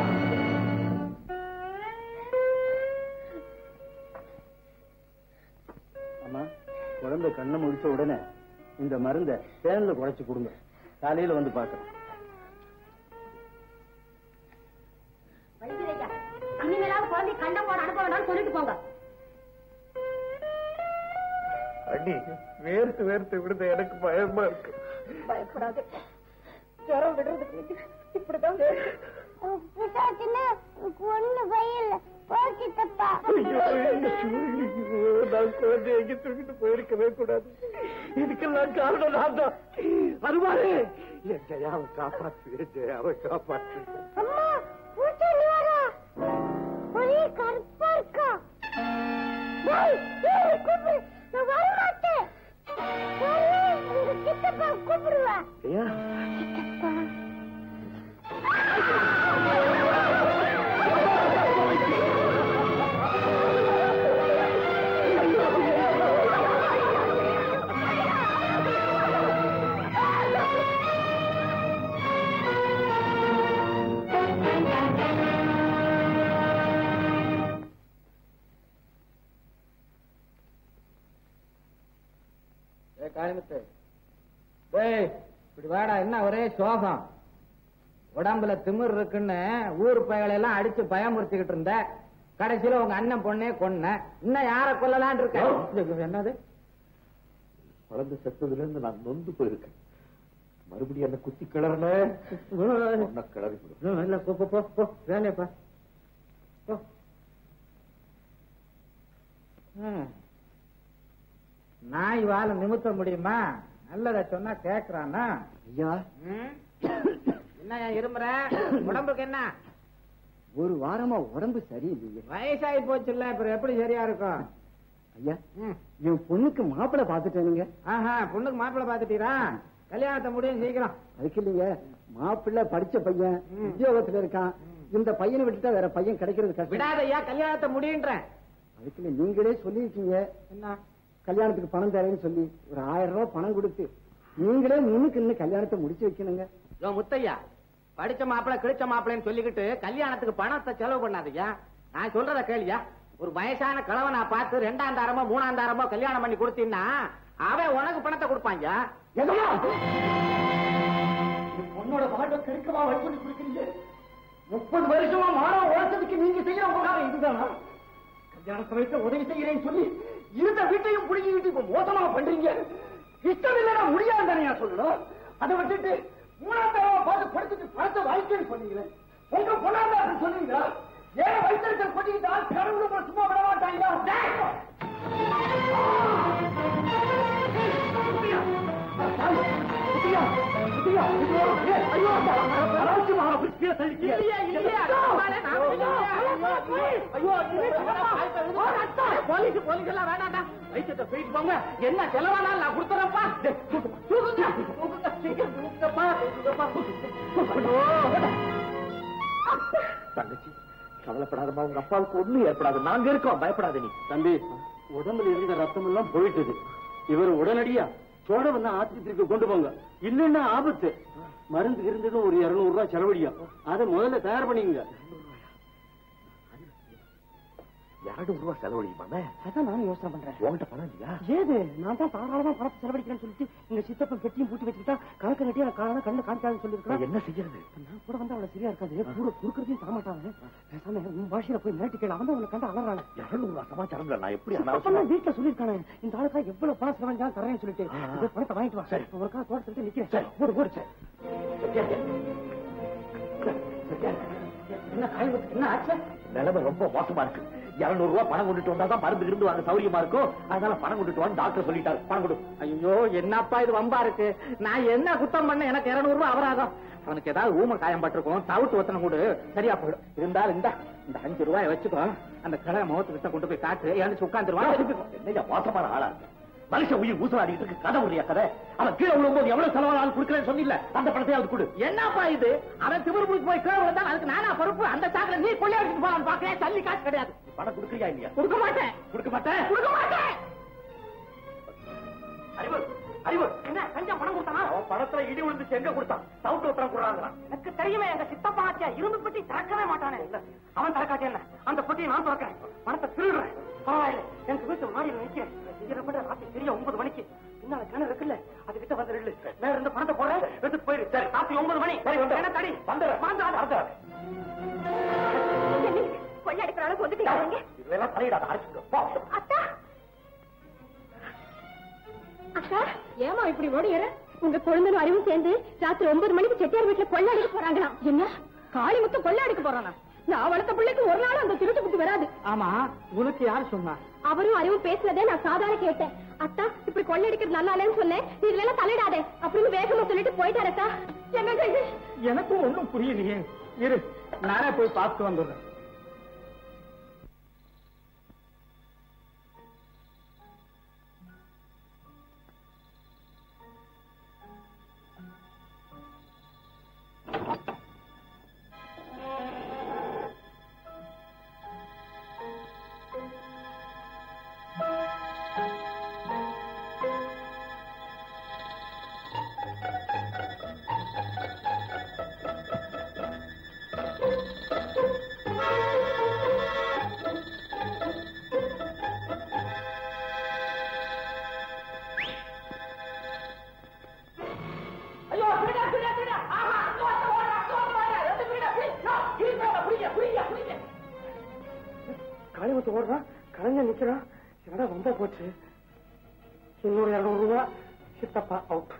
அம்மா குழந்தை கண்ணை முடிச்ச உடனே இந்த மருந்தை தேன்ல குழைச்சு கொடுங்க காலையில வந்து பாக்குறேன் வைத்தியரையா இனிமேலாவது குழந்தை கண்டம் போட அனுப்ப வேண்டாம்னு சொல்லிட்டு போங்க அண்ணி வேர்த்து வேர்த்து விடுத எனக்கு பயமா இருக்கு பயப்படாதே ஜரம் விடுறதுக்கு இப்படிதான் பிசாச்சுன்னா உனக்கு ஒண்ணு பயம் போக்கிட்டப்பா ஐயோ, ஐயோ, நான் குழந்தை எங்க தூக்கிட்டு போயிருக்கவே கூடாது இதுக்கெல்லாம் காரணம் நான் தான் வருவாரு என் ஜெயாவை காப்பாத்து என் ஜெயாவை காப்பாத்து அம்மா பூச்சாண்டி வரா ஒரே கருப்பா இருக்கா டேய், டேய், கூப்பிடு நான் வர மாட்டேன் வரேன், உங்க சித்தப்பா கூப்பிடுவேன் ஜெயா சித்தப்பா ஏ காளிமுத்து டேய் இப்படி வாடா என்ன ஒரே சோகம் உடம்புல திமிர் இருக்குன்னு ஊர் பயகளை எல்லாம் அடிச்சு பயமுறுத்திக்கிட்டு இருந்த கடைசியில உங்க அண்ணன் பொண்ணே கொன்ன இன்னும் யார கொல்லலான் இருக்க இது என்னது குழந்தை செத்ததுல இருந்து நான் நொந்து போயிருக்கேன் மறுபடியும் என்ன குத்தி கிளறல உன்னை கிளறி விடும் இல்ல போ போ, போ போ வேலையை பா போ ம். நாய் வாழ நிமித்த முடியுமா நல்லத சொன்னா கேக்குறானா ஐயா ம்? என்ன இருமுற உடம்புக்கு என்ன ஒரு வாரமா உடம்பு சரியில்லையே வயசாகி போச்சுல்ல அப்புறம் எப்படி சரியா இருக்கும் ஐயா ம். என் பொண்ணுக்கு மாப்பிள்ளை பாத்துட்டேனுங்க ஆஹா பொண்ணுக்கு மாப்பிள்ளை பாத்துட்டீரா கல்யாணத்தை முடியும் சீக்கிரம் அதுக்கு இல்லைங்க மாப்பிள்ளை படிச்ச பையன் ம். உத்தியோகத்துல இருக்கான் இந்த பையனை விட்டுட்டா வேற பையன் கிடைக்கிறது கஷ்டம் விடாதையா கல்யாணத்தை முடியுன்றேன் அதுக்கு இல்ல நீங்களே சொல்லியிருக்கீங்க என்ன கல்யாணத்துக்கு பணம் தரேன்னு சொல்லி ஒரு ஆயிரம் ரூபாய் பணம் கொடுத்து நீங்களே முன்னுக்கு நின்னு கல்யாணத்தை முடிச்சு வைக்கணுங்க யோ முத்தையா படிச்ச மாப்பிள கிழிச்ச மாப்பிளைன்னு சொல்லிக்கிட்டு கல்யாணத்துக்கு பணத்தை செலவு பண்ணாதீங்க நான் சொல்றத கேளியா ஒரு வயசான கிழவனா பார்த்து ரெண்டாம் தாரமோ மூணாம் தாரமோ கல்யாணம் பண்ணி கொடுத்தீங்கன்னா அவன் உனக்கு பணத்தை கொடுப்பாங்க உன்னோட வாழ்வை கெடுக்கமா வழி சொல்லி கொடுக்குறீங்க முப்பது வருஷமா மானம் உழைச்சதுக்கு நீங்க செய்யற உபகாரம் இதுதானா கல்யாண சமயத்துல உதவி செய்யறேன்னு சொல்லி இருந்த வீட்டையும் புடிங்கிட்டு இப்ப மோசமா பண்றீங்க இஷ்டம் இல்லைன்னா முடியாதுன்னு சொல்லணும் அதை விட்டுட்டு மூணாம் தடவை பார்த்து படுத்துட்டு பணத்தை வாய்க்கன்னு சொன்னீங்களே உங்க பொண்ணாந்தாரு சொன்னீங்களா ஏன் வயிற்றுச்சல் கொட்டிக்கிட்டா கடவுள் உங்களை சும்மா விட மாட்டாங்களா என்ன செலவானாலும் நான் கொடுத்துறப்பா தங்கச்சி கவலைப்படாதமா உங்க அப்பாவுக்கு ஒண்ணும் ஏற்படாது நாங்க இருக்கோம் பயப்படாத நீ தம்பி உடம்புல இருந்த ரத்தம் எல்லாம் போயிட்டது இவர் உடனடியா சோழ வந்து ஆஸ்பத்திரிக்கு கொண்டு போங்க இல்லைன்னா ஆபத்து மருந்து இருந்ததும் ஒரு இருநூறு ரூபாய் செலவழியா அதை முதல்ல தயார் பண்ணிக்கங்க இரநூறு ரூபாய் செலவழியுமாமே அதான் நானும் யோசனை பண்றேன் உங்ககிட்ட பணம் இல்லையா ஏது நான் தான் தாராளமா பணத்தை செலவழிக்கிறேன்னு சொல்லிட்டு எங்க சித்தப்பன் கெட்டியும் பூட்டி வச்சுக்கிட்டா கணக்கு நட்டி எனக்கு காரணம் கண்ணு காமிக்காதுன்னு சொல்லிருக்கேன் என்ன செய்யறது நான் கூட வந்து அவளை சரியா இருக்காது கூட குடுக்கறதையும் தர மாட்டாங்க பேசாம உன் பாஷையில போய் மேட்டு கேளு அவன் உன்னை கண்டு அலறாங்க இருநூறு ரூபாய் சமாச்சாரம் நான் எப்படி அப்பதான் அனாவசியமா வீட்டுல சொல்லிருக்கானே இந்த ஆளுக்கா எவ்வளவு பணம் செலவழிஞ்சாலும் தரேன்னு சொல்லிட்டு இதோ பணத்தை வாங்கிட்டு வா சரி. ஒருக்கா தோட்டத்துக்கு நிக்கிறேன் சரி. ஓடு ஓடு சார் என்ன காய்வு என்ன ஆச்சு நிலைமை ரொம்ப மோசமா இருக்கு இருநூறு ரூபாய் பணம் கொண்டுட்டு வந்தா தான் மருந்து இருந்து வாங்க சௌரியமா இருக்கும் அதனால பணம் கொண்டுட்டு வாங்க டாக்டர் சொல்லிட்டாரு பணம் கொடு ஐயோ என்னப்பா இது வம்பா இருக்கு நான் என்ன குத்தம் பண்ண எனக்கு இருநூறு ரூபாய் அபராதம் அவனுக்கு ஏதாவது ஊம காயம் பட்டிருக்கும் தவிட்டு ஒத்தனை கூடு சரியா போயிடும் இருந்தாலும் இந்த இந்த அஞ்சு ரூபாய் வச்சுக்கோ அந்த கடை முகத்துக்கிட்ட கொண்டு போய் காட்டு எழுந்து உட்காந்துருவான் என்னையா மோசமான ஆளா இருக்கு மனுஷன் உயிர் ஊசலாடிட்டு இருக்கு கதை உடைய கதை அவன் கீழே விழும்போது எவ்வளவு செலவானாலும் கொடுக்கலன்னு சொன்னில்ல அந்த பணத்தையாவது கொடு என்னப்பா இது அவன் திமிரு பிடிச்சி போய் கீழே விழுந்தா அதுக்கு நானா பொறுப்பு அந்த சாக்கில நீ கொள்ளை அடிச்சுட்டு போறான் பாக்கிறேன் தள்ளி காசு கிடையாது பணம் கொடுக்கறியா இல்லையா கொடுக்க மாட்டேன் கொடுக்க மாட்டேன் கொடுக்க மாட்டேன் அறிவு அறிவு என்ன கஞ்சா பணம் கொடுத்தானா அவன் பணத்துல இடி விழுந்துச்சு எங்க கொடுத்தான் சவுண்ட் ஒருத்தரம் கொடுறாங்களாம் எனக்கு தெரியுமே எங்க சித்தப்பா ஆச்சியா இரும்பு பெட்டி திறக்கவே மாட்டானே இல்ல அவன் திறக்காட்டி என்ன அந்த பெட்டியை நான் திறக்கிறேன் பணத்தை திருடுறேன் பரவாயில்ல எனக்கு வீட்டு மாடியில் நிக்கிறேன் இதுல மட்டும் ராத்திரி சரியா ஒன்பது மணிக்கு பின்னால கிணறு இருக்குல்ல அதுகிட்ட வந்து ரெண்டு வேற இருந்து பணத்தை போடுறேன் எடுத்துட்டு போயிரு சரி ராத்திரி ஒன்பது மணி சரி வந்து என்ன தடி வந்துடுறேன் வந்துடுறேன் கொள்ளடிக்கிற அளவுக்கு வந்துட்டீங்க இதெல்லாம் தலையிடாத அரைச்சுக்கோ போ. அத்தா அக்கா ஏமா இப்படி ஓடியற உங்க குழந்தையும் அறிவும் சேர்ந்து ராத்திரி ஒன்பது மணிக்கு செட்டியார் வீட்டுல கொள்ளடிக்க போறாங்களாம் என்ன காளி முத்து கொள்ளடிக்க போறானா நான் வளர்த்த பிள்ளைக்கு ஒரு நாள் அந்த திருட்டு புத்தி வராது ஆமா உனக்கு யார் சொன்னா அவரும் அறிவும் பேசுனதே நான் சாதாரண கேட்டேன் அத்தா இப்படி கொள்ளடிக்கிறது நல்லா இல்லைன்னு சொன்னேன் நீ இதுல எல்லாம் தலையிடாதே அப்படின்னு வேகமா சொல்லிட்டு போயிட்டாரு அத்தா என்னங்க இது எனக்கும் ஒண்ணும் புரியலையே இரு நானே போய் பார்த்து வந்துடுறேன் ஐயோ பிடிடா பிடிடா பிடிடா ஆஹா அங்க வந்து ஓடுறா அங்க வந்து ஓடுறா ரெண்டு பிடிடா பிடி யோ இருங்க புடிங்க புடிங்க புடிங்க காளிமுத்து ஓடுறான் கலைஞர் நிக்கிறான் என்னடா வந்தா போச்சு இன்னொரு இருநூறு ரூபா சித்தப்பா அவுட்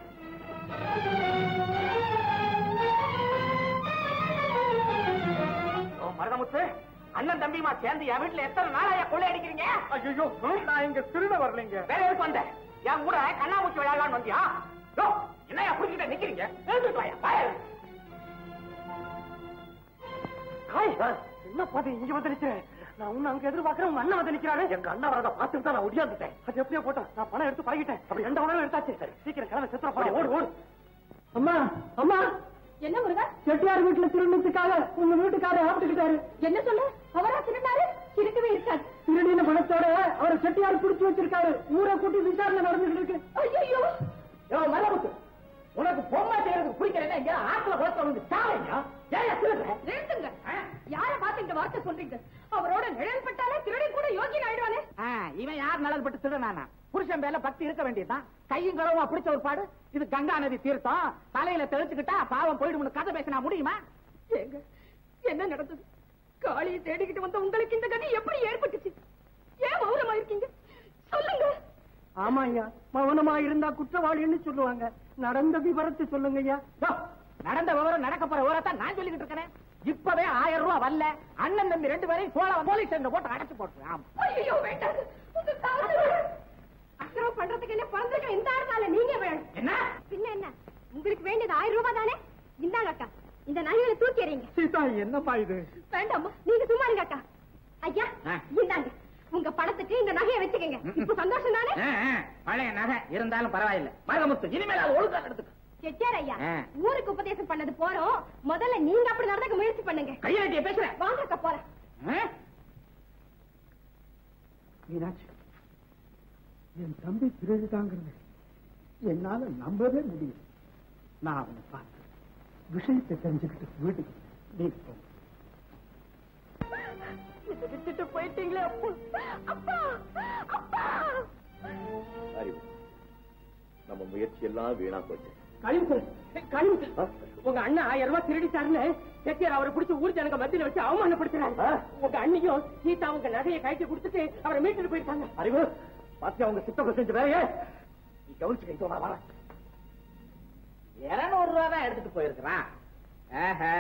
ஓ, மருதமுத்து அண்ணன் தம்பிமா சேர்ந்து என் வீட்டுல எத்தனை நாளாயா கொள்ளை அடிக்கிறீங்க ஐயோ நான் இங்க திருட வரலைங்க வேற எதுக்கு வந்த என் கூட கண்ணாமூச்சி விளையாடலான்னு வந்தியா யோ, என்னய்யா புரிஞ்சுக்கிட்ட நிக்கிறீங்க எழுந்துட்டு வாயா வாயா. காய் என்ன பாத்து இங்க வந்து நிக்கிறேன் நான் உன்னை அங்க எதிர்பார்க்கிறேன் உங்க அண்ணன் வந்து நிக்கிறாரு எங்க அண்ணா வரத பார்த்துட்டு தான் நான் ஒடியாந்துட்டேன் அது எப்படியோ போட்டோம் நான் பணம் எடுத்து பழகிட்டேன் அப்படி ரெண்டு உணவு எடுத்தாச்சு சீக்கிரம் கிளம்ப செத்துற போறேன் ஓடு ஓடு அம்மா அம்மா என்ன முருகா செட்டியார் வீட்டுல திருநத்துக்காக உங்க வீட்டுக்காரர் ஆப்பிட்டுக்கிட்டாரு என்ன சொல்ல அவரா திருநாரு இருக்கவே இருக்காது திருடின பணத்தோட அவரை செட்டியார் பிடிச்சு வச்சிருக்காரு ஊரை கூட்டி விசாரணை நடந்துட்டு இருக்கு ஐயோ யோ மரமுத்து உனக்கு பொம்மை செய்யறதுக்கு பிடிக்கிறேன்னா இங்க ஆத்துல குளத்துல வந்து சாவையா ஏன் திருடுற நிறுத்துங்க யார பார்த்து இந்த வார்த்தை சொல்றீங்க அவரோட நிழல் பட்டாலே திருடன் கூட யோகியன் ஆயிடுவானே ஆ, இவன் யார் நலன் பட்டு திருடானா புருஷன் மேல பக்தி இருக்க வேண்டியதுதான் கையும் களவுமா பிடிச்ச ஒரு பாடு இது கங்கா நதி தீர்த்தம் தலையில தெளிச்சுக்கிட்டா பாவம் போயிடும்னு கதை பேசினா முடியுமா ஏங்க என்ன நடந்தது காளியை தேடிக்கிட்டு வந்த உங்களுக்கு இந்த கதி எப்படி ஏற்பட்டுச்சு ஏன் மௌனமா இருக்கீங்க சொல்லுங்க ஆமா ஐயா மௌனமா இருந்தா குற்றவாளின்னு சொல்லுவாங்க நடந்த விவரத்தை சொல்லுங்க ஐயா யோ, நடந்த விவரம் நடக்க போற விவரத்தை நான் சொல்லிக்கிட்டு இருக்கேன் இப்பவே ஆயிரம் ரூபாய் வரல அண்ணன் தம்பி ரெண்டு பேரையும் சோழ போலீஸ் ஸ்டேஷன்ல போட்டு அடைச்சு போட்டு ஆமா ஐயோ வேண்டாம் உங்க காசு அக்கிரமம் பண்றதுக்கு என்ன பிறந்திருக்க இந்த ஆடுனால நீங்க வேணும் என்ன பின்ன என்ன உங்களுக்கு வேண்டியது ஆயிரம் ரூபாய் தானே இந்தாங்க அக்கா இந்த நகைகளை தூக்கி எறிங்க சீதா என்னப்பா இது வேண்டாம்மா நீங்க சும்மா இருங்க அக்கா ஐயா ஆ. இந்தாங்க உங்க பணத்துக்கு இந்த நகையை வச்சுக்கங்க இப்ப சந்தோஷம் தானே ஆ, ஆ, பழைய நகை இருந்தாலும் பரவாயில்லை மரமுத்து இனிமேல் அது ஒழுங்கா எடுத்துக்க செட்டியார் ஐயா ஆ. ஊருக்கு உபதேசம் பண்ணது போறோம் முதல்ல நீங்க அப்படி நடந்துக்க முயற்சி பண்ணுங்க கையை வட்டிய பேசுறேன் வாங்க அக்கா போறேன் ஆ? மீனாட்சி என் தம்பி திருடுதாங்கிறது என்னால நம்பவே முடியும் நான் அவனை பார்த்து விஷயத்தை தெரிஞ்சுக்கிட்டு வீட்டுக்கு நீ போ இதை விட்டுட்டு போயிட்டீங்களே அப்பா அப்பா அப்பா அறிவு நம்ம முயற்சி எல்லாம் வீணா போச்சு கழிவு கழிவு ஆ? உங்க அண்ணன் ஆயிரம் ரூபாய் திருடிட்டாருன்னு செட்டியார் அவரை பிடிச்சி ஊர் ஜனங்க மத்தியில வச்சு அவமானப்படுத்துறாரு ஆ? உங்க அண்ணியும் சீதா உங்க நகையை கைட்டு கொடுத்துட்டு அவரை மீட்டுட்டு போயிருக்காங்க அறிவு பாத்தியா அவங்க சித்தப்ப செஞ்ச வேலையே நீ கவனிச்சுக்க இதோ நான் வரேன் இருநூறு ரூபா தான் எடுத்துட்டு போயிருக்கிறான் ஆஹா.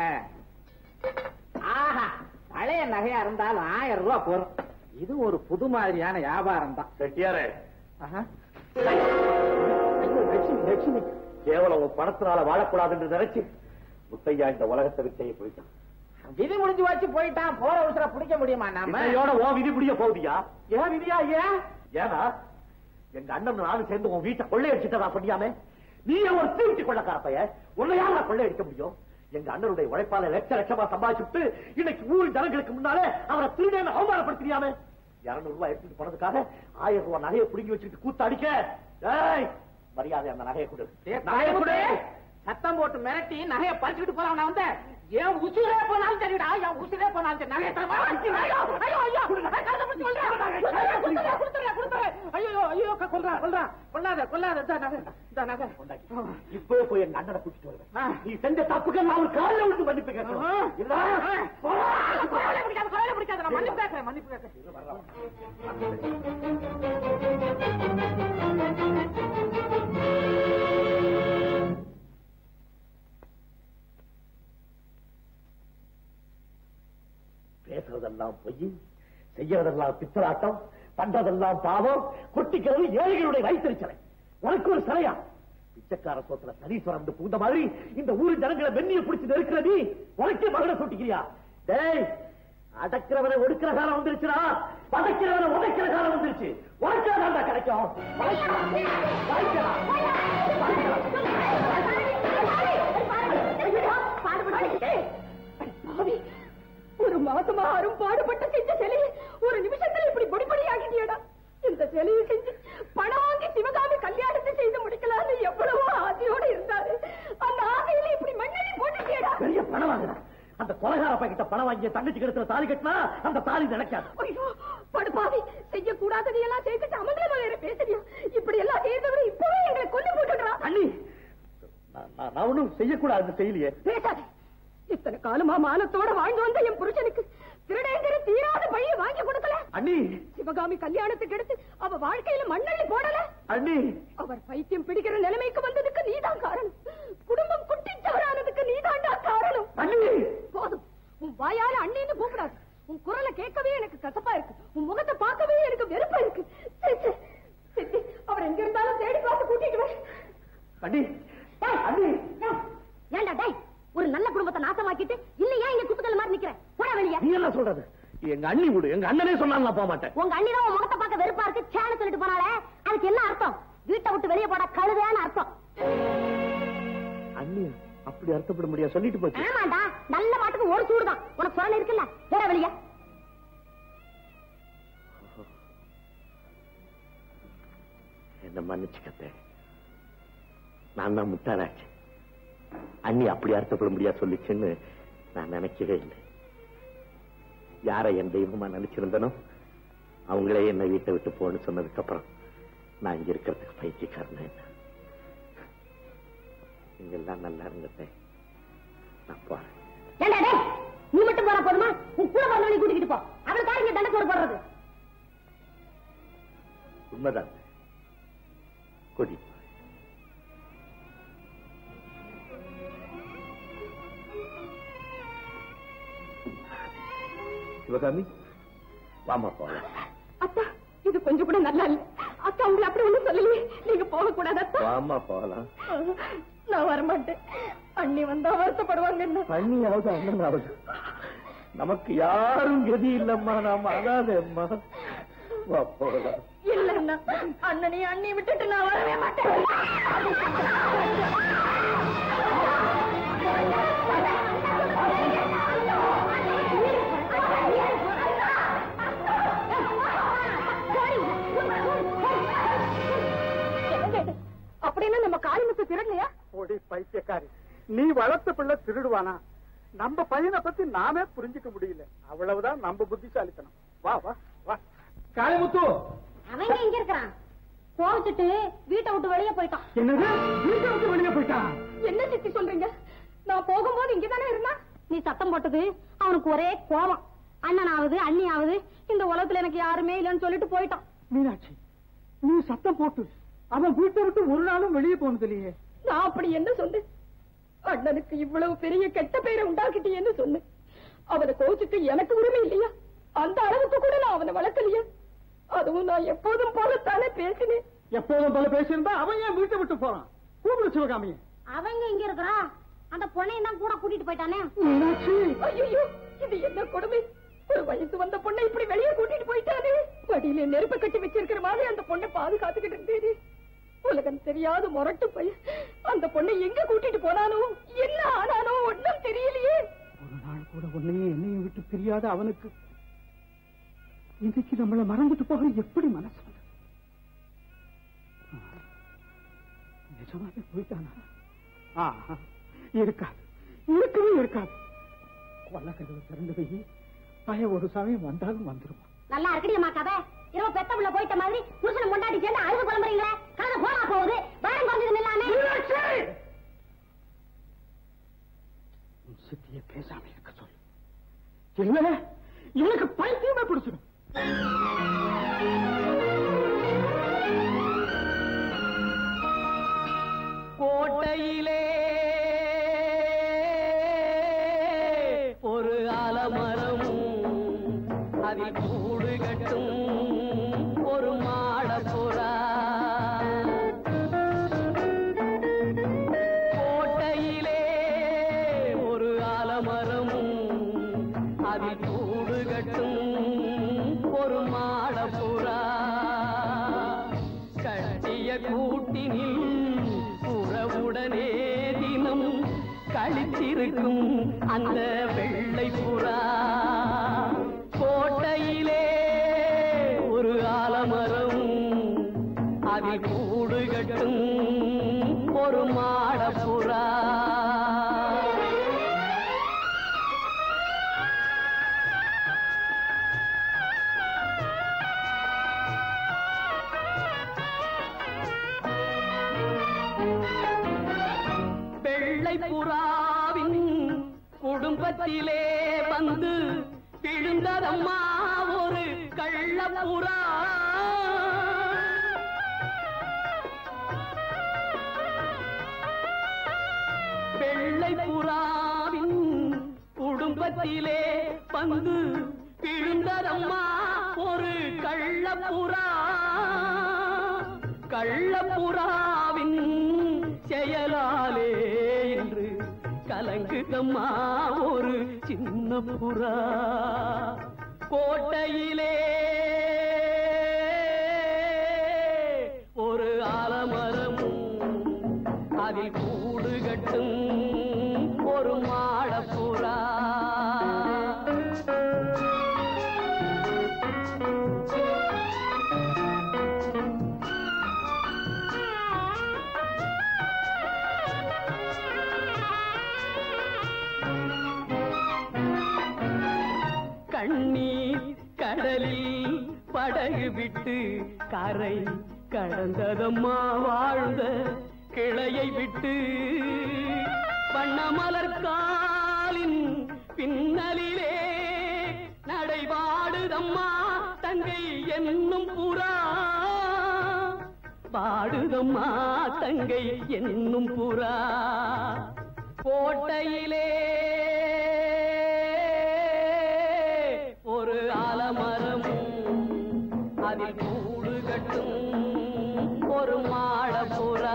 ஆஹா பழைய நகையா இருந்தாலும் ஆயிரம் ரூபாய் போறோம் இது ஒரு புது மாதிரியான வியாபாரம் தான் செட்டியாரே ஆஹா. ஐயோ, லட்சுமி லட்சுமி கேவலம் உன் பணத்தினால வாழக்கூடாது என்று நினைச்சு முத்தையா இந்த உலகத்தை விட்டையே போயிட்டான் விதி முடிஞ்சு வச்சு போயிட்டான் போற உசுர பிடிக்க முடியுமா நாம இன்னையோட உன் விதி புடிய போகுதியா ஏன் விதியா ஏன் ஏன்னா எங்க அண்ணன் நானும் சேர்ந்து உன் வீட்டை கொள்ளையடிச்சுட்டதா பண்ணியாமே நீயே ஒரு திருட்டி கொள்ளக்கார பைய உன்னை யாரா கொள்ளையடிக்க முடியும் எங்க அண்ணனுடைய உழைப்பால லட்ச லட்சமா சம்பாதிச்சுட்டு இன்னைக்கு ஊர் ஜனங்களுக்கு முன்னாலே அவரை திருடேன்னு அவமானப்படுத்தியாமே இருநூறு ரூபாய் எடுத்துட்டு போனதுக்காக ஆயிரம் ரூபாய் நகையை புடுங்கி வச்சுட்டு கூத்து அடிக்க ஏய், மரியாதை அந்த நகையை கொடு நகையை கொடு சத்தம் போட்டு மிரட்டி நகைய பறிச்சுட்டு போறவன வந்து ஏன் உசிரே போனாலும் சரிடா என் உசிரே போனாலும் சரி நகைய தரமா? ஐயோ, ஐயோ, ஐயோ, நான் கழுத்தை பிடிச்சு கொல்றேன். ஐயோ, கொடுத்துறேன், கொடுத்துறேன், கொடுத்துறேன். ஐயோ, ஐயோ, கொல்றேன், கொல்றேன். கொல்லாத, கொல்லாத, இந்தா நகை, இந்தா நகை. இப்போ போய் எங்க அண்ணனை கூட்டிட்டு வருவேன் நீ செஞ்ச தப்புக்கு நான் ஒரு காலில் விட்டு மன்னிப்பு கேட்கணும் இல்ல கொலையில பிடிக்காத, கொலையில பிடிக்காத, நான் மன்னிப்பு கேட்கிறேன், மன்னிப்பு கேட்கிறேன். பேசுறதெல்லாம் பொய் செய்யறதெல்லாம் பித்தலாட்டம் பண்றதெல்லாம் பாவம் கொட்டிக்கிறது ஏழைகளுடைய வயிற்றுச்சலை உனக்கு ஒரு சிலையா பிச்சைக்கார சோத்துல சனீஸ்வரன் பூந்த மாதிரி இந்த ஊரு ஜனங்களை வெண்ணிய பிடிச்சு நெருக்கிற நீ உனக்கே மகனை சூட்டிக்கிறியா டேய் அடக்கிறவனை ஒடுக்கிற காலம் வந்துருச்சுடா படைக்கிறவனை உதைக்கிற காலம் வந்துருச்சு உனக்கே தாண்டா கிடைக்கும் உழைக்கலாம். உழைக்கலாம். பாவி, ஒரு மாசமா அரும் பாடுபட்டு செஞ்ச சிலையை ஒரு நிமிஷத்துல இப்படி பொடிப்படி ஆகிட்டியடா இந்த சிலையை செஞ்சு பணம் வாங்கி சிவகாமி கல்யாணத்தை செய்து முடிக்கலாம்னு எவ்வளவோ ஆசையோட இருந்தாரு அந்த ஆசையில இப்படி மண்ணெண்ணி போட்டுட்டியடா பெரிய பணம் வாங்குறேன் அந்த கொலகார பைக்கிட்ட பணம் வாங்கிய தங்கச்சி கிடத்துல தாலி கட்டினா அந்த தாலி நினைக்காது ஐயோ படுபாவி செய்யக்கூடாததையெல்லாம் செய்துட்டு அமங்கலமா வேற பேசுறியா இப்படி எல்லாம் செய்தவரை இப்பவே எங்களை கொல்லி போட்டுடுறா அண்ணி நான் நான் நான் ஒண்ணும் செய்யக்கூடாது செய்யலையே பேசாதே இத்தனை காலமா மானத்தோட வாழ்ந்து வந்த என் புருஷனுக்கு திருடேங்கிற தீராத பழிய வாங்கி கொடுக்கல அண்ணி சிவகாமி கல்யாணத்துக்கு எடுத்து அவ வாழ்க்கையில மண்ணள்ளி போடல அண்ணி அவர் பைத்தியம் பிடிக்கிற நிலைமைக்கு வந்ததுக்கு நீதான் காரணம் குடும்பம் குட்டிச்சவரானதுக்கு நீதாண்டா காரணம் அண்ணி போதும் உன் வாயால அண்ணின்னு கூப்பிடாது உன் குரலை கேட்கவே எனக்கு கசப்பா இருக்கு உன் முகத்தை பார்க்கவே எனக்கு வெறுப்பா இருக்கு சே, சே. சித்தி, அவர் எங்க இருந்தாலும் தேடி பார்த்து கூட்டிட்டு வர அண்ணி அண்ணி ஏண்டா டேய் ஒரு நல்ல குடும்பத்தை நாசமாக்கிட்டு இல்லையா இங்க குத்துக்கல் மாதிரி நிக்கிற போட வெளிய நீ என்ன சொல்றது எங்க அண்ணி விடு எங்க அண்ணனே சொன்னாலும் நான் போக மாட்டேன் உங்க அண்ணி தான் உன் முகத்தை பார்க்க வெறுப்பா இருக்கு சேனு சொல்லிட்டு போனாலே அதுக்கு என்ன அர்த்தம் வீட்டை விட்டு வெளியே போட கழுதையான அர்த்தம் அண்ணி அப்படி அர்த்தப்பட முடியாது சொல்லிட்டு போச்சு ஆமாண்டா நல்ல மாட்டுக்கு ஒரு சூடுதான் உனக்கு சொல்ல இருக்குல்ல போற வெளிய என்ன மன்னிச்சுக்கத்தே நான் தான் முட்டாளாச்சு அண்ணி அப்படி அர்த்தப்பட முடியாது சொல்லிச்சுன்னு நான் நினைக்கவே இல்லை யாரை என் தெய்வமா நினைச்சிருந்தனோ அவங்களே என்னை வீட்டை விட்டு போன்னு சொன்னதுக்கு அப்புறம் நான் இங்க இருக்கிறதுக்கு பைத்தியக்காரன் நீங்க எல்லாம் நல்லா இருங்கத்தே நான் போறேன் ஏண்டா டேய் நீ மட்டும் போனா போதுமா உன் கூட பிறந்தவனை கூட்டிக்கிட்டு போ அவளுக்காக இங்க தண்டச்சோறு போடுறது உண்மைதான் கொடி சிவகாமி வாமா போலாம் அத்தா இது கொஞ்சம் கூட நல்லா இல்ல அக்கா உங்களை அப்படி ஒண்ணும் சொல்லலையே நீங்க போக கூடாது அத்தா வாமா போலாம் நான் வரமாட்டேன் அண்ணி வந்தா வருத்தப்படுவாங்க என்ன பண்ணியாவது அண்ணனாவது நமக்கு யாரும் கதி இல்லம்மா நாம அதாதே அம்மா வா போகலாம் இல்ல அண்ணா அண்ணனை அண்ணி விட்டுட்டு நான் வரவே மாட்டேன் அப்படின்னா நம்ம காளிமுத்து திருடலையா ஓடி பைத்தியக்காரி நீ வளர்த்த பிள்ளை திருடுவானா நம்ம பையனை பத்தி நாமே புரிஞ்சுக்க முடியல அவ்வளவுதான் நம்ம புத்திசாலித்தனம் வா வா வா காளிமுத்து அவன் எங்க இருக்கிறான் கோவிச்சுட்டு வீட்டை விட்டு வெளியே போயிட்டான் என்னது வீட்டை விட்டு வெளியே போயிட்டான் என்ன சித்தி சொல்றீங்க நான் போகும்போது இங்கதானே இருந்தா நீ சத்தம் போட்டது அவனுக்கு ஒரே கோபம் அண்ணனாவது அண்ணியாவது இந்த உலகத்துல எனக்கு யாருமே இல்லைன்னு சொல்லிட்டு போயிட்டான் மீனாட்சி நீ சத்தம் போட்டு அவன் வீட்டை விட்டு ஒரு நாளும் வெளியே போனது இல்லையே நான் அப்படி என்ன சொன்னேன் அண்ணனுக்கு இவ்வளவு பெரிய கெட்ட பெயரை உண்டாக்கிட்டேன்னு சொன்னேன் அவனை கோச்சுட்டு எனக்கு உரிமை இல்லையா அந்த அளவுக்கு கூட நான் அவனை வளர்க்கலையா அதுவும் நான் எப்போதும் போலத்தானே பேசினேன் எப்போதும் போல பேசியிருந்தா அவன் ஏன் வீட்டை விட்டு போறான் கூப்பிடு சிவகாமியை அவங்க இங்க இருக்கிறா அந்த பொண்ணையும் தான் கூட கூட்டிட்டு போயிட்டானே மீனாட்சி ஐயோ இது என்ன கொடுமை ஒரு வயசு வந்த பொண்ணை இப்படி வெளியே கூட்டிட்டு போயிட்டானே வடியில நெருப்பு கட்டி வச்சிருக்கிற மாதிரி அந்த பொண்ணை பாதுகாத்துக்கிட்டு இருந்தேனே உலகம் தெரியாத முரட்டு பையன் அந்த பொண்ணை எங்க கூட்டிட்டு போனானோ என்ன ஆனானோ ஒண்ணும் தெரியலையே ஒரு நாள் கூட உன்னையும் என்னையும் விட்டு பிரியாத அவனுக்கு இன்னைக்கு நம்மள மறந்துட்டு போக எப்படி மனசு வந்தது? ஆ, நிஜமாவே போயிட்டானா ஆஹா, இருக்காது இருக்கவே இருக்காது கொல்ல கதவு திறந்து வை பய ஒரு சமயம் வந்தாலும் வந்துருவான் நல்லா இருக்கடியம்மா கதை இரவு பெத்த புள்ள போயிட்ட மாதிரி புருஷனை கொண்டாடி சேர்ந்து அழுது புலம்புறீங்களே கதை போனா போகுது வேறம் குறைஞ்சது இல்லாம உன் சித்திய பேசாம இருக்க சொல்லு இல்ல எனக்கு பைத்தியமே பிடிச்சிடும் கோட்டையிலே ஒரு ஆலமரமும் அதில் கூடு கட்டும் ஒரு மாடப்புறா கோட்டையிலே ஒரு ஆலமரமும் அதில் கூடு கட்டும் ஒரு மாடப்புறா கட்டிய கூட்டினில் உறவுடனே தினம் கழித்திருக்கும் அந்த வெள்ளை புறா கோட்டையிலே ஒரு ஆலமரம் அதில் கூடு கட்டும் ஒரு மாடப்புறா வெள்ளை புறாவின் குடும்பத்திலே வந்து விழுந்ததம்மா ஒரு கள்ள புறா வெள்ளை புறாவின் குடும்பத்திலே வந்து விழுந்ததம்மா ஒரு கள்ள புறா கள்ளப்புறாவின் செயலாலே என்று கலங்குதம்மா ஒரு சின்ன புறா கோட்டையிலே ஒரு ஆலமரமும் அதில் கூடு கட்டும் கண்ணீர் கடலில் படகு விட்டு கரை கடந்ததம்மா வாழ்ந்த கிளையை விட்டு வண்ணமலர் காலின் பின்னலிலே நடைபாடுதம்மா தங்கை என்னும் புறா பாடுதம்மா தங்கை என்னும் புறா கோட்டையிலே ஒரு ஆலமரம் அதில் கூடு கட்டும் ஒரு மாடப்புறா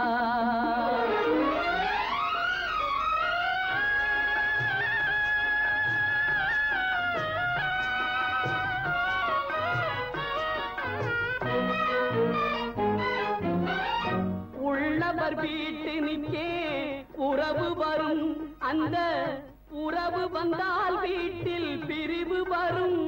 உள்ளவர் வீட்டு நிற்கே உறவு வரும் அந்த உறவு வந்தால் வீட்டில் பிரிவு வரும்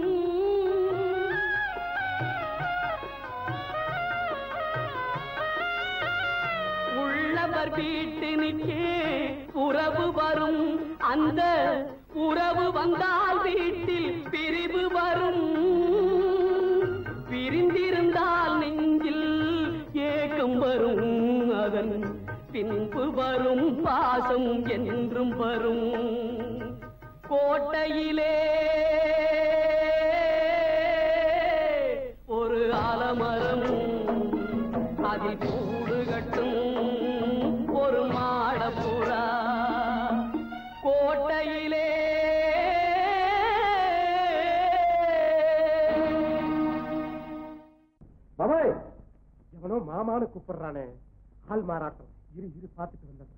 உள்ளவர் வீட்டு நிற்கே உறவு வரும் அந்த உறவு வந்தால் வீட்டில் பிரிவு வரும் பிரிந்திருந்தால் நெஞ்சில் ஏக்கம் வரும் அதன் பின்பு வரும் பாசம் என்றும் வரும் கோட்டையிலே ஒரு ஆலமரம் அதில் கூடு கட்டும் ஒரு மாடப்புறா கோட்டையிலே மாமாய் எவனோ மாமான்னு கூப்பிடுறானே ஆள் மாறாட்டம் இரு இரு பார்த்துட்டு வந்தேன்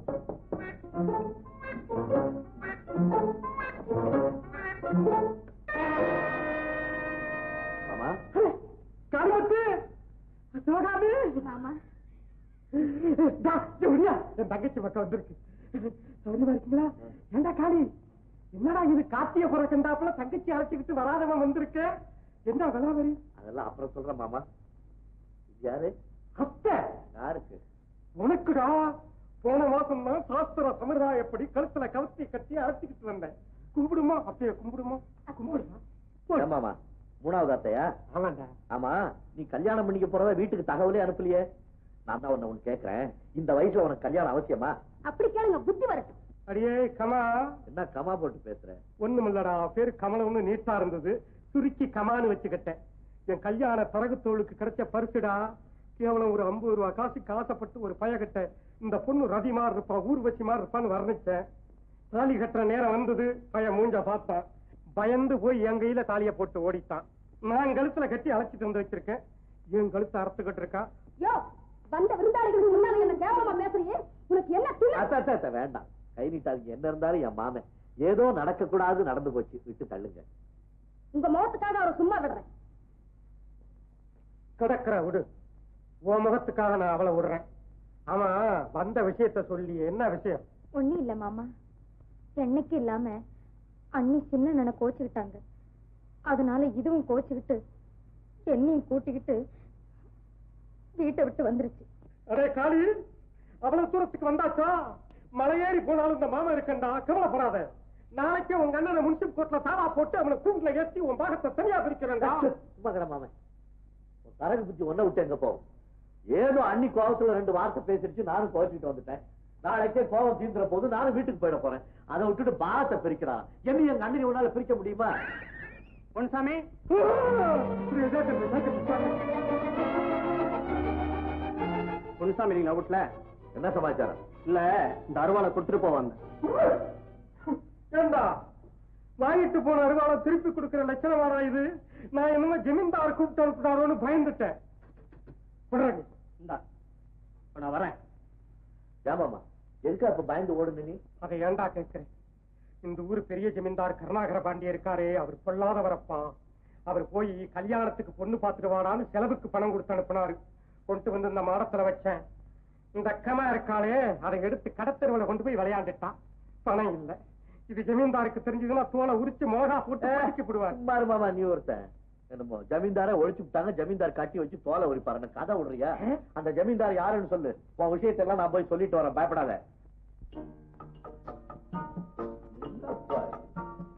மாமா காலத்து சிவகாமி மாமா டா, ஜவுரியா, என் தங்கச்சி பக்கம் வந்திருக்கு சௌரியமா இருக்கீங்களா ஏண்டா காளி என்னடா இது காத்திய புறக்கண்டாப்புல தங்கச்சி அழைச்சிக்கிட்டு வராதவன் வந்திருக்க என்ன விளாவரி அதெல்லாம் அப்புறம் சொல்றேன் மாமா இது யாரு அத்தை யாருக்கு உனக்குடா போன மாசம் தான் சாஸ்திர சம்பிரதாயப்படி கழுத்துல கவத்தி கட்டி அழைச்சிக்கிட்டு வந்தேன் கும்பிடுமா அத்தைய கும்பிடுமா கும்பிடுமா ஏன் மாமா மூணாவது அத்தையா ஆமாண்டா ஆமா நீ கல்யாணம் பண்ணிக்க போறத வீட்டுக்கு தகவலே அனுப்பலையே நான் தான் உன்னை ஒண்ணு கேக்குறேன் இந்த வயசுல உனக்கு கல்யாணம் அவசியமா அப்படி கேளுங்க புத்தி வரட்டும் அடியே கமா என்ன கமா போட்டு பேசுற ஒண்ணுமில்லடா பேரு கமலம்னு நீட்டா இருந்தது சுருக்கி கமான்னு வச்சுக்கிட்டேன் என் கல்யாண தரகுத்தோளுக்கு கிடைச்ச பரிசுடா கேவலம் ஒரு ஐம்பது ரூபா காசுக்கு ஆசைப்பட்டு ஒரு பயகிட்ட இந்த பொண்ணு ரதி மாதிரி இருப்பா ஊர்வசி மாதிரி இருப்பான்னு வர்ணிச்சேன் தாலி கட்டுற நேரம் வந்தது பையன் மூஞ்ச பார்த்தான் பயந்து போய் என் கையில தாலிய போட்டு ஓடிட்டான் நான் கழுத்துல கட்டி அழைச்சிட்டு வந்து வச்சிருக்கேன் என் கழுத்தை அறுத்துக்கிட்டு இருக்கா யோ வந்த விருந்தாளிகளுக்கு முன்னால என்ன கேவலமா பேசுறீங்க உனக்கு என்ன துணி அத்தை, அத்தை, அத்தை, வேண்டாம் கை நீட்டாதீங்க என்ன இருந்தாலும் என் மாமன் ஏதோ நடக்க கூடாது நடந்து போச்சு விட்டு தள்ளுங்க உங்க முகத்துக்காக அவரை சும்மா விடுறேன் கிடக்குற விடு உன் முகத்துக்காக நான் அவளை விடுறேன் ஆமா வந்த விஷயத்த சொல்லி என்ன விஷயம் ஒண்ணும் இல்ல மாமா என்னைக்கு இல்லாம அண்ணி சின்ன நன கோச்சுக்கிட்டாங்க அதனால இதுவும் கோச்சுக்கிட்டு என்னையும் கூட்டிக்கிட்டு வீட்டை விட்டு வந்துருச்சு அடே காளி அவ்வளவு தூரத்துக்கு வந்தாச்சா மலையேறி போனாலும் இந்த மாமா இருக்கண்டா கவலைப்படாத நாளைக்கே உங்க அண்ணனை முன்சிப் கோர்ட்ல தாவா போட்டு அவனை கூண்டுல ஏற்றி உன் பாகத்தை தனியா பிரிக்கிறேன்டா சும்மா கிட மாமன் உன் தரகு புத்தி ஒன்ன விட்டு எங்க போகும் ஏதோ அன்னி கோவத்துல ரெண்டு வார்த்தை பேசிடுச்சு நானும் கோச்சிட்டு வந்துட்டேன் நாளைக்கே கோவம் தீந்துற போது நானும் வீட்டுக்கு போயிட போறேன் அதை விட்டுட்டு பாகத்தை பிரிக்கிறான் என்ன எங்க அண்ணனை உன்னால பிரிக்க முடியுமா பொன்சாமி பொன்சாமி நீங்க வீட்டுல என்ன சமாச்சாரம் இல்ல இந்த அருவாளை கொடுத்துட்டு போவாங்க ஏண்டா வாங்கிட்டு போன அருவாளை திருப்பி கொடுக்கிற லட்சணமாடா இது நான் என்னமோ ஜமீன்தார் கூப்பிட்டு அனுப்பினாரோன்னு பயந்துட்டேன் விடுறேன் இந்தா இப்ப நான் வரேன் ஏமாமா எதுக்கு அப்ப பயந்து ஓடுன நீ அதை ஏண்டா கேட்கிறேன் இந்த ஊர் பெரிய ஜமீன்தார் கருணாகர பாண்டிய இருக்காரே அவர் பொல்லாதவரப்பா அவர் போய் கல்யாணத்துக்கு பொண்ணு பார்த்துட்டு வாடான்னு செலவுக்கு பணம் கொடுத்து அனுப்புனாரு கொண்டு வந்து இந்த மாடத்துல வச்சேன் இந்த அக்கமா இருக்காளே அதை எடுத்து கடத்தெருவுல கொண்டு போய் விளையாண்டுட்டான் பணம் இல்ல இது ஜமீன்தாருக்கு தெரிஞ்சதுன்னா தோலை உரிச்சு மோகா போட்டு அடிக்கப்படுவார் மாறு மாமா நீ ஒருத்தன் என்னமோ ஜமீன்தார ஒழிச்சு விட்டாங்க ஜமீன்தார் கட்டி வச்சு தோலை உரிப்பாருன்னு கதை விடுறியா அந்த ஜமீன்தார் யாருன்னு சொல்லு உன் விஷயத்தெல்லாம் நான் போய் சொல்லிட்டு வரேன் பயப்படாத என்னப்பா?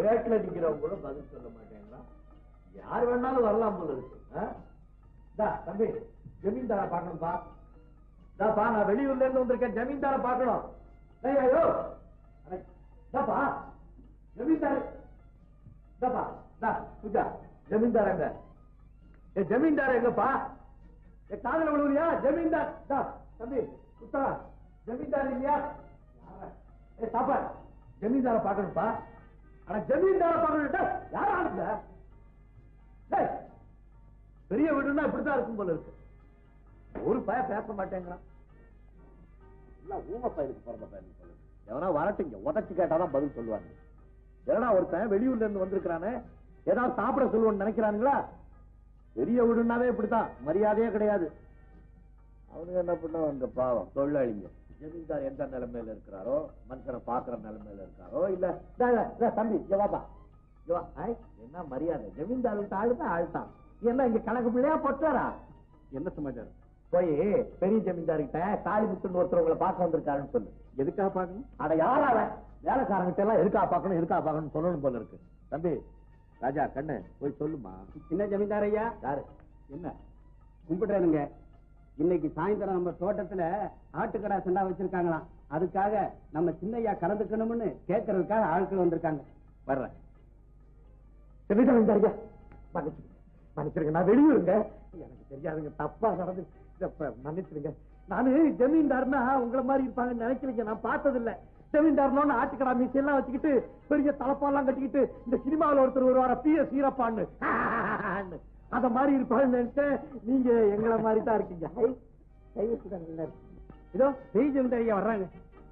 கேட்ல நிக்கிறவங்களும் பதில் சொல்ல மாட்டேங்களா யார் வேணாலும் வரலாம் போல இருக்கு ஆ? இந்தா, தம்பி ஜமீன்தார பார்க்கணும்பா இதாப்பா நான் வெளியூர்ல இருந்து வந்திருக்கேன் ஜமீன்தார பார்க்கணும் டேய், ஐயோ அட, இதாப்பா ஜமீன்தார் இதாப்பா இந்தா, பூஜா ஜமீன்தார் எங்க ஏ ஜமீன்தார் எங்கப்பா ஏ காதல விழுவியா ஜமீன்தார் இந்தா, தம்பி குத்தா ஜமீன்தார் இல்லையா யாரா? ஏ சாப்பா ஜமீன்தார பார்க்கணும்ப்பா ஆனா ஜமீன்தார பார்க்கணும் யார் ஆளுங்க டேய், பெரிய வீடுன்னா இப்படித்தான் இருக்கும் போல இருக்கு ஒரு பய பேச மாட்டேங்கிறான் எல்லாம் ஊம பயிருக்கு பிறந்த பயிருக்கு போல இருக்கு. எவனா வரட்டுங்க உதச்சு கேட்டாதான் பதில் சொல்லுவாங்க ஏன்னா ஒருத்தன் வெளியூர்ல இருந்து வந்திருக்கிறானே ஏதாவது சாப்பிட சொல்லுவோம்னு நினைக்கிறானுங்களா பெரிய வீடுனாவே இப்படித்தான் மரியாதையே கிடையாது அவனுங்க என்ன பண்ணுவாங்க பாவம் தொழிலாளிங்க ஜமீன்தார் எந்த நிலைமையில இருக்கிறாரோ மனுஷனை பாக்குற நிலைமையில இருக்காரோ இல்ல டேய், டேய், டேய், தம்பி இங்க வாப்பா இங்க வா. ஐ, என்ன மரியாதை ஜமீன்தார் விட்டு ஆளுதான் ஆழ்த்தான் என்ன இங்க கணக்கு பிள்ளையா பொட்டாரா என்ன சமாச்சாரம் போய் பெரிய ஜமீன்தார்கிட்ட காளிமுத்துன்னு ஒருத்தர் உங்களை பார்க்க வந்திருக்காருன்னு சொல்லு எதுக்காக பார்க்கணும் அட யாரா அவன் வேலைக்காரங்கிட்ட எல்லாம் எதுக்கா பார்க்கணும் எதுக்கா பார்க்கணும் சொல்லணும் போல இருக்கு தம்பி ராஜா கண்ணு போய் சொல்லுமா என்ன ஜமீன்தார் ஐயா யாரு என்ன கும்பிடுறானுங்க இன்னைக்கு சாயந்தரம் நம்ம தோட்டத்துல ஆட்டுக்கடா சண்டா வச்சிருக்காங்களாம் அதுக்காக நம்ம சின்னையா கலந்துக்கணும்னு கேட்கறதுக்காக ஆட்கள் வந்திருக்காங்க வர்றேன் பெரிய ஜமீன்தாரியா மன்னிச்சிருங்க மன்னிச்சிருங்க நான் வெளியூருங்க எனக்கு தெரியாதுங்க தப்பா நடந்து இத ப- மன்னிச்சிருங்க நானு ஜமீன்தார்னா உங்களை மாதிரி இருப்பாங்கன்னு நினைக்கலைங்க நான் பார்த்ததில்ல ஜமீன்தார்னு ஆட்டுக்கடா மீசை எல்லாம் வச்சுக்கிட்டு பெரிய தலப்பாலாம் கட்டிக்கிட்டு இந்த சினிமாவில் ஒருத்தர் வருவார பி எஸ் ஈரப்பான்னு அத மாதிரி இருப்பாங்கன்னு நினைச்சேன் நீங்க எங்களை மாதிரி தான் இருக்கீங்க ஹை, கை வச்சுதான் நல்லா இருக்கு. இதோ பெரிய ஜமீன்தார் ஐயா வர்றாங்க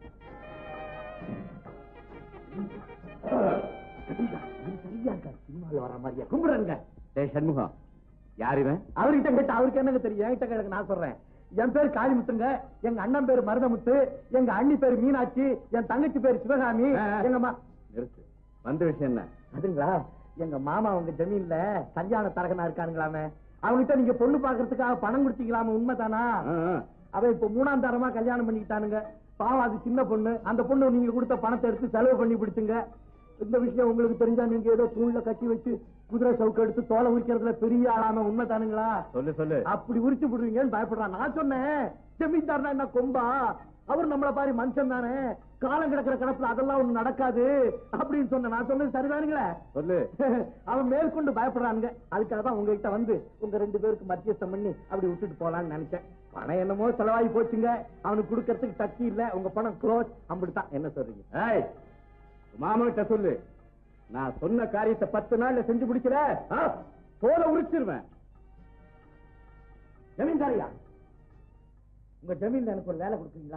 சரியா இருக்காரு சினிமாவில் வர மாதிரியா கும்பிடுறேங்க டேய் சண்முகம் யார் இவன் அவர்கிட்ட கேட்டா அவருக்கு என்னங்க தெரியும் என்கிட்ட கேட்க நான் சொல்றேன் என் பேர் காளிமுத்துங்க எங்க அண்ணன் பேர் மருதமுத்து எங்க அண்ணி பேர் மீனாட்சி என் தங்கச்சி பேர் சிவகாமி ஆ, ஆ. எங்க மா நிறுத்து வந்த விஷயம் என்ன அதுங்களா எங்க மாமா உங்க ஜமீன்ல கல்யாண தரகனா இருக்கானுங்களாமே அவன்கிட்ட நீங்க பொண்ணு பாக்குறதுக்காக பணம் கொடுத்தீங்களாமே உண்மைதானா ஆ, ஆ. அவன் இப்ப மூணாம் தரமா கல்யாணம் பண்ணிக்கிட்டானுங்க பாவம் அது சின்ன பொண்ணு அந்த பொண்ணு நீங்க கொடுத்த பணத்தை எடுத்து செலவு பண்ணி பிடிச்சுங்க இந்த விஷயம் உங்களுக்கு தெரிஞ்சா நீங்க ஏதோ தூண்ல கட்டி வச்சு குதிரை சவுக்கு எடுத்து தோலை உரிக்கிறதுல பெரிய ஆளாம உண்மைதானுங்களா சொல்லு சொல்லு அப்படி உரிச்சு விடுவீங்கன்னு பயப்படுறான் நான் சொன்னேன் ஜமீன்தார்னா என்ன கொம்பா அவர் நம்மள பாரு மனுஷன் தானே காலம் கிடக்கிற கிடப்புல அதெல்லாம் ஒண்ணு நடக்காது அப்படின்னு சொன்ன நான் சொன்னது சரிதானுங்களே சொல்லு அவன் மேற்கொண்டு பயப்படுறானுங்க அதுக்காக தான் உங்ககிட்ட வந்து உங்க ரெண்டு பேருக்கு மத்தியஸ்தம் பண்ணி அப்படி விட்டுட்டு போலாம்னு நினைச்சேன் பணம் என்னமோ செலவாகி போச்சுங்க அவனுக்கு கொடுக்கறதுக்கு சக்தி இல்ல உங்க பணம் க்ளோஸ் அப்படித்தான் என்ன சொல்றீங்க ஏய் மாமன்கிட்ட சொல்லு நான் சொன்ன காரியத்தை பத்து நாள்ல செஞ்சு முடிக்கல ஆ, தோலை உரிச்சிருவேன் ஜமீன்தாரியா உங்க ஜமீன்ல எனக்கு ஒரு வேலை கொடுக்குறீங்களா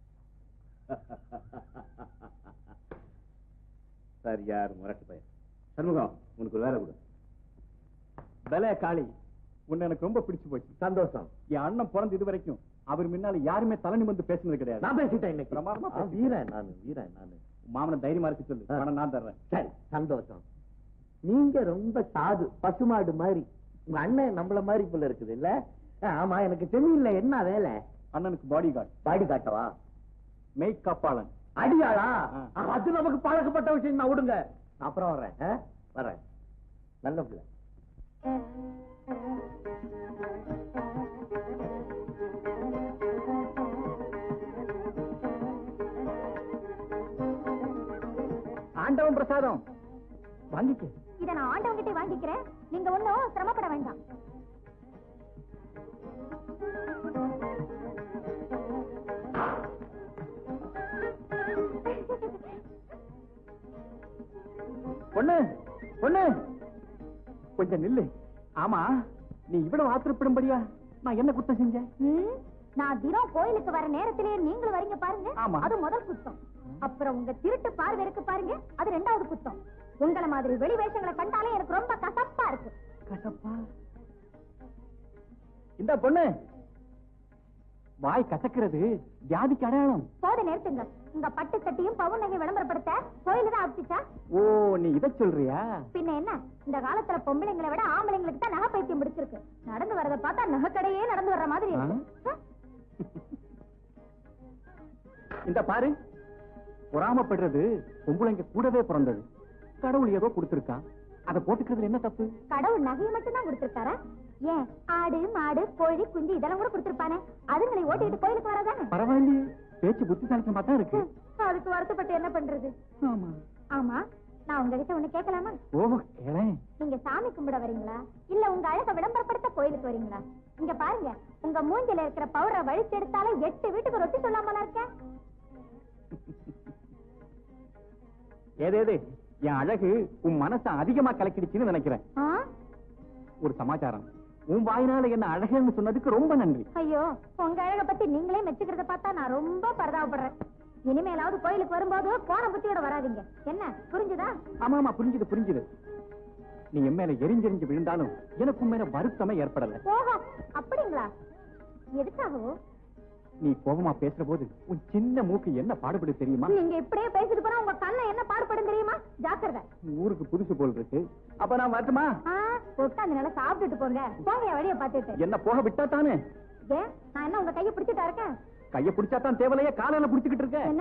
சார் யார் முரட்டு பையன் சண்முகம் உனக்கு ஒரு வேலை கொடு பலே காளி உன்னை எனக்கு ரொம்ப பிடிச்சு போச்சு சந்தோஷம் என் அண்ணன் பிறந்து இது வரைக்கும் அவர் முன்னால யாருமே தலை நிமிர்ந்து பேசுனது கிடையாது நான் பேசிட்டேன் இன்னைக்கு பிரமாதமா ஆ, வீரன் நானு வீரன் நானு மாமனை தைரியமா இருக்கு சொல்லு ஆ. பணம் நான் தர்றேன் சரி சந்தோஷம் நீங்க ரொம்ப சாது பசுமாடு மாதிரி உங்க அண்ணன் நம்மள மாதிரி போல இருக்குது இல்ல ஆ, ஆமா எனக்கு ஜமீன்ல என்ன வேலை அண்ணனுக்கு பாடி கார்டு பாடி காட்டவா மெய் காப்பாளன் அடியாளா ஆ. ஆ, அது நமக்கு பழக்கப்பட்ட விஷயம் நான் விடுங்க நான் அப்புறம் வர்றேன் ஆ? வர்றேன் நல்ல பிள்ளை ஆண்டவன் பிரசாதம் வாங்கிக்க இத நான் ஆண்டவங்கிட்டே வாங்கிக்கிறேன் நீங்க ஒண்ணும் சிரமப்பட வேண்டாம் பொண்ணு பொண்ணு கொஞ்சம் நில்லு ஆமா நீ இவ்வளவு ஆத்திரப்படும்படியா நான் என்ன குத்தம் செஞ்சேன் ம், நான் தினம் கோயிலுக்கு வர நேரத்திலேயே நீங்களும் வரீங்க பாருங்க ஆமா. அது முதல் குத்தம் அப்புறம் உங்க திருட்டு பார்வை இருக்கு பாருங்க அது ரெண்டாவது குத்தம் உங்களை மாதிரி வெளி வேஷங்களை கண்டாலே எனக்கு ரொம்ப கசப்பா இருக்கு கசப்பா இந்த பொண்ணு வாய் கசக்கிறது வியாதிக்கு அடையாளம் போத நிறுத்துங்க உங்க பட்டு சட்டியும் பவுன் நகை விளம்பரப்படுத்த கோயில தான் ஆப்பிச்சா ஓ நீ இத சொல்றியா பின்ன என்ன இந்த காலத்துல பொம்பளைங்களை விட ஆம்பளைங்களுக்கு தான் நகை பைத்தியம் பிடிச்சிருக்கு நடந்து வரத பார்த்தா நகைக்கடையே நடந்து வர்ற மாதிரி இருக்கு ஹம். இந்த பாரு பொறாமப்படுறது பொம்பளைங்க கூடவே பிறந்தது கடவுள் ஏதோ கொடுத்திருக்கான் அதை போட்டுக்கிறதுல என்ன தப்பு கடவுள் நகையை மட்டும் தான் கொடுத்திருக்காரா ஏன் ஆடு மாடு கோழி குஞ்சு இதெல்லாம் கூட கொடுத்திருப்பானே அதுங்களை ஓட்டிட்டு கோயிலுக்கு வரதானே பரவாயில்லையே பேச்சு புத்திசாலித்தனமா தான் இருக்கு அதுக்கு வருத்தப்பட்டு என்ன பண்றது ஆமா ஆமா நான் உங்ககிட்ட ஒண்ணு கேட்கலாமா ஓ கேளேன் நீங்க சாமி கும்பிட வரீங்களா இல்ல உங்க அழக விளம்பரப்படுத்த கோயிலுக்கு வரீங்களா இங்க பாருங்க உங்க மூஞ்சில இருக்கிற பவுடரை வழிச்சு எடுத்தாலே எட்டு வீட்டுக்கு ரொட்டி சொல்லாமல இருக்கேன் ஏதேது என் அழகு உன் மனசை அதிகமா கலக்கிடுச்சுன்னு நினைக்கிறேன் ஆ? ஒரு சமாச்சாரம் உன் வாயினால என்ன அழகுன்னு சொன்னதுக்கு ரொம்ப நன்றி ஐயோ உங்க அழக பத்தி நீங்களே மெச்சுக்கிறத பார்த்தா நான் ரொம்ப பரிதாபப்படுறேன் இனிமேலாவது கோயிலுக்கு வரும்போது போன புத்தியோட வராதீங்க என்ன புரிஞ்சுதா ஆமா ஆமா புரிஞ்சுது புரிஞ்சுது நீ என் மேல எரிஞ்செறிஞ்சு விழுந்தாலும் எனக்கு உன் மேல வருத்தமே ஏற்படல ஓஹோ அப்படிங்களா எதுக்காகவோ நீ கோபமா பேசுற போது உன் சின்ன மூக்கு என்ன பாடுபடு தெரியுமா நீங்க இப்படியே பேசிட்டு போனா உங்க கண்ணை என்ன பாடுபடும் தெரியுமா ஜாக்கிரதை ஊருக்கு புதுசு போல் இருக்கு அப்ப நான் வரட்டுமா ஆ, உட்கார்ந்து நல்லா சாப்பிட்டுட்டு போங்க போங்க என் வழிய பாத்துட்டு என்ன போக விட்டா தானே ஏன் நான் என்ன உங்க கையை பிடிச்சிட்டா இருக்கேன் கைய பிடிச்சா தான் தேவலையே காலையில புடிச்சுக்கிட்டு இருக்க என்ன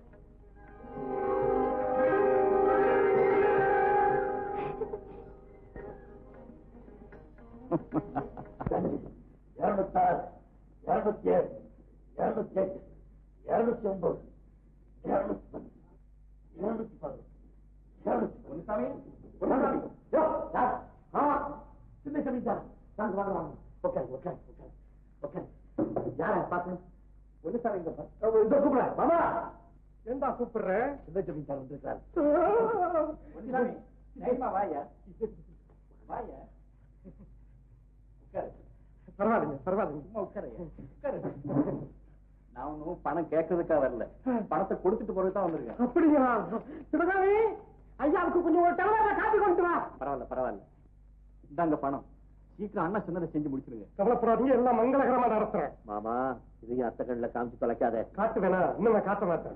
இருநூத்தாறு இருநூத்தி ஏழு இருநூத்தி எட்டு இருநூத்தி ஒன்பது இருநூத்தி பத்து இருநூத்தி பதினொன்று இருநூத்தி பொன்னுசாமி பொன்னுசாமி யோ யார் ஆமா சின்ன சமிதா வாங்க வாங்க வாங்க உட்காரு உட்காரு உட்காரு உட்காரு யார பாக்கணும் பொன்னுசாமி இங்க பாரு இதோ கூப்பிடுற மாமா ஏண்டா கூப்பிடுற சின்ன சமிதா வந்திருக்காரு பொன்னுசாமி தைரியமா வாயா வாயா உட்காரு பரவாயில்லைங்க பரவாயில்லைங்க சும்மா உட்காருங்க. உட்காரு. நான் ஒண்ணும் பணம் கேட்கறதுக்கா வரல பணத்தை கொடுத்துட்டு போறது தான் வந்திருக்கேன் அப்படியா சிவகாமி ஐயாவுக்கு கொஞ்சம் ஒரு தலைவரை காப்பி கொண்டு வா பரவாயில்ல பரவாயில்ல இந்தாங்க பணம் சீக்கிரம் அண்ணா சொன்னதை செஞ்சு முடிச்சிருங்க கவலைப்படாதீங்க எல்லாம் மங்களகரமா நடத்துறேன் மாமா இதையும் அத்தை கண்ணுல காமிச்சு தொலைக்காத காட்டு வேணா இன்னும் நான் காட்ட மாட்டேன்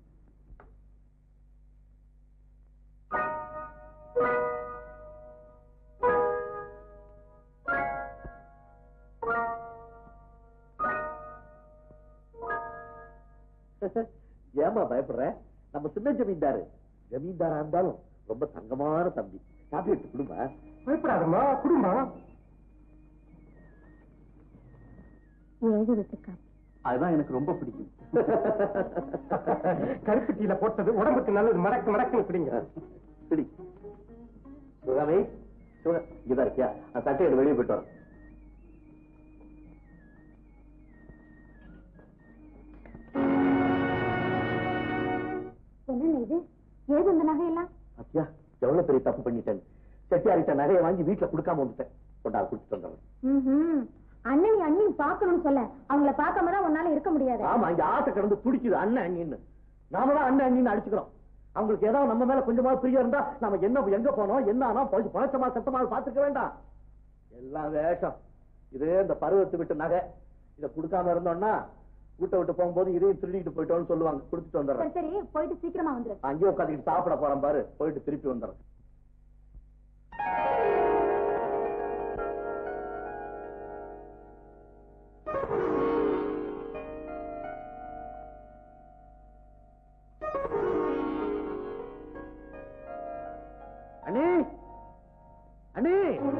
ஏமா பயப்படுற நம்ம சின்ன ஜமீன்தாரு ஜமீன்தாரா இருந்தாலும் ரொம்ப தங்கமான தம்பி காப்பி எடுத்து கொடுமா பயப்படாதம்மா குடும்பம் ஏழு விட்டுக்கா அதுதான் எனக்கு ரொம்ப பிடிக்கும் கருப்பு டீல போட்டது உடம்புக்கு நல்லது மடக்கு மடக்குன்னு பிடிங்க பிடி சிவகாமி சிவ இதான் இருக்கியா அந்த சட்டையோட வெளியே போயிட்டு வரேன் என்னங்க இது ஏது இந்த நகையெல்லாம் அத்தியா எவ்வளவு பெரிய தப்பு பண்ணிட்டேன் செட்டியாரிட்ட நகையை வாங்கி வீட்டுல கொடுக்காம வந்துட்டேன் கொண்டா குடிச்சிட்டு வந்துடுறேன் ம்ஹும். அண்ணன் அண்ணியும் பார்க்கணும்னு சொல்ல அவங்கள பார்க்காம தான் உன்னால இருக்க முடியாது ஆமா இங்க ஆசை கிடந்து துடிக்குது அண்ணன் அண்ணின்னு நாம தான் அண்ணன் அண்ணின்னு அடிச்சுக்கிறோம் அவங்களுக்கு ஏதாவது நம்ம மேல கொஞ்சமாவது பிரியம் இருந்தா நாம என்ன எங்க போனோம் என்ன ஆனா போய் பழச்சமா சத்தமா பாத்துக்க வேண்டாம் எல்லாம் வேஷம் இது இந்த பருவத்தை விட்டு நகை இத கொடுக்காம இருந்தோம்னா வீட்டை விட்டு போகும்போது இதையும் திருடிட்டு போயிட்டோம்னு சொல்லுவாங்க கொடுத்துட்டு வந்துடுறேன் சரி சரி போயிட்டு சீக்கிரமா வந்துரு அங்கேயே உட்காந்துக்கிட்டு சாப்பிட போறேன் பாரு போயிட்டு திருப்பி வந்துடுறேன் அண்ணே அண்ணே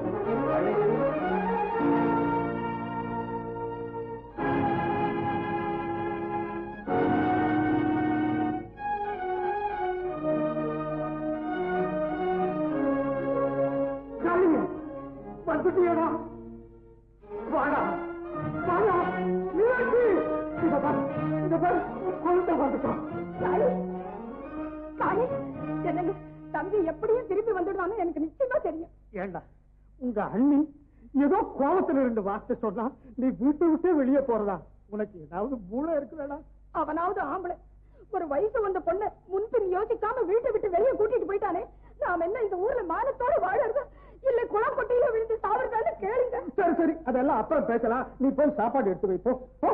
காளிங்க வந்துட்டியடா வாடா வாடா மீனாட்சி இத பாரு இத பாரு குழந்தை வந்துட்டான் காளி என்னங்க தம்பி எப்படியும் திரும்பி வந்துடுவான்னு எனக்கு நிச்சயமா தெரியும் ஏண்டா உங்க அண்ணி ஏதோ கோபத்துல இருந்து வார்த்தை சொன்னா நீ வீட்டை விட்டே வெளியே போறதா உனக்கு ஏதாவது மூளை இருக்குதாடா அவனாவது ஆம்பளை ஒரு வயசு வந்த பொண்ணு முன்பின் யோசிக்காம வீட்டை விட்டு வெளியே கூட்டிட்டு போயிட்டானே நாம என்ன இந்த ஊர்ல மானத்தோட வாழறதா இல்ல குளம் கொட்டையில விழுந்து சாவறதான்னு கேளுங்க சரி சரி அதெல்லாம் அப்புறம் பேசலாம் நீ போய் சாப்பாடு எடுத்து வை போ போ.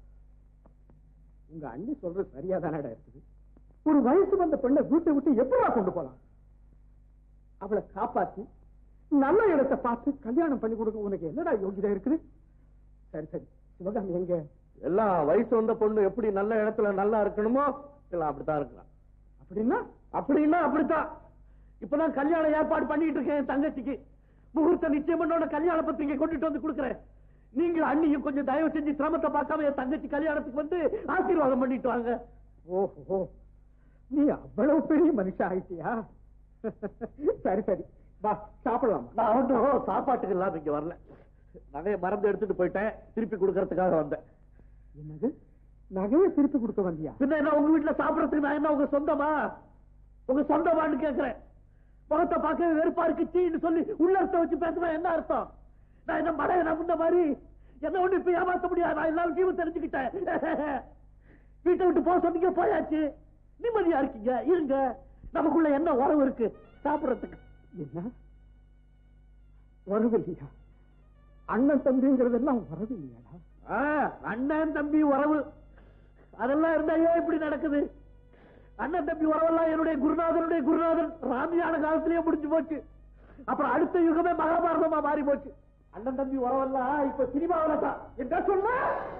உங்க அண்ணி சொல்றது சரியா தானடா இருக்குது ஒரு வயசு வந்த பெண்ணை வீட்டை விட்டு எப்படா கொண்டு போலாம் அவளை காப்பாத்தி நல்ல இடத்தை பார்த்து கல்யாணம் பண்ணி கொடுக்க உனக்கு என்னடா யோகிதா இருக்குது சரி சரி சிவகாமி எங்க எல்லாம் வயசு வந்த பொண்ணு எப்படி நல்ல இடத்துல நல்லா இருக்கணுமோ எல்லாம் அப்படித்தான் இருக்கிறான் அப்படின்னா அப்படின்னா அப்படித்தான் இப்பதான் கல்யாணம் ஏற்பாடு பண்ணிட்டு இருக்கேன் என் தங்கச்சிக்கு முகூர்த்த நிச்சயம் பண்ணோட கல்யாண பத்திரிகை கொண்டுட்டு வந்து கொடுக்குறேன் நீங்க அண்ணியும் கொஞ்சம் தயவு செஞ்சு சிரமத்தை பார்க்காம என் தங்கச்சி கல்யாணத்துக்கு வந்து ஆசீர்வாதம் பண்ணிட்டு வாங்க ஓஹோ நீ அவ்வளவு பெரிய மனுஷன் ஆயிட்டியா சரி சரி வா சாப்பிடலாம் நான் ஒன்றும் சாப்பாட்டுக்கு இல்லாம இங்க வரல நகையை மறந்து எடுத்துட்டு போயிட்டேன் திருப்பி கொடுக்கறதுக்காக வந்தேன் என்னது நகையை திருப்பி கொடுக்க வந்தியா பின்ன என்ன உங்க வீட்டுல சாப்பிடறதுக்கு நான் என்ன உங்க சொந்தமா உங்க சொந்தமான்னு கேக்குறேன் முகத்தை பார்க்கவே வெறுப்பா இருக்கு சீன்னு சொல்லி உள்ளர்த்த வச்சு பேசுனா என்ன அர்த்தம் நான் என்ன மழைய நான் முன்ன மாதிரி என்ன ஒண்ணு இப்ப ஏமாத்த முடியாது நான் எல்லா விஷயமும் தெரிஞ்சுக்கிட்டேன் வீட்டை விட்டு போக சொன்னீங்க போயாச்சு நிம்மதியா இருக்கீங்க இருங்க நமக்குள்ள என்ன உறவு இருக்கு சாப்பிடறதுக்கு என்ன வரவில்லையா அண்ணன் தம்பிங்கிறதெல்லாம் வரவில்லையாடா ஆ, அண்ணன் தம்பி உறவு அதெல்லாம் இருந்தா ஏன் இப்படி நடக்குது அண்ணன் தம்பி உறவெல்லாம் என்னுடைய குருநாதனுடைய குருநாதன் ராமியான காலத்திலேயே முடிஞ்சு போச்சு அப்புறம் அடுத்த யுகமே மகாபாரதமா மாறி போச்சு அண்ணன் தம்பி உறவெல்லாம் இப்ப சினிமாவில தான் என்ன சொன்ன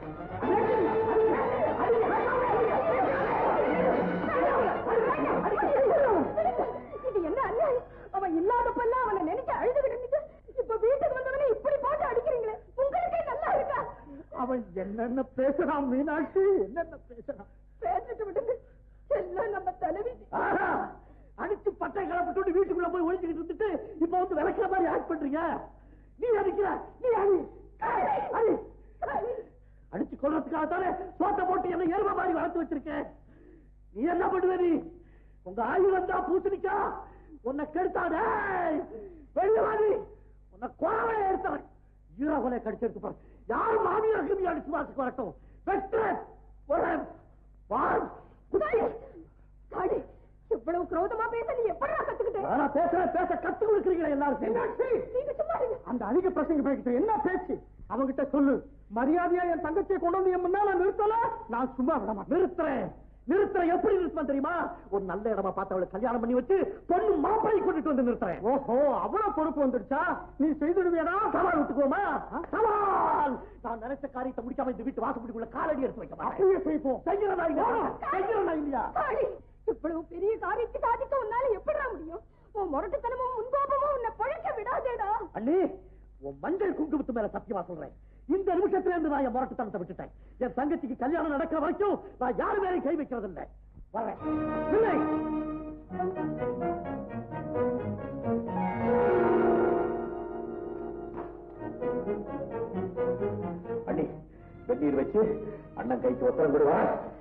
இது என்ன அநியாயம் அவன் இல்லாதப்பெல்லாம் அவனை நினைச்சு அழுதுகிட்டு இருந்துட்டு இப்ப வீட்டுக்கு வந்தவனே இப்படி போட்டு அடிக்கிறீங்களே உங்களுக்கே நல்லா இருக்கா அவன் என்னென்ன பேசுறான் மீனாட்சி என்னென்ன பேசுறான் பேசிட்டு விடுங்க எல்லாம் நம்ம தலைவி ஆஹா, அடிச்சு பட்டை கிளப்பிட்டு வீட்டுக்குள்ள போய் ஒழிச்சுக்கிட்டு இருந்துட்டு இப்ப வந்து விளக்குற மாதிரி ஆக்ட் பண்றீங்க நீ அடிக்கிற நீ அடி அடி அடிச்சு கொள்றதுக்காக தானே சோத்த போட்டு என்ன எரும மாதிரி வளர்த்து வச்சிருக்கேன் நீ என்ன பண்ணுவ நீ உங்க ஆயு வந்தா பூசணிக்கா உன்னை கெடுத்தாடே வெளிய வாடி உன்னை கோவலை எடுத்தவன் ஈர கொலை கடிச்செடுத்து பாரு யாரும் மாமியார் கிமி அடிச்சு வாசுக்கு வரட்டும் வெட்டுறேன் போறேன் வாழ் தாடி இவ்வளவு குரோதமா பேச நீ எப்படா கத்துக்கிட்ட ஆனா பேசுற பேச கத்து கொடுக்குறீங்களா எல்லாரும் சேர்ந்து? நீங்க சும்மா இருங்க அந்த அதிக பிரசங்க போய்கிட்ட என்ன பேச்சு அவங்கிட்ட சொல்லு மரியாதையா என் தங்கச்சியை கொண்டு வந்து என் முன்னால நிறுத்தல நான் சும்மா விட மாட்டேன் நிறுத்துறேன் நிறுத்துறேன் எப்படி நிறுத்துவேன் தெரியுமா ஒரு நல்ல இடமா பார்த்து அவளை கல்யாணம் பண்ணி வச்சு பொண்ணு மாப்பிளை கூட்டிட்டு வந்து நிறுத்துறேன் ஓஹோ அவ்வளவு பொறுப்பு வந்துடுச்சா நீ செய்துடுவியடா சவால் விட்டுக்குவோமா சவால் நான் நினைச்ச காரியத்தை முடிக்காம இந்த வீட்டு வாசப்படிக்குள்ள காலடி எடுத்து வைக்க மாட்டேன் அப்படியே செய்வோம் செய்யறதா இல்லையா செய்யறதா இல்லையா தாடி இவ்வளவு பெரிய காரியத்தை சாதிக்க உன்னால எப்படிடா முடியும் உன் முரட்டுத்தனமும் முன்கோபமும் உன்னை பழக்க விடாதேடா அண்ணி உன் மஞ்சள் குங்குமத்து மேல சத்தியமா சொல்றேன் இந்த நிமிஷத்துல இருந்து நான் என் முரட்டுத்தனத்தை விட்டுட்டேன் என் தங்கச்சிக்கு கல்யாணம் நடக்கிற வரைக்கும் நான் யாரு மேலே கை வைக்கிறது இல்லை வரேன் இல்லை அண்ணி வெந்நீர் வச்சு அண்ணன் கைக்கு ஒத்தரம் விடுவா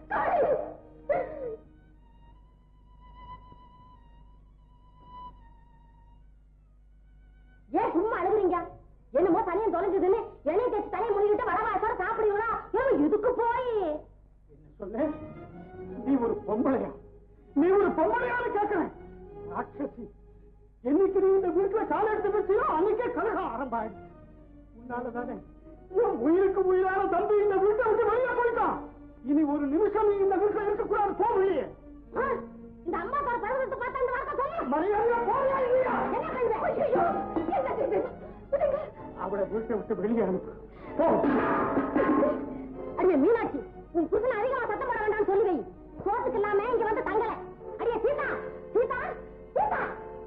ஏன் சும்மா அழுகுறீங்க என்னமோ தலையும் தொலைஞ்சதுன்னு எண்ணெய் தேய்ச்சி தலையை முடிக்கிட்டு வடவாசோட சாப்பிடுவீங்களா ஏன் இதுக்கு போய் என்ன சொன்ன நீ ஒரு பொம்பளையா நீ ஒரு பொம்பளையான்னு கேட்கிறேன் ராட்சசி என்னைக்கு நீ இந்த வீட்டுல கால எடுத்து வச்சியோ அன்னைக்கே கலகம் ஆரம்பாயிடுச்சு உன்னாலதானே உன் உயிருக்கு உயிரான தம்பி இந்த வீட்டை விட்டு வெளியே போயிட்டான் இனி ஒரு நிமிஷம் நீ இந்த வீட்டுல இருக்கக்கூடாது போ வெளியே ஆ, இந்த அம்மா தான் பருவத்தை பார்த்தா இந்த வார்த்தை சொல்லு மரியாதையா போறியா இல்லையா என்ன பண்ணுவ? ஐயையோ, என்ன இது? விடுங்க. அவளை வீட்டை விட்டு வெளியே அனுப்பு போ அடியே மீனாட்சி உன் புருஷன் அதிகமா சத்தம் போட வேண்டாம்னு சொல்லி வை சோத்துக்கு இல்லாம இங்க வந்து தங்கல அடியே சீதா சீதா சீதா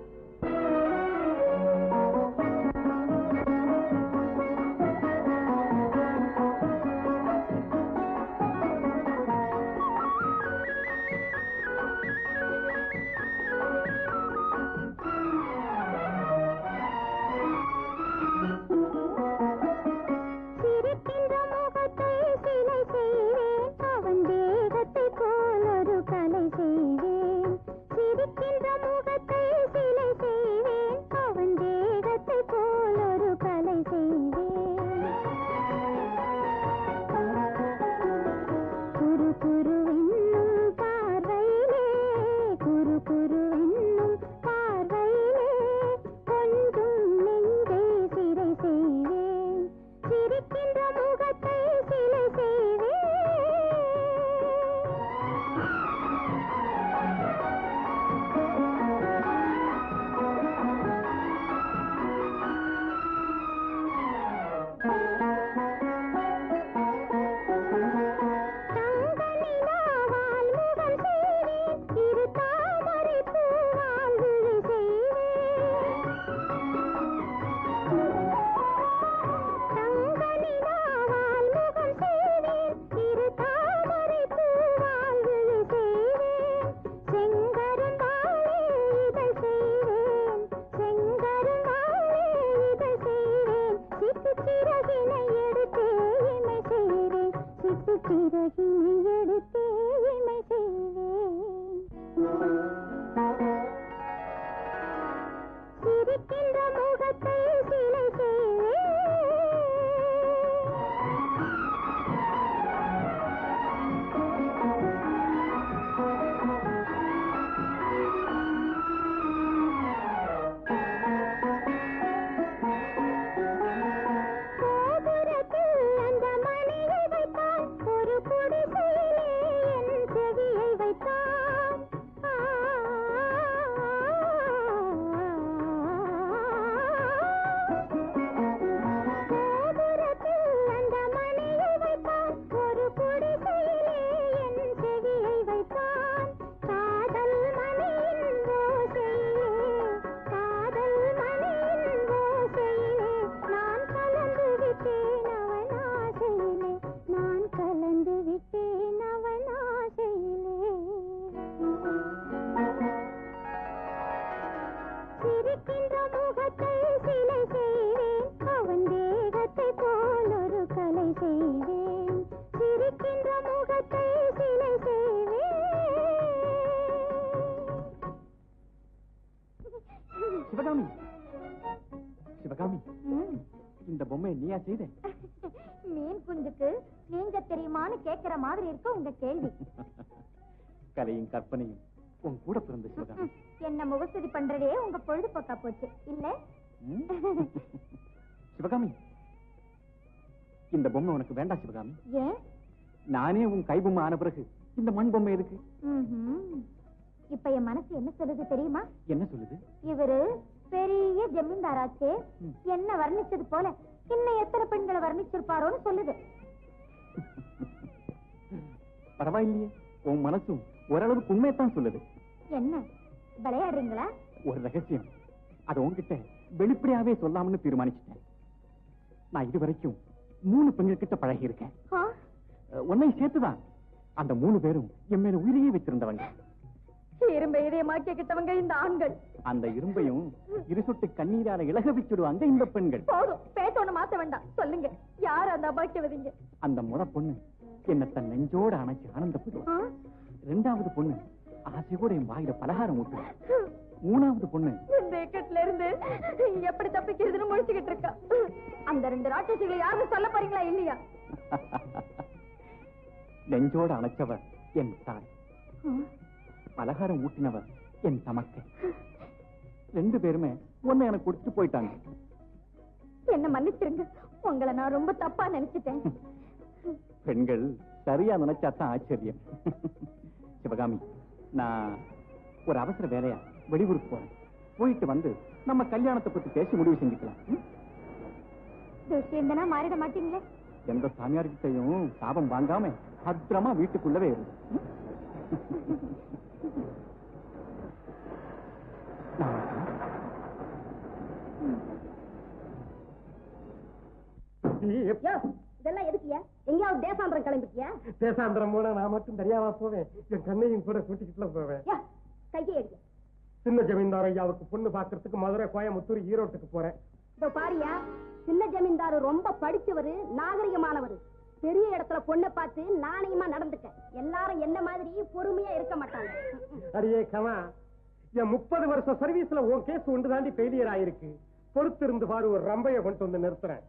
சிரிக்கின்ற முகத்தை சிலை செய்வேன் அவன் தேகத்தை போல் ஒரு கலை செய்வேன் சிவகாமி ம். இந்த பொம்மையை நீயா செய்த மீன் குஞ்சுக்கு நீங்க தெரியுமான்னு கேக்குற மாதிரி இருக்கு உங்க கேள்வி கலையும் கற்பனையும் உன் கூட பிறந்த சிவகாமி என்ன முகஸ்துதி பண்றதே உங்க பொழுதுபோக்கா போச்சு இல்ல ம்? சிவகாமி இந்த பொம்மை உனக்கு வேண்டாம் சிவகாமி ஏன் நானே உன் கை பொம்மை ஆன பிறகு இந்த மண் பொம்மை எதுக்கு ம்ஹும். இப்ப என் மனசு என்ன சொல்லுது தெரியுமா என்ன சொல்லுது இவரு பெரிய ஜமீன்தாராச்சே என்ன வர்ணிச்சது போல இன்னும் எத்தனை பெண்களை வர்ணிச்சிருப்பாரோன்னு சொல்லுது பரவாயில்லையே உன் மனசும் ஓரளவுக்கு உண்மையத்தான் சொல்லுது என்ன விளையாடுறீங்களா ஒரு ரகசியம் அது உன்கிட்ட வெளிப்படையாவே சொல்லாமன்னு தீர்மானிச்சிட்டேன் நான் இது வரைக்கும் மூணு பெண்கள் கிட்ட பழகி இருக்கேன் ஆ? உன்னை சேர்த்துதான் அந்த மூணு பேரும் என் மேல உயிரையே வச்சிருந்தவங்க இரும்பை இதயமாக்கிக்கிட்டவங்க இந்த ஆண்கள் அந்த இரும்பையும் இரு சொட்டு கண்ணீரால இலக வச்சுடுவாங்க இந்த பெண்கள் போதும் பேச ஒண்ணு மாத்த வேண்டாம் சொல்லுங்க யார் அந்த அபாக்கியவதிங்க அந்த முத பொண்ணு என்ன தன் நெஞ்சோட அணைச்சு ஆனந்தப்படுவா ரெண்டாவது பொண்ணு ஆசையோட என் வாயில பலகாரம் ஊட்டுவா மூணாவது பொண்ணு இந்த இக்கட்ல இருந்து எப்படி தப்பிக்கிறதுன்னு முடிச்சுக்கிட்டு இருக்கா அந்த ரெண்டு ராட்சசிகளை யாரும் சொல்ல போறீங்களா இல்லையா நெஞ்சோட அணைச்சவர் என் தாய் பலகாரம் ஊட்டினவர் என் தமக்கை ரெண்டு பேருமே ஒண்ணு எனக்கு கொடுத்துட்டு போயிட்டாங்க என்ன மன்னிச்சிருங்க உங்களை நான் ரொம்ப தப்பா நினைச்சிட்டேன் பெண்கள் சரியா நினைச்சாதான் ஆச்சரியம் சிவகாமி நான் ஒரு அவசர வேலையா வெளியூருக்கு போறேன் போயிட்டு வந்து நம்ம கல்யாணத்தை பத்தி பேசி முடிவு செஞ்சுக்கலாம் ம்? துஷ்யந்தனா மாறிட மாட்டீங்களே எந்த சாமியார்கிட்டையும் சாபம் வாங்காம பத்திரமா வீட்டுக்குள்ளவே இரு ம்? நான் வரேன். இதெல்லாம் எதுக்குயா எங்கேயாவது தேசாந்திரம் கிளம்பிட்டியா தேசாந்திரம் போனா நான் மட்டும் தனியாவா போவேன் என் கண்ணையும் கூட கூட்டிக்கிட்டுல போவேன் யா, கையை எடுக்க சின்ன ஜமீன்தார் ஐயாவுக்கு பொண்ணு பாக்குறதுக்கு மதுரை கோயம்புத்தூர் ஈரோட்டுக்கு போறேன் இதோ பாரியா சின்ன ஜமீன்தாரு ரொம்ப படிச்சவரு நாகரிகமானவரு பெரிய இடத்துல பொண்ணை பார்த்து நாணயமா நடந்துக்க எல்லாரும் என்ன மாதிரி பொறுமையா இருக்க மாட்டாங்க அடியே கமா என் முப்பது வருஷம் சர்வீஸ்ல உன் கேஸ் ஒன்று தாண்டி ஃபெயிலியர் ஆயிருக்கு பொறுத்து இருந்து பாரு ஒரு ரம்பைய கொண்டு வந்து நிறுத்துறேன்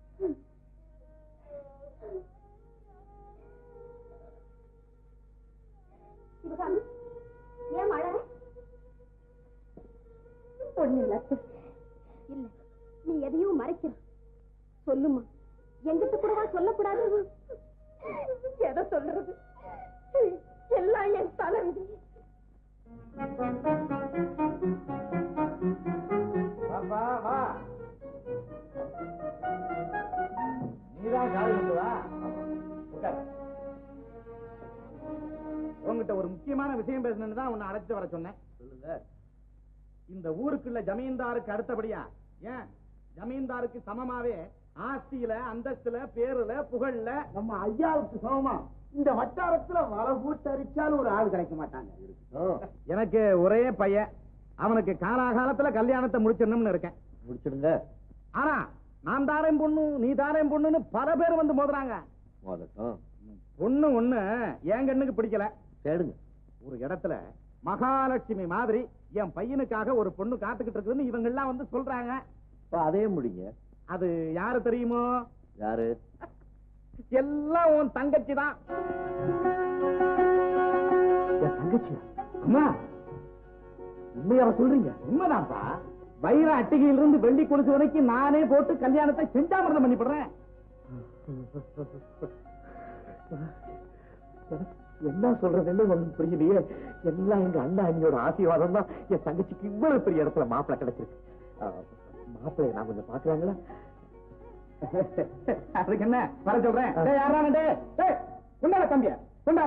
சிவகாமி ஏன் அழற ஒண்ணு இல்ல இல்ல நீ எதையும் மறைக்கிற சொல்லுமா எங்கிட்ட கூடவா சொல்லக்கூடாது எதை சொல்றது எல்லாம் என் தலைவிதி வா வா நீதான் காலை கொண்டு வா உட்கார். உன்கிட்ட ஒரு முக்கியமான விஷயம் பேசணும்னு தான் உன்னை அழைச்சிட்டு வர சொன்னேன் சொல்லுங்க இந்த ஊருக்குள்ள ஜமீன்தாருக்கு அடுத்தபடியா ஏன் ஜமீன்தாருக்கு சமமாவே ஆஸ்தியில அந்தஸ்துல பேருல புகழ்ல நம்ம ஐயாவுக்கு சமமா இந்த வட்டாரத்துல வர கூட்டு அரிச்சாலும் ஒரு ஆள் கிடைக்க மாட்டாங்க எனக்கு ஒரே பையன் அவனுக்கு காலாகாலத்துல கல்யாணத்தை முடிச்சிடணும்னு இருக்கேன் முடிச்சிடுங்க ஆனா நான் தாரேன் பொண்ணு நீ தாரேன் பொண்ணுன்னு பல பேர் வந்து மோதுறாங்க மோதட்டும் பொண்ணு ஒண்ணு என் கண்ணுக்கு பிடிக்கல தேடுங்க ஒரு இடத்துல மகாலட்சுமி மாதிரி என் பையனுக்காக ஒரு பொண்ணு காத்துக்கிட்டு இருக்குதுன்னு இவங்க எல்லாம் வந்து சொல்றாங்க இப்ப அதே முடிங்க அது யாரு தெரியுமோ யாரு எல்லாம் உன் தங்கச்சி தான் என் தங்கச்சியா அம்மா உண்மையாவ சொல்றீங்க உண்மைதான்ப்பா வைர அட்டிகையிலிருந்து வெள்ளி கொலுசு வரைக்கும் நானே போட்டு கல்யாணத்தை செஞ்சாமிரதம் பண்ணிவிடுறேன் என்ன சொல்றதுன்னு ஒண்ணும் புரியலையே எல்லாம் எங்க அண்ணா அண்ணியோட ஆசீர்வாதம் தான் என் தங்கச்சிக்கு இவ்வளவு பெரிய இடத்துல மாப்பிள்ளை கிடைச்சிருக்கு மாப்பிள்ளைய நான் கொஞ்சம் பாக்குறாங்களா அதுக்கு என்ன வர சொல்றேன் டேய், யாரா நீ? டேய், கொண்டாடா தம்பிய கொண்டா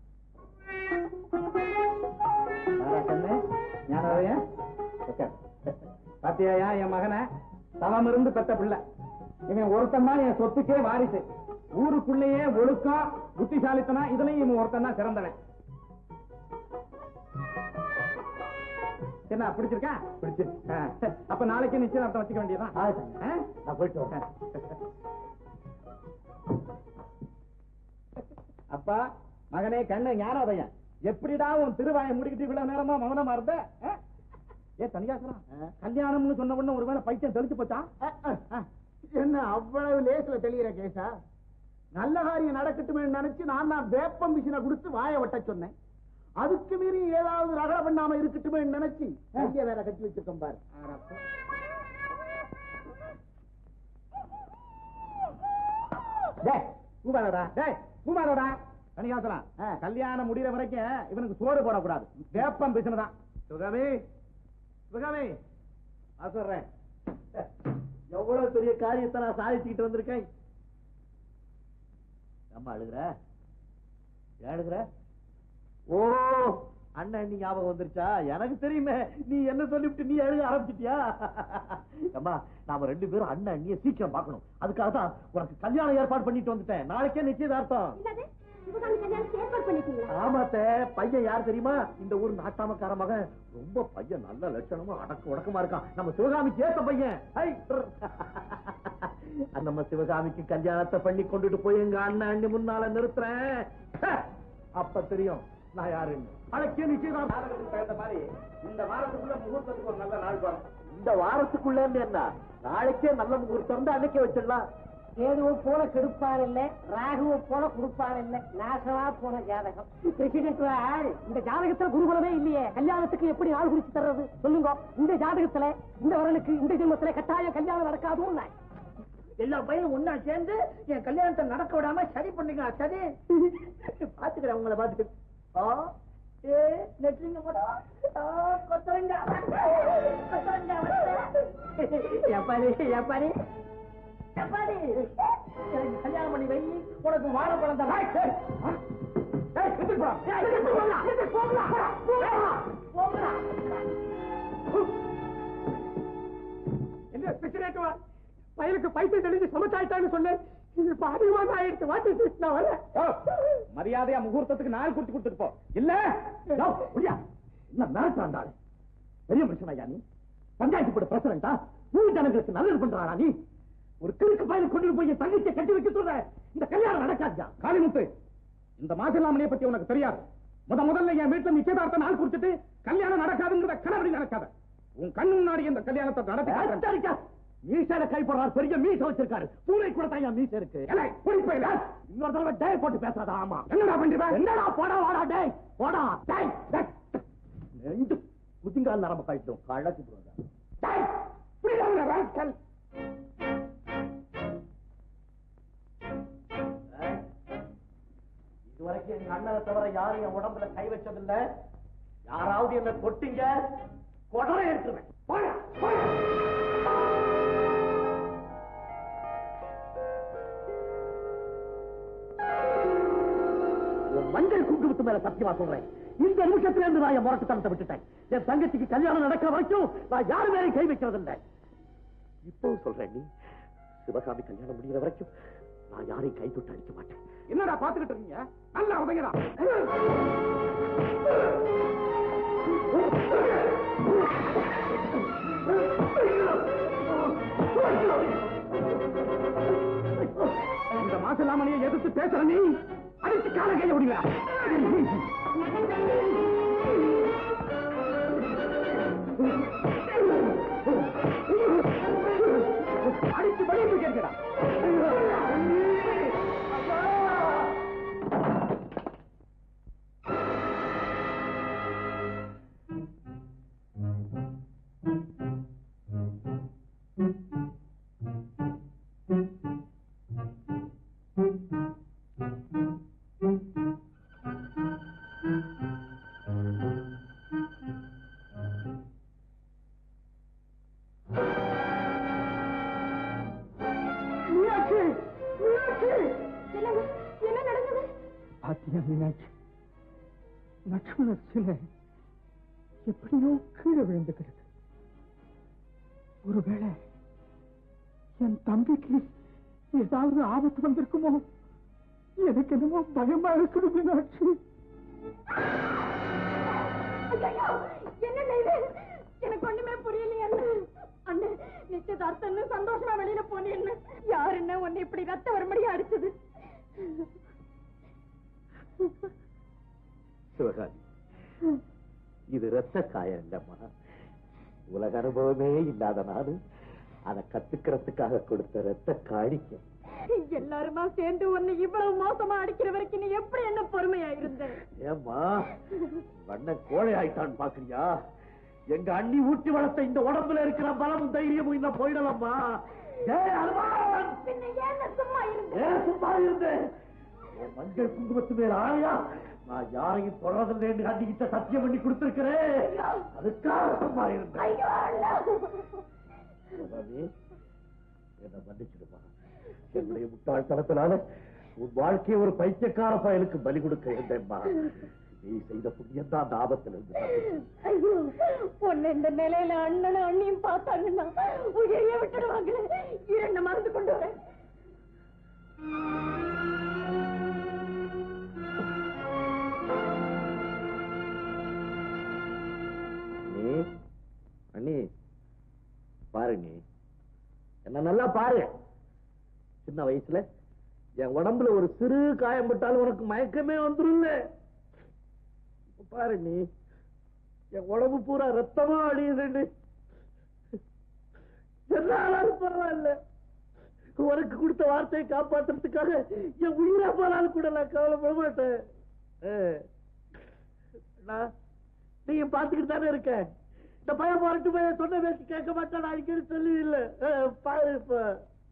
யாரா கண்ணு? ஞானோதயம்? உட்கார். பாத்தியாயா என் மகனை தவம் இருந்து பெத்த பிள்ளை இவன் ஒருத்தன் தான் என் சொத்துக்கே வாரிசு ஊருக்குள்ளேயே ஒழுக்கம் புத்திசாலித்தனம் இதுலயும் இவன் ஒருத்தன் தான் சிறந்தவன் என்ன பிடிச்சிருக்கா பிடிச்சிருக்கு அப்ப நாளைக்கு நிச்சயதார்த்தம் வச்சுக்க வேண்டியதான் ஆ? நான் போயிட்டு வரேன் அப்பா மகனே கண்ணு ஞானோதயம் எப்படிடா உன் திருவாயை முடிக்கிட்டு இவ்வளவு நேரமா மௌனமா இருந்த ஆ? ஏ தனியாசலாம் கல்யாணம்னு சொன்ன உடனே ஒருவேளை பைத்தியம் தெளிச்சு போச்சா என்ன அவ்வளவு லேசுல தெளிகிற கேசா நல்ல காரியம் நடக்கட்டுமே நினைச்சு நான் தான் வேப்பம் மிஷினை கொடுத்து வாய ஒட்ட சொன்னேன் அதுக்கு மீறி ஏதாவது ரகல பண்ணாம இருக்கட்டுமே நினைச்சு கைய வேற கட்டி வச்சிருக்கோம் பாரு டேய் பூமாரோடா டேய் பூமாரோடா தனியாசலாம் கல்யாணம் முடியற வரைக்கும் இவனுக்கு சோறு போடக்கூடாது வேப்பம் பிசினதான் சிவகாமி சிவகாமி நான் சொல்றேன் எவ்வளவு பெரிய காரியத்தை நான் சாதிச்சுக்கிட்டு வந்திருக்கேன் அம்மா அழுகுற ஏன் அழுகுற ஓ அண்ணன் நீ ஞாபகம் வந்துருச்சா எனக்கு தெரியுமே நீ என்ன சொல்லிவிட்டு நீ அழுக ஆரம்பிச்சிட்டியா அம்மா நாம ரெண்டு பேரும் அண்ணன் அண்ணிய சீக்கிரம் பார்க்கணும் அதுக்காக தான் உனக்கு கல்யாணம் ஏற்பாடு பண்ணிட்டு வந்துட்டேன் நாளைக்கே நிச்சயதார்த்தம் என்னது சிவகாமி கல்யாணம் ஏற்பாடு பண்ணிட்டீங்களா ஆமாத்த பையன் யார் தெரியுமா இந்த ஊர் நாட்டாமக்கார மகன் ரொம்ப பையன் நல்ல லட்சணமா அடக்க உடக்கமா இருக்கான் நம்ம சிவகாமிக்கு ஏத்த பையன் ஐ, ட்ர். நம்ம சிவகாமிக்கு கல்யாணத்தை பண்ணி கொண்டுட்டு போய் எங்க அண்ணன் அண்ணி முன்னால நிறுத்துறேன் ஹ, அப்ப தெரியும் நான் யாருன்னு அழைக்கே நிச்சயம் தகுந்த மாதிரி இந்த வாரத்துக்குள்ள முகூர்த்தத்துக்கு ஒரு நல்ல நாள் வரும் இந்த வாரத்துக்குள்ள என்ன நாளைக்கே நல்ல முகூர்த்தம் வந்து அன்னைக்கே வச்சிடலாம் கேதுவை போல கெடுப்பார் இல்ல ராகுவை போல கொடுப்பார் இல்ல நாசமா போன ஜாதகம் பிரசிடென்ட் இந்த ஜாதகத்துல குருகுலமே இல்லையே கல்யாணத்துக்கு எப்படி ஆள் குறிச்சு தர்றது சொல்லுங்க இந்த ஜாதகத்துல இந்த வரனுக்கு இந்த ஜென்மத்துல கட்டாயம் கல்யாணம் நடக்காதுன்னு எல்லா பையனும் ஒன்னா சேர்ந்து என் கல்யாணத்தை நடக்க விடாம சரி பண்ணுங்க சரி பாத்துக்கிறேன் உங்களை பாத்துக்கிறேன் ஆ, ஏ நெட்ரிங்க போட்டா கொத்தரங்க கொத்தரங்க எப்பாடி எப்பாடி எப்பாடி எனக்கு கல்யாணம் பண்ணி வை உனக்கு வாழைப்பழம் தான் ஏய், ஆ? ஏய், எடுத்துட்டு போடா. ஏய், எடுத்துட்டு போடா. எடுத்துட்டு போடா. போடா. போடா. என்ன பிரச்சனை வா பையனுக்கு பைத்தியம் தெளிஞ்சு சமைச்சாயிட்டான்னு சொன்னேன் இது இப்ப அதிகமா தான் ஆயிடுச்சு வாட்டி நான் வரேன் மரியாதையா முகூர்த்தத்துக்கு நாள் குறிச்சு கொடுத்துட்டு போ இல்ல யோ, முடியா. என்ன மிரட்டாண்டாளே பெரிய மனுஷனா நீ பஞ்சாயத்து போட பிரசிடண்டா ஊர் ஜனங்களுக்கு நல்லது பண்றானா நீ ஒரு கிறுக்கு பையனை கொண்டு போய் என் தங்கச்சியை கட்டி வைக்க சொல்ற இந்த கல்யாணம் நடக்காதியா காளிமுத்து இந்த மாசிலாமணியை பத்தி உனக்கு தெரியாது முத முதல்ல என் வீட்டுல நிச்சயதார்த்த நாள் குறிச்சிட்டு கல்யாணம் நடக்காதுங்கிற கனவடி நடக்காத உன் கண்ணு முன்னாடி இந்த கல்யாணத்தை நடத்தி மீசையில கைப்படுறாரு பெரிய மீச வச்சிருக்காரு பூனை கூட தான் என் மீச இருக்கு குடிப்பையில இன்னொரு தடவை டே போட்டு பேசாத ஆமா என்னடா பண்ற என்னடா போடா வாடா டேய் போடா டேய் டேய். நெஞ்சு குதிங்கால் நரம்ப கழிச்சிடும் கழக்கு போதா டேய் புரியல ராஸ்கல் இதுவரைக்கும் எங்க அண்ணனை தவிர யாரும் என் உடம்புல கை வச்சதில்ல யாராவது என்ன தொட்டிங்க கொடரை எடுத்துருவேன் போயா போயா உன் மஞ்சள் குங்குமத்து மேல சத்தியமா சொல்றேன் இந்த நிமிஷத்துல இருந்து நான் என் முரட்டுத்தனத்தை விட்டுட்டேன் என் தங்கச்சிக்கு கல்யாணம் நடக்கிற வரைக்கும் நான் யாரு மேலே கை வைக்கிறது இல்லை இப்போ சொல்றேன் நீ சிவகாமி கல்யாணம் முடிகிற வரைக்கும் நான் யாரையும் கை தொட்டு அடிக்க மாட்டேன் என்னடா பாத்துக்கிட்டு இருக்கீங்க நல்லா உதங்கடா இந்த மாசலாமணியை எதிர்த்து பேசுற நீ அடிச்சு கால கைய முடியல அடிச்சு வெளியே கேட்கிறா மீனாட்சி மீனாட்சி என்னங்க என்ன நடந்தது பாத்தியா மீனாட்சி லட்சுமணர் சிலை எப்படியோ கீழே விழுந்து கிடக்கு ஒருவேளை என் தம்பிக்கு ஏதாவது ஆபத்து வந்திருக்குமோ எனக்கு என்னமோ பயமா இருக்குது மீனாட்சி ஐயையோ, என்னங்க இது எனக்கு ஒண்ணுமே புரியலையே அண்ணன் நிச்சயதார்த்தம்னு சந்தோஷமா வெளியில போனேன்னு யாருன்னு உன்னை இப்படி ரத்த வரும்படி அடிச்சது சிவகாமி இது ரத்த காயம் இல்லம்மா உலக அனுபவமே இல்லாத நாடு அதை கத்துக்கிறதுக்காக கொடுத்த ரத்த காணிக்கை எல்லாருமா சேர்ந்து உன்னை இவ்வளவு மோசமா அடிக்கிற வரைக்கும் நீ எப்படி என்ன பொறுமையா இருந்த ஏம்மா வண்ண கோழை ஆயிட்டான் பாக்குறியா எங்க அண்ணி ஊட்டி வளர்த்த இந்த உடம்புல இருக்கிற பலமும் தைரியமும் இன்னும் போயிடலாமா ஏய், அனுமான்! சும்மா இருந்த ஏன் சும்மா இருந்தேன் உன் மஞ்சள் குங்குமத்து மேல ஆயா நான் யாரையும் தொடர்றதில்லைன்னு அன்னிக்கிட்ட சத்தியம் பண்ணி கொடுத்திருக்கிறேன் அதுக்காக சும்மா இருந்தேன் சுவாமி, என்னை மன்னிச்சிடுமா என்னுடைய முட்டாள்தனத்தினால உன் வாழ்க்கையை ஒரு பைத்தியக்கார பயலுக்கு பலி கொடுக்க இருந்தேம்மா நீ செய்த புண்ணியம் தான் அந்த ஆபத்துல இருந்து தப்பிச்சது. ஐயோ உன்னை இந்த நிலையில அண்ணனும் அண்ணியும் பார்த்தாங்கன்னா உயிரையே விட்டுடுவாங்களே இரண்டு மருந்து கொண்டு வரேன் நீ அண்ணி பாரு நீ என்ன நல்லா பாரு சின்ன வயசுல என் உடம்புல ஒரு சிறு காயம் பட்டாலும் உனக்கு மயக்கமே வந்துரும்ல இப்ப பாரு நீ என் உடம்பு பூரா ரத்தமா அழியுதுன்னு என்னாலும் பரவாயில்ல உனக்கு கொடுத்த வார்த்தையை காப்பாத்துறதுக்காக என் உயிரா போனாலும் கூட நான் கவலைப்பட மாட்டேன் ஆ. நான் நீங்க பாத்துக்கிட்டு தானே இருக்க இந்த பையன் போறட்டு போய் சொன்ன பேசி கேட்க மாட்டேன் நான் அடிக்கடி சொல்லி இல்ல பாரு இப்ப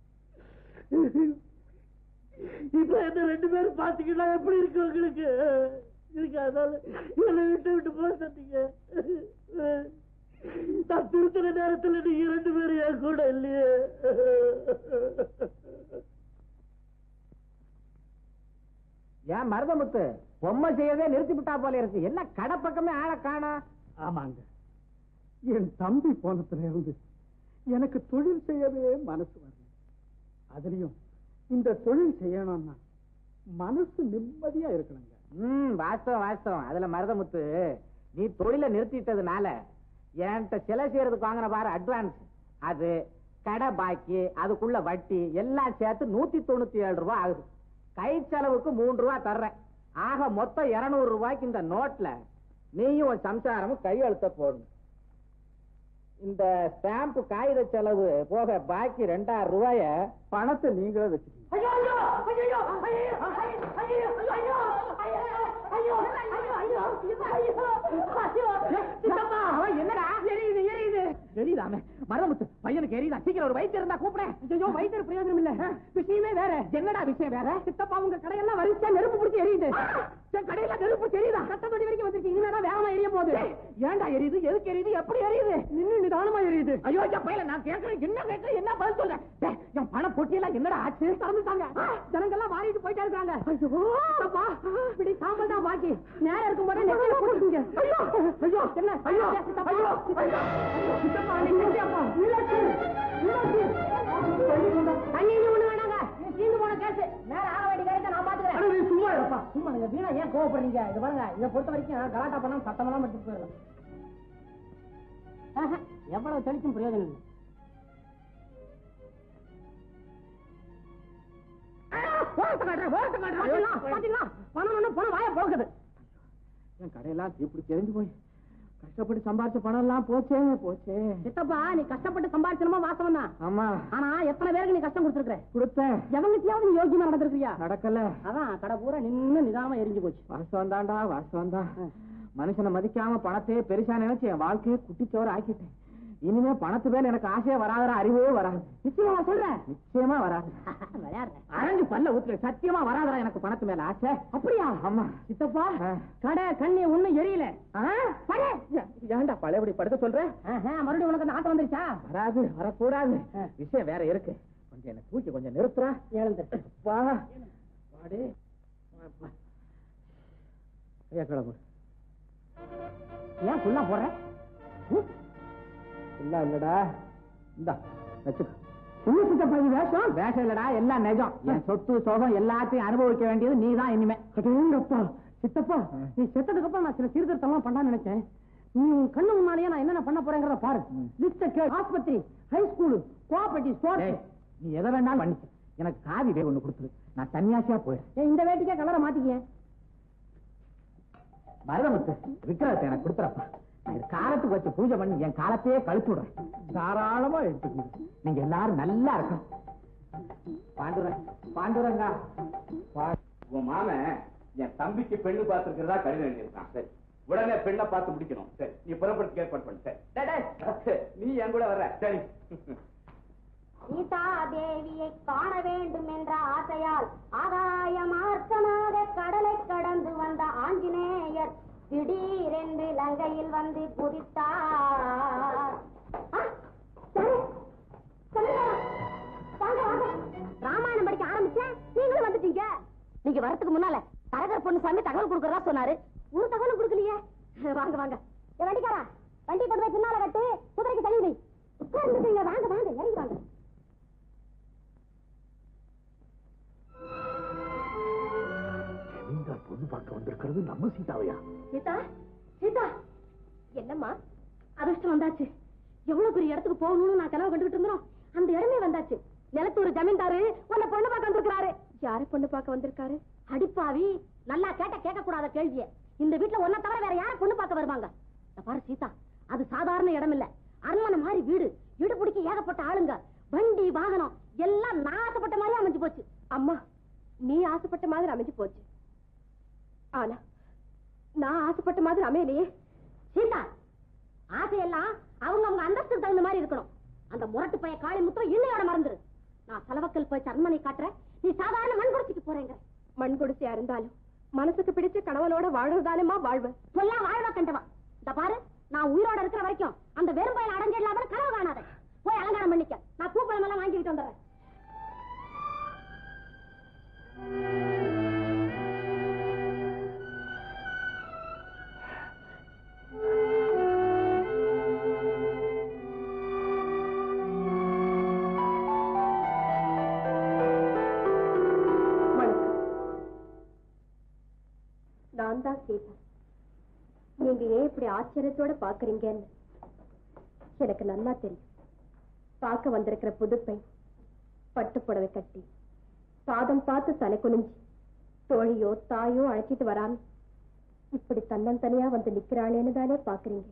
இப்ப என்ன ரெண்டு பேரும் பாத்தீங்கன்னா எப்படி இருக்கு உங்களுக்கு இருக்கு அதனால என்னை விட்டு விட்டு போக சொன்னீங்க நான் திருத்துற நேரத்துல நீங்க ரெண்டு பேரும் என் கூட இல்லையே ஏன் மருதமுத்து பொம்மை செய்யறதே நிறுத்தி விட்டா போல இருக்கு என்ன கடை பக்கமே ஆளை காணா ஆமாங்க என் தம்பி போனத்துல இருந்து எனக்கு தொழில் செய்யவே மனசு வரல அதுலயும் இந்த தொழில் செய்யணும்னா மனசு நிம்மதியா இருக்கணுங்க ம் வாஸ்தவம் வாஸ்தவம் அதுல மருதமுத்து நீ தொழிலை நிறுத்திட்டதுனால என்கிட்ட சிலை செய்யறதுக்கு வாங்கின பாரு அட்வான்ஸ் அது கடை பாக்கி அதுக்குள்ள வட்டி எல்லாம் சேர்த்து நூத்தி தொண்ணூத்தி ஏழு ரூபாய் ஆகுது கை செலவுக்கு மூணு ரூபாய் தர்றேன் ஆக மொத்தம் இருநூறு ரூபாய்க்கு இந்த நோட்ல நீயும் உன் சம்சாரமும் கையெழுத்த போடணும் இந்த ஸ்டாம்ப் காகித செலவு போக பாக்கி ரெண்டாயிரம் ரூபாய பணத்தை நீங்களே வச்சுக்கீங்க என்னடா எரியுது எரியுது எரியுதாமே மரமுத்து பையனுக்கு எரியுதா சீக்கிரம் ஒரு வைத்தியம் இருந்தா கூப்பிடுறேன் ஐயோ வைத்தியர் பிரயோஜனம் இல்ல விஷயமே வேற என்னடா விஷயம் வேற சித்தப்பா உங்க கடையெல்லாம் வரிசையா நெருப்பு பிடிச்சி எரியுது என் கடையில நெருப்பு தெரியுதா கட்டத்தொடி வரைக்கும் வந்திருக்கீங்க இனிமேதான் வேகமா எரிய போகுது ஏன்டா எரியுது எதுக்கு எரியுது எப்படி எரியுது நின்னு நிதானமா எரியுது ஐயோ என் பையல நான் கேட்கறேன் என்ன கேட்கறேன் என்ன பதில் சொல்றேன் டேய், என் பண பொட்டியெல்லாம் என்னடா ஆச்சு திறந்துட்டாங்க ஜனங்கெல்லாம் மாறிட்டு போயிட்டே இருக்காங்க ஐயோ அப்பா இப்படி சாம்பல் தான் பாக்கி நேரம் இருக்கும் போதே நெத்தியில போட்டுக்கீங்க ஐயோ ஐயோ என்ன ஐயோ ஐயோ ஐயோ சித்தப்பா நிம்மதியாப்பா உள்ளாச்சு உள்ளாச்சு தண்ணி ஒண்ணு வேணாங்க தீந்து போன கேஸ் நேரம் ஆக வேண்டிய காரியத்தை நான் பாத்துக்கிறேன் சும்மா இருப்பா சும்மா நீங்க வீணா ஏன் கோவப்படுறீங்க இது பாருங்க இதை பொறுத்த வரைக்கும் கலாட்டா பண்ணா சத்தமெல்லாம் மட்டும் போயிடலாம் ஆஹா, எவ்வளவு தெளிச்சும் பிரயோஜனம் இல்லை என் கடையெல்லாம் இப்படி தெரிஞ்சு போய் கஷ்டப்பட்டு சம்பாரிச்ச பணம் எல்லாம் போச்சே போச்சே சித்தப்பா நீ கஷ்டப்பட்டு சம்பாரிச்சனமா வாசம் தான் ஆமா ஆனா எத்தனை பேருக்கு நீ கஷ்டம் கொடுத்துருக்க கொடுத்தேன் எவங்கிட்டயாவது நீ யோகியமா நடந்திருக்கியா நடக்கல அதான் கடை பூரா நின்னு நிதானமா எரிஞ்சு போச்சு வாசம் தான்டா வாசம் தான் மனுஷனை மதிக்காம பணத்தையே பெருசா நினைச்சு என் வாழ்க்கையை குட்டிச்சோறு ஆக்கிட்டேன் இனிமே பணத்து மேல எனக்கு ஆசையே வராதரா அறிவே வராது நிச்சயமா சொல்றேன் நிச்சயமா வராது அரைஞ்சு பல்ல ஊத்துல சத்தியமா வராதரா எனக்கு பணத்து மேல ஆசை அப்படியா ஆமா சித்தப்பா கடை கண்ணி ஒண்ணும் எரியல ஏன்டா பழையபடி படுக்க சொல்ற மறுபடியும் உனக்கு அந்த ஆட்டம் வந்துருச்சா வராது வரக்கூடாது விஷயம் வேற இருக்கு கொஞ்சம் என்ன தூக்கி கொஞ்சம் நிறுத்துறா எழுந்து வா வாடு ஐயா கிளம்பு ஏன் ஃபுல்லா போடுற இல்ல இல்லடா இந்தா வச்சுக்க சும்மா சித்தப்பா இது வேஷம் வேஷம் இல்லடா எல்லாம் நிஜம் என் சொத்து சோகம் எல்லாத்தையும் அனுபவிக்க வேண்டியது நீ தான் இனிமே அப்பா சித்தப்பா நீ செத்ததுக்கு அப்புறம் நான் சில சீர்திருத்தம் பண்ணான்னு நினைச்சேன் நீ உன் கண்ணு முன்னாலேயே நான் என்னென்ன பண்ண போறேங்கிறத பாரு லிஸ்ட கேள் ஆஸ்பத்திரி ஹை ஸ்கூலு கோஆபரேட்டிவ் ஸ்போர்ட்ஸ் நீ எதை வேணாலும் பண்ணிக்க எனக்கு காவி வே ஒண்ணு கொடுத்துரு நான் தன்னியாசியா போயிடுறேன் இந்த வேட்டிக்கே கலரை மாத்திக்க மருதமுத்து விக்கிரத்தை எனக்கு கொடுத்துறப்பா நான் இது காலத்துக்கு காட்டுக்கு வச்சு பூஜை பண்ணி என் காலத்தையே கழிச்சு விடுறேன் தாராளமா எடுத்துக்கணும் நீங்க எல்லாரும் நல்லா இருக்கணும் பாண்டுரன் பாண்டுரங்கா உன் மாமன் என் தம்பிக்கு பெண்ணு பார்த்திருக்கிறதா கடிதம் எழுதியிருக்கான் சரி உடனே பெண்ணை பார்த்து முடிக்கணும் சரி நீ புறப்படுறதுக்கு ஏற்பாடு பண்ணு சரி டேய், டேய், நீ என் கூட வர்ற சரி சீதா தேவியை காண வேண்டும் என்ற ஆசையால் ஆகாய மார்க்கமாக கடலை கடந்து வந்த ஆஞ்சநேயர் திடீரென்று லங்கையில் வந்து குதித்தார் ஆ, சரி, சொல்லுங்க. வாங்க, வாங்க. ராமாயணம் படிக்க ஆரம்பிச்சேன் நீங்களும் வந்துட்டீங்க நீங்க வரதுக்கு முன்னால தரகர் பொண்ணு சாமி தகவல் கொடுக்கறதா சொன்னாரு ஒரு தகவலும் கொடுக்கலையே வாங்க வாங்க ஏ வண்டிக்காரா வண்டி கொண்டு போய் பின்னால கட்டு குதிரைக்கு தள்ளி வை உட்கார்ந்துட்டீங்க வாங்க வாங்க இறங்கி வாங்க ஜமீன்தார் பொண்ணு பார்க்க வந்திருக்கிறது நம்ம சீதாவையா சீதா சீதா என்னம்மா அதிர்ஷ்டம் வந்தாச்சு எவ்வளவு பெரிய இடத்துக்கு போகணும்னு நான் கனவு கண்டுகிட்டு இருந்தோம் அந்த இடமே வந்தாச்சு நிலத்தூர் ஜமீன்தாரு உன்னை பொண்ணு பார்க்க வந்திருக்காரு யார பொண்ணு பார்க்க வந்திருக்காரு அடிப்பாவி நல்லா கேட்ட கேட்க கூடாத கேள்விய இந்த வீட்டுல ஒன்ன தவிர வேற யார பொண்ணு பார்க்க வருவாங்க இத பாரு சீதா அது சாதாரண இடம் இல்ல அரண்மனை மாதிரி வீடு வீடு பிடிக்க ஏகப்பட்ட ஆளுங்க வண்டி வாகனம் எல்லாம் நான் ஆசைப்பட்ட மாதிரி அமைஞ்சு போச்சு அம்மா நீ ஆசைப்பட்ட மாதிரி அமைஞ்சு போச்சு ஆனா நான் ஆசைப்பட்ட மாதிரி அமையலையே சீதா ஆசையெல்லாம் அவங்க அவங்க அந்தஸ்துக்கு தகுந்த மாதிரி இருக்கணும் அந்த முரட்டு பைய காளி முத்தம் இன்னையோட மறந்துரு நான் செலவக்கல் போய் சர்மனை காட்டுறேன் நீ சாதாரண மண் குடிச்சிட்டு போறேங்க மண் குடிசையா இருந்தாலும் மனசுக்கு பிடிச்ச கணவனோட வாழ்றதுதானேமா வாழ்வு சொல்ல வாழ்வா கண்டவா இந்த பாரு நான் உயிரோட இருக்கிற வரைக்கும் அந்த வெறும் பயில அடைஞ்சிடலாம கனவு காணாத போய் அலங்காரம் பண்ணிக்க நான் பூப்பழம் எல்லாம் வாங்கிட்டு வந்துடுறேன் நான் தான் சீதா நீங்க ஏன் இப்படி ஆச்சரியத்தோட பாக்குறீங்கன்னு எனக்கு நல்லா தெரியும் பார்க்க வந்திருக்கிற புதுப்பெண் பட்டு புடவை கட்டி பாதம் பார்த்து தலை குனிஞ்சு தோழியோ தாயோ அழைச்சிட்டு வராம இப்படி தன்னந்தனியா வந்து நிக்கிறாளேன்னு தானே பாக்குறீங்க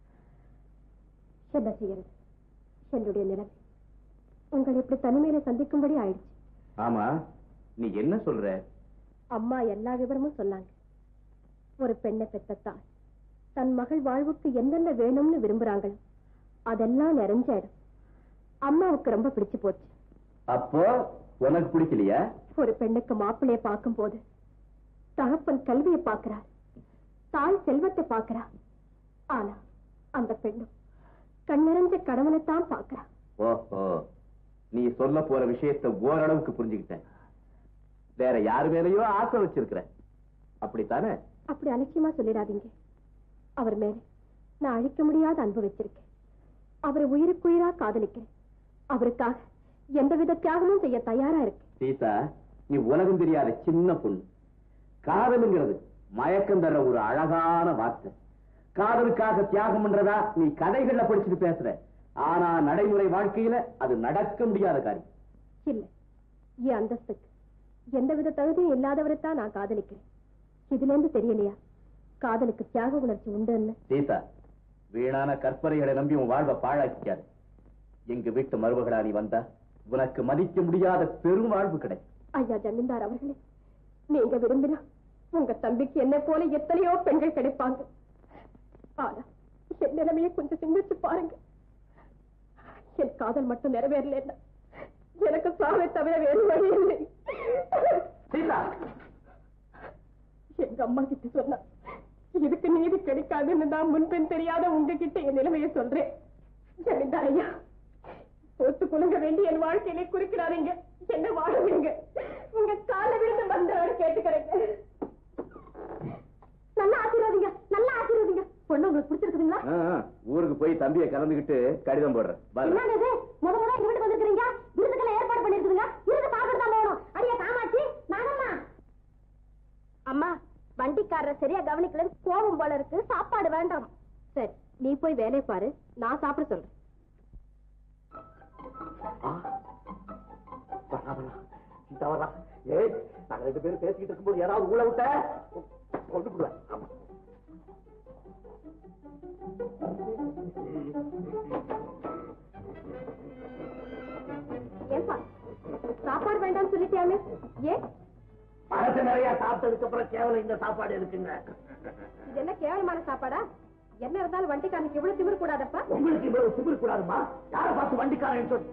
என்ன செய்யறது என்னுடைய நிலைமை உங்களை இப்படி தனிமையில சந்திக்கும்படி ஆயிடுச்சு ஆமா நீ என்ன சொல்ற அம்மா எல்லா விவரமும் சொன்னாங்க ஒரு பெண்ணை பெற்றத்தால் தன் மகள் வாழ்வுக்கு என்னென்ன வேணும்னு விரும்புறாங்களோ அதெல்லாம் நிறைஞ்ச இடம் அம்மாவுக்கு ரொம்ப பிடிச்சு போச்சு அப்போ உனக்கு பிடிக்கலையா ஒரு பெண்ணுக்கு மாப்பிள்ளைய பார்க்கும்போது தகப்பன் கல்வியை பார்க்கிறார் தாய் செல்வத்தை பார்க்கிறார் ஆனா அந்த பெண்ணும் கண்ணிறைஞ்ச கணவனைத்தான் பார்க்கிறா ஓஹோ நீ சொல்ல போற விஷயத்தை ஓரளவுக்கு புரிஞ்சுக்கிட்டேன் வேற யாரு மேலயோ ஆசை வச்சிருக்கிற அப்படித்தானே அப்படி அலட்சியமா சொல்லிடாதீங்க அவர் மேல நான் அழிக்க முடியாத அன்பு வச்சிருக்கேன் அவரை உயிருக்குயிரா காதலிக்கிறேன் அவருக்காக எந்தவித தியாகமும் செய்ய தயாரா இருக்கேன் சீதா நீ உலகம் தெரியாத சின்ன பொண்ணு காதலுங்கிறது மயக்கம் தர்ற ஒரு அழகான வார்த்தை காதலுக்காக தியாகம் பண்றதா நீ கதைகள்ல படிச்சுட்டு பேசுற ஆனா நடைமுறை வாழ்க்கையில அது நடக்க முடியாத காரியம் இல்ல என் அந்தஸ்துக்கு எந்தவித தகுதியும் இல்லாதவரைத்தான் நான் காதலிக்கிறேன் இதுல இருந்து தெரியலையா காதலுக்கு தியாக உணர்ச்சி உண்டுன்னு சீதா வீணான கற்பனைகளை நம்பி உன் வாழ்வை பாழாக்கிக்காது எங்க வீட்டு மருமகளா நீ வந்தா உனக்கு மதிக்க முடியாத பெரும் வாழ்வு கிடைக்கும் ஐயா ஜமீன்தார் அவர்களே நீங்க விரும்பினா உங்க தம்பிக்கு என்ன போல எத்தனையோ பெண்கள் கிடைப்பாங்க ஆனா என் நிலைமையை கொஞ்சம் சிந்திச்சு பாருங்க என் காதல் மட்டும் நிறைவேறல எனக்கு சாவை தவிர வேறு வழி இல்லை சீதா எங்க அம்மா கிட்ட சொன்னா இதுக்கு நீதி கிடைக்காதுன்னு நான் முன்பின் தெரியாத உங்ககிட்ட என் நிலைமையை சொல்றேன் ஜமீன்தார் ஐயா ஒத்து குலுங்க வேண்டி என் வாழ்க்கையிலே குறிக்கிறாதீங்க என்ன வாழுவீங்க உங்க கால விழுந்து வந்தவர் கேட்டுக்கிறேங்க நல்லா ஆசீர்வாதிங்க நல்லா ஆசீர்வாதிங்க பொண்ணு உங்களுக்கு பிடிச்சிருக்குதுங்களா ஆ, ஆ, ஊருக்கு போய் தம்பியை கலந்துகிட்டு கடிதம் போடுறேன் பாரு. என்னது இது? முத முத எங்க வீட்டுக்கு வந்திருக்கீங்க விருதுக்கெல்லாம் ஏற்பாடு பண்ணிருக்குதுங்க விருது சாப்பிட்டு தான் போகணும் அடியே காமாட்சி நாகம்மா அம்மா வண்டிக்காரர் சரியா கவனிக்கல கோபம் போல இருக்கு சாப்பாடு வேண்டாம் சரி நீ போய் வேலையை பாரு நான் சாப்பிட சொல்றேன் ஆ, வரா, வரா. சீதா வரா. ஏய் நாங்க ரெண்டு பேரும் பேசிக்கிட்டு இருக்கும்போது யாராவது ஊழ விட்ட கொண்டு போடுவேன் ஆமா. ஏன் மனசு நிறைய சாப்பிட்டதுக்கு அப்புறம் கேவலம் இந்த சாப்பாடு இருக்குங்க இது என்ன கேவலமான சாப்பாடா என்ன இருந்தாலும் வண்டிக்காரனுக்கு இவ்வளவு திமிர் கூடாதப்பா உங்களுக்கு இவ்வளவு திமிர் கூடாதுமா யாரை பார்த்து வண்டிக்காரன் சொல்லு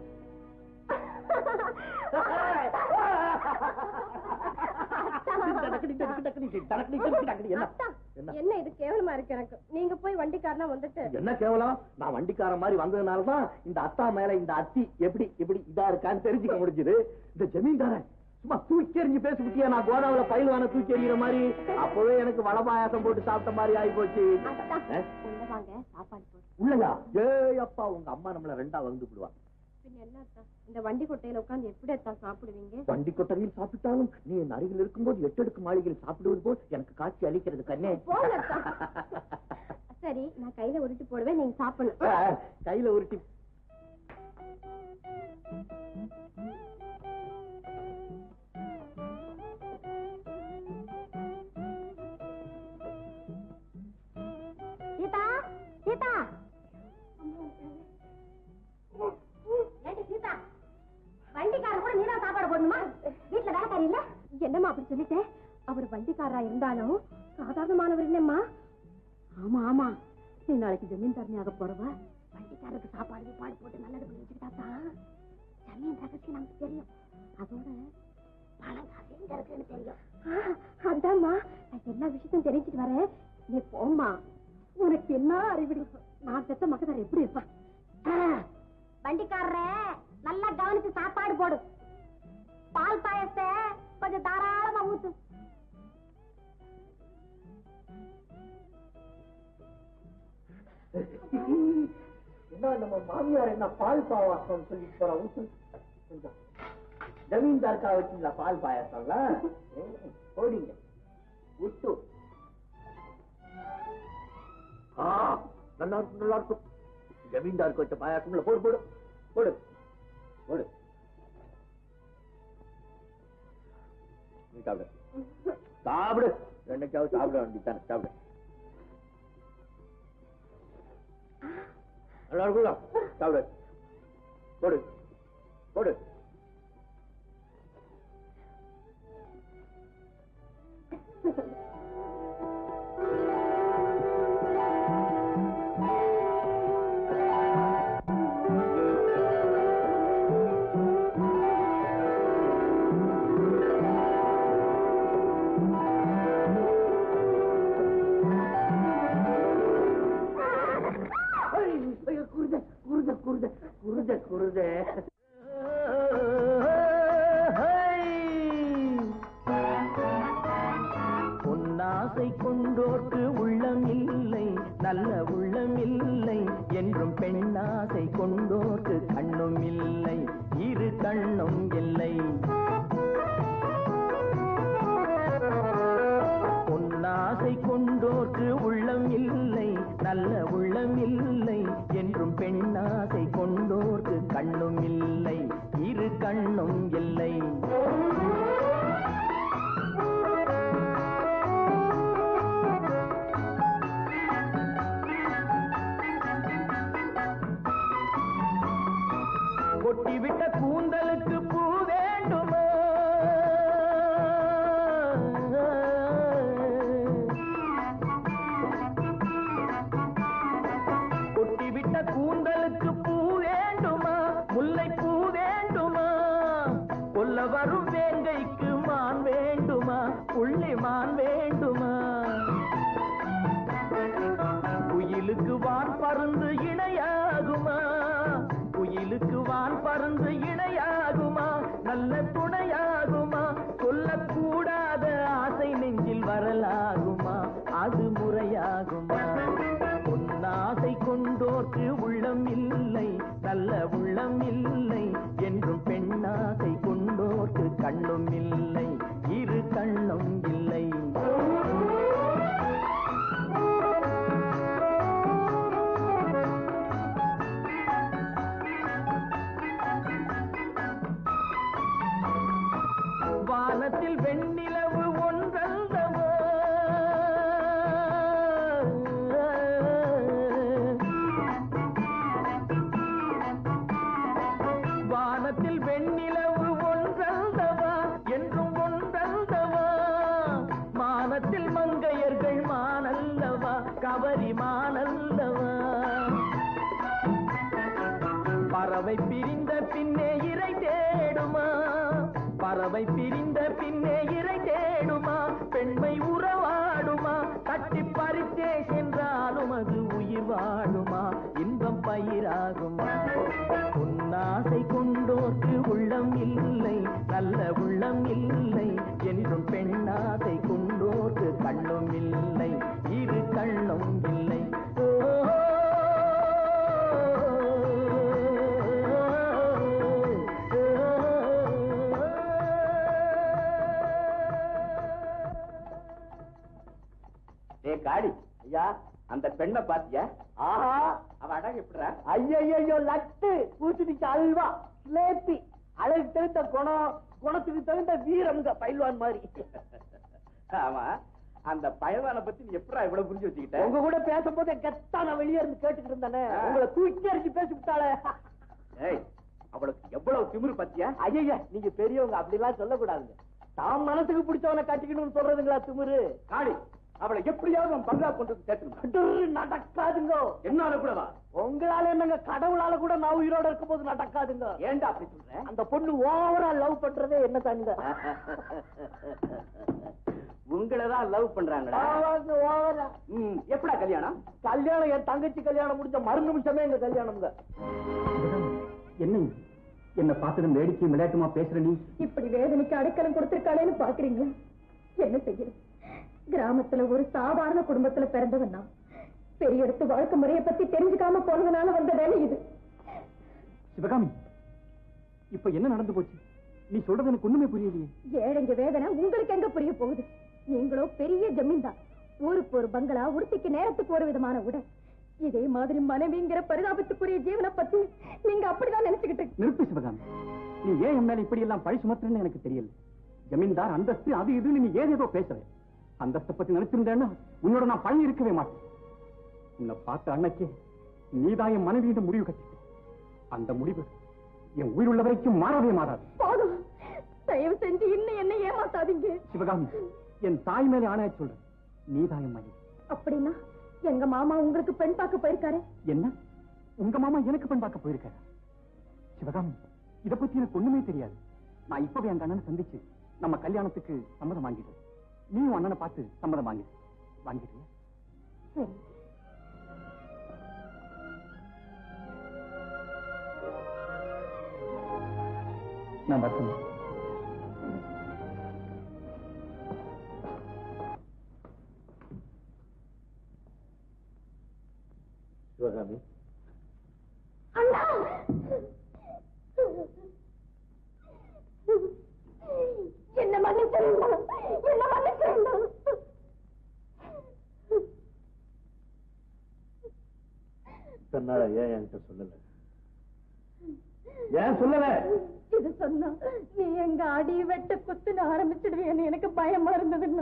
அத்தா, என்ன இது கேவலமா இருக்கு எனக்கு நீங்க போய் வண்டிக்காரனா வந்துட்டு என்ன கேவலம் நான் வண்டிக்காரன் மாதிரி வந்ததுனாலதான் இந்த அத்தா மேல இந்த அத்தி எப்படி எப்படி இதா இருக்கான்னு தெரிஞ்சுக்க முடிஞ்சது இந்த ஜமீன்தாரன் சும்மா தூக்கி எறிஞ்சு பேசிவிட்டியா நான் கோதாவில பயில்வான தூக்கி எறிகிற மாதிரி அப்பவே எனக்கு வட பாயாசம் போட்டு சாப்பிட்ட மாதிரி ஆகி போச்சு அத்தா, உள்ள வாங்க சாப்பாடு போடு உள்ளயா ஏய் அப்பா உங்க அம்மா நம்மள ரெண்டா வந்து விடுவா பின்ன என்ன அத்தா இந்த வண்டி கொட்டையில உட்கார்ந்து எப்படி அத்தா சாப்பிடுவீங்க வண்டி கொட்டகையில் சாப்பிட்டாலும் நீ என் அருகில் இருக்கும்போது எட்டடுக்கு மாளிகையில் சாப்பிடுவது போல் எனக்கு காட்சி அளிக்கிறது கண்ணே போங்க அத்தா. சரி நான் கையில உருட்டி போடுவேன் நீங்க சாப்பிடணும் கையில உருட்டி சீதா சீதா ஏண்டி சீதா வண்டிக்காரன் கூட நீதான் சாப்பாடு போடணுமா வீட்டுல வேலைக்காரி இல்ல என்னம்மா அப்படி சொல்லிட்டேன் அவர் வண்டிக்காரரா இருந்தாலும் சாதாரணமானவர் இல்லம்மா ஆமா ஆமா நீ நாளைக்கு ஜமீன்தாரணியாக போறவ வண்டிக்காரருக்கு சாப்பாடு பாடு போட்டு நல்லது பண்ணி வச்சுக்கிட்டா தான் ஜமீன் ரகசியம் நமக்கு தெரியும் அதோட பணம் காசு எங்க இருக்குன்னு தெரியும் அதாம்மா நான் எல்லா விஷயத்தையும் தெரிஞ்சுட்டு வரேன் நீ போம்மா உனக்கு என்ன அறிவிடி நான் செத்த மகதார் எப்படி இருப்பான் வண்டிக்காரரே நல்லா கவனிச்சு சாப்பாடு போடு பால் பாயசத்தை கொஞ்சம் தாராளமா ஊத்து என்ன நம்ம மாமியார் என்ன பால் பாவாசம் சொல்லி போற ஊத்து கொஞ்சம் ஜமீன்தாருக்கா வச்சுங்களா பால் பாயாசம்லாம் ம், போடிங்க விட்டு ஆ நல்லா இருக்கும் நல்லா இருக்கும் ஜமீன்தாருக்கு வச்ச பாயாசம்ல போடு போடு போடு போடு நீ சாப்பிடு சாப்பிடு என்னைக்காவது சாப்பிட வேண்டியதானே சாப்பிடு நல்லா இருக்குல்ல சாப்பிடு போடு போடு ஐயோ, குருத குருத குருத குருத குருத பொன்னாசை கொண்டோர்க்கு உள்ளம் இல்லை நல்ல உள்ளம் இல்லை என்றும் பெண்ணாசை கொண்டோர்க்கு கண்ணும் இல்லை இரு கண்ணும் இல்லை பொன்னாசை கொண்டோர்க்கு உள்ளம் இல்லை நல்ல உள்ளம் இல்லை என்றும் பெண்ணாசை கொண்டோர்க்கு கண்ணும் இல்லை இரு கண்ணும் இல்லை கொட்டிவிட்ட கூந்தலுக்கு பூ வேண்டுமா கொட்டிவிட்ட கூந்தலுக்கு பூ வேண்டுமா முல்லை பூ வேண்டுமா கொல்ல வரும் வேங்கைக்கு மான் வேண்டுமா புள்ளி மான் வேண்டுமா குயிலுக்கு வான் பருந்து இணையாகுமா குயிலுக்கு வான் பருந்து இணையாகுமா நல்ல துணையாகுமா சொல்லக்கூடாத ஆசை நெஞ்சில் வரலாகுமா அது முறையாகுமா பொன்னாசை கொண்டோர்க்கு உள்ளம் இல்லை நல்ல உள்ளம் இல்லை என்றும் பெண்ணாசை கொண்டோர்க்கு கண்ணும் இல்லை இரு கண்ணும் இல்லை வானத்தில் வெண்ணிலவு ஒன்றல்லவோ வானத்தில் வெண்ணிலவு ஒன்றல்லவா என்றும் பறவை பிரிந்த பின்னே இறை தேடுமா பறவை பிரிந்த பின்னே இறை தேடுமா பெண்மை உறவாடுமா தட்டி பறித்தே சென்றாலும் அது உயிர் வாழுமா இன்பம் பயிராகுமா உன்னாசை கொண்டோர்க்கு உள்ளம் இல்லை நல்ல உள்ளம் இல்லை என்றும் பெண்ணாசை கொண்டோர்க்கு கண்ணும் இல்லை இரு கண்ணும் இல்லை ஓ ஏ காடி ஐயா அந்த பெண்ணை பாத்தியா ஆஹா அவ அழகு எப்படிடா ஐயோ லட்டு பூசணிக்கு அல்வா லேப்பி அழகு தகுந்த குணம் குணத்துக்கு தகுந்த வீரம்ங்க பயில்வான் மாதிரி ஆமா அந்த பயல்வானை பத்தி நீ எப்படா இவ்வளவு புரிஞ்சு வச்சுக்கிட்ட உங்க கூட பேசும்போது கெத்தா நான் வெளியே இருந்து கேட்டுக்கிட்டு இருந்தானே ஆ. உங்களை தூக்கி அடிச்சு பேசி விட்டாளே ஏய் அவளுக்கு எவ்வளவு திமிரு பாத்தியா ஐயா நீங்க பெரியவங்க அப்படிலாம் சொல்லக்கூடாதுங்க தாம் மனசுக்கு பிடிச்சவனை கட்டிக்கணும்னு சொல்றதுங்களா திமிரு காடி அவளை எப்படியாவது அவன் பங்களா கொண்டு வந்து சேர்த்துக்கணும் கட்டுரு நடக்காதுங்க என்னால கூடவா உங்களால என்னங்க கடவுளால கூட நான் உயிரோட இருக்கும்போது நடக்காதுங்க ஏன்டா அப்படி சொல்ற அந்த பொண்ணு ஓவரா லவ் பண்றதே என்ன தானுங்க உங்களதான் லவ் பண்றாங்களா ஓவரா ம், எப்படா கல்யாணம் கல்யாணம் என் தங்கச்சி கல்யாணம் முடிஞ்ச மறு நிமிஷமே எங்க கல்யாணம்ங்க என்ன என்ன பார்த்ததும் வேடிக்கையும் விளையாட்டுமா பேசுற நீ இப்படி வேதனைக்கு அடைக்கலம் கொடுத்திருக்காளேன்னு பாக்குறீங்க என்ன செய்யறது கிராமத்துல ஒரு சாதாரண குடும்பத்துல பிறந்தவன் நான் பெரிய இடத்து வாழ்க்கை முறையை பத்தி தெரிஞ்சுக்காம போனதுனால வந்த வேலை இது சிவகாமி இப்ப என்ன நடந்து போச்சு நீ சொல்றது எனக்கு ஒண்ணுமே புரியலையே ஏழைங்க வேதனை உங்களுக்கு எங்க புரிய போகுது நீங்களோ பெரிய ஜமீன்தார் ஊருக்கு ஒரு பங்களா உடுத்திக்கு நேரத்துக்கு ஒரு விதமான உடை இதே மாதிரி மனைவிங்கிற பரிதாபத்துக்குரிய ஜீவனை பத்தி நீங்க அப்படிதான் நினைச்சுக்கிட்டு நிறுத்து சிவகாமி நீ ஏன் என் மேல இப்படி எல்லாம் பழி சுமத்துறன்னு எனக்கு தெரியல ஜமீன்தார் அந்தஸ்து அது இதுன்னு நீ ஏதேதோ பேசுற அந்தஸ்தை பத்தி நினைச்சிருந்தேன்னா உன்னோட நான் பழகி இருக்கவே மாட்டேன் உன்னை பார்த்த அன்னைக்கே நீதான் என் மனைவியிடம் முடிவு கட்டிட்ட அந்த முடிவு என் உயிர் உள்ள வரைக்கும் மாறவே மாறாது போதும் தயவு செஞ்சு இன்னும் என்ன ஏமாத்தாதீங்க சிவகாமி என் தாய் மேலே ஆணையா சொல்றேன் நீதான் என் மனைவி அப்படின்னா எங்க மாமா உங்களுக்கு பெண் பார்க்க போயிருக்காரு என்ன உங்க மாமா எனக்கு பெண் பார்க்க போயிருக்காரா சிவகாமி இத பத்தி எனக்கு ஒண்ணுமே தெரியாது நான் இப்பவே எங்க அண்ணனை சந்திச்சு நம்ம கல்யாணத்துக்கு சம்மதம் வாங்கிடுவேன் நீ உன் அண்ணனை பார்த்து சம்மதம் வாங்கிடு வாங்கிடுவியா சரி நான் வரட்டும் சிவகாமி என்ன மன்னிச்சிருந்தா என்ன மன்னிச்சிருந்தா தன்னால ஏன் என்கிட்ட சொல்லல ஏன் சொல்லல இது சொன்னா நீ எங்க அடி வெட்ட குத்துன்னு ஆரம்பிச்சிடுவேன்னு எனக்கு பயமா இருந்ததுன்னா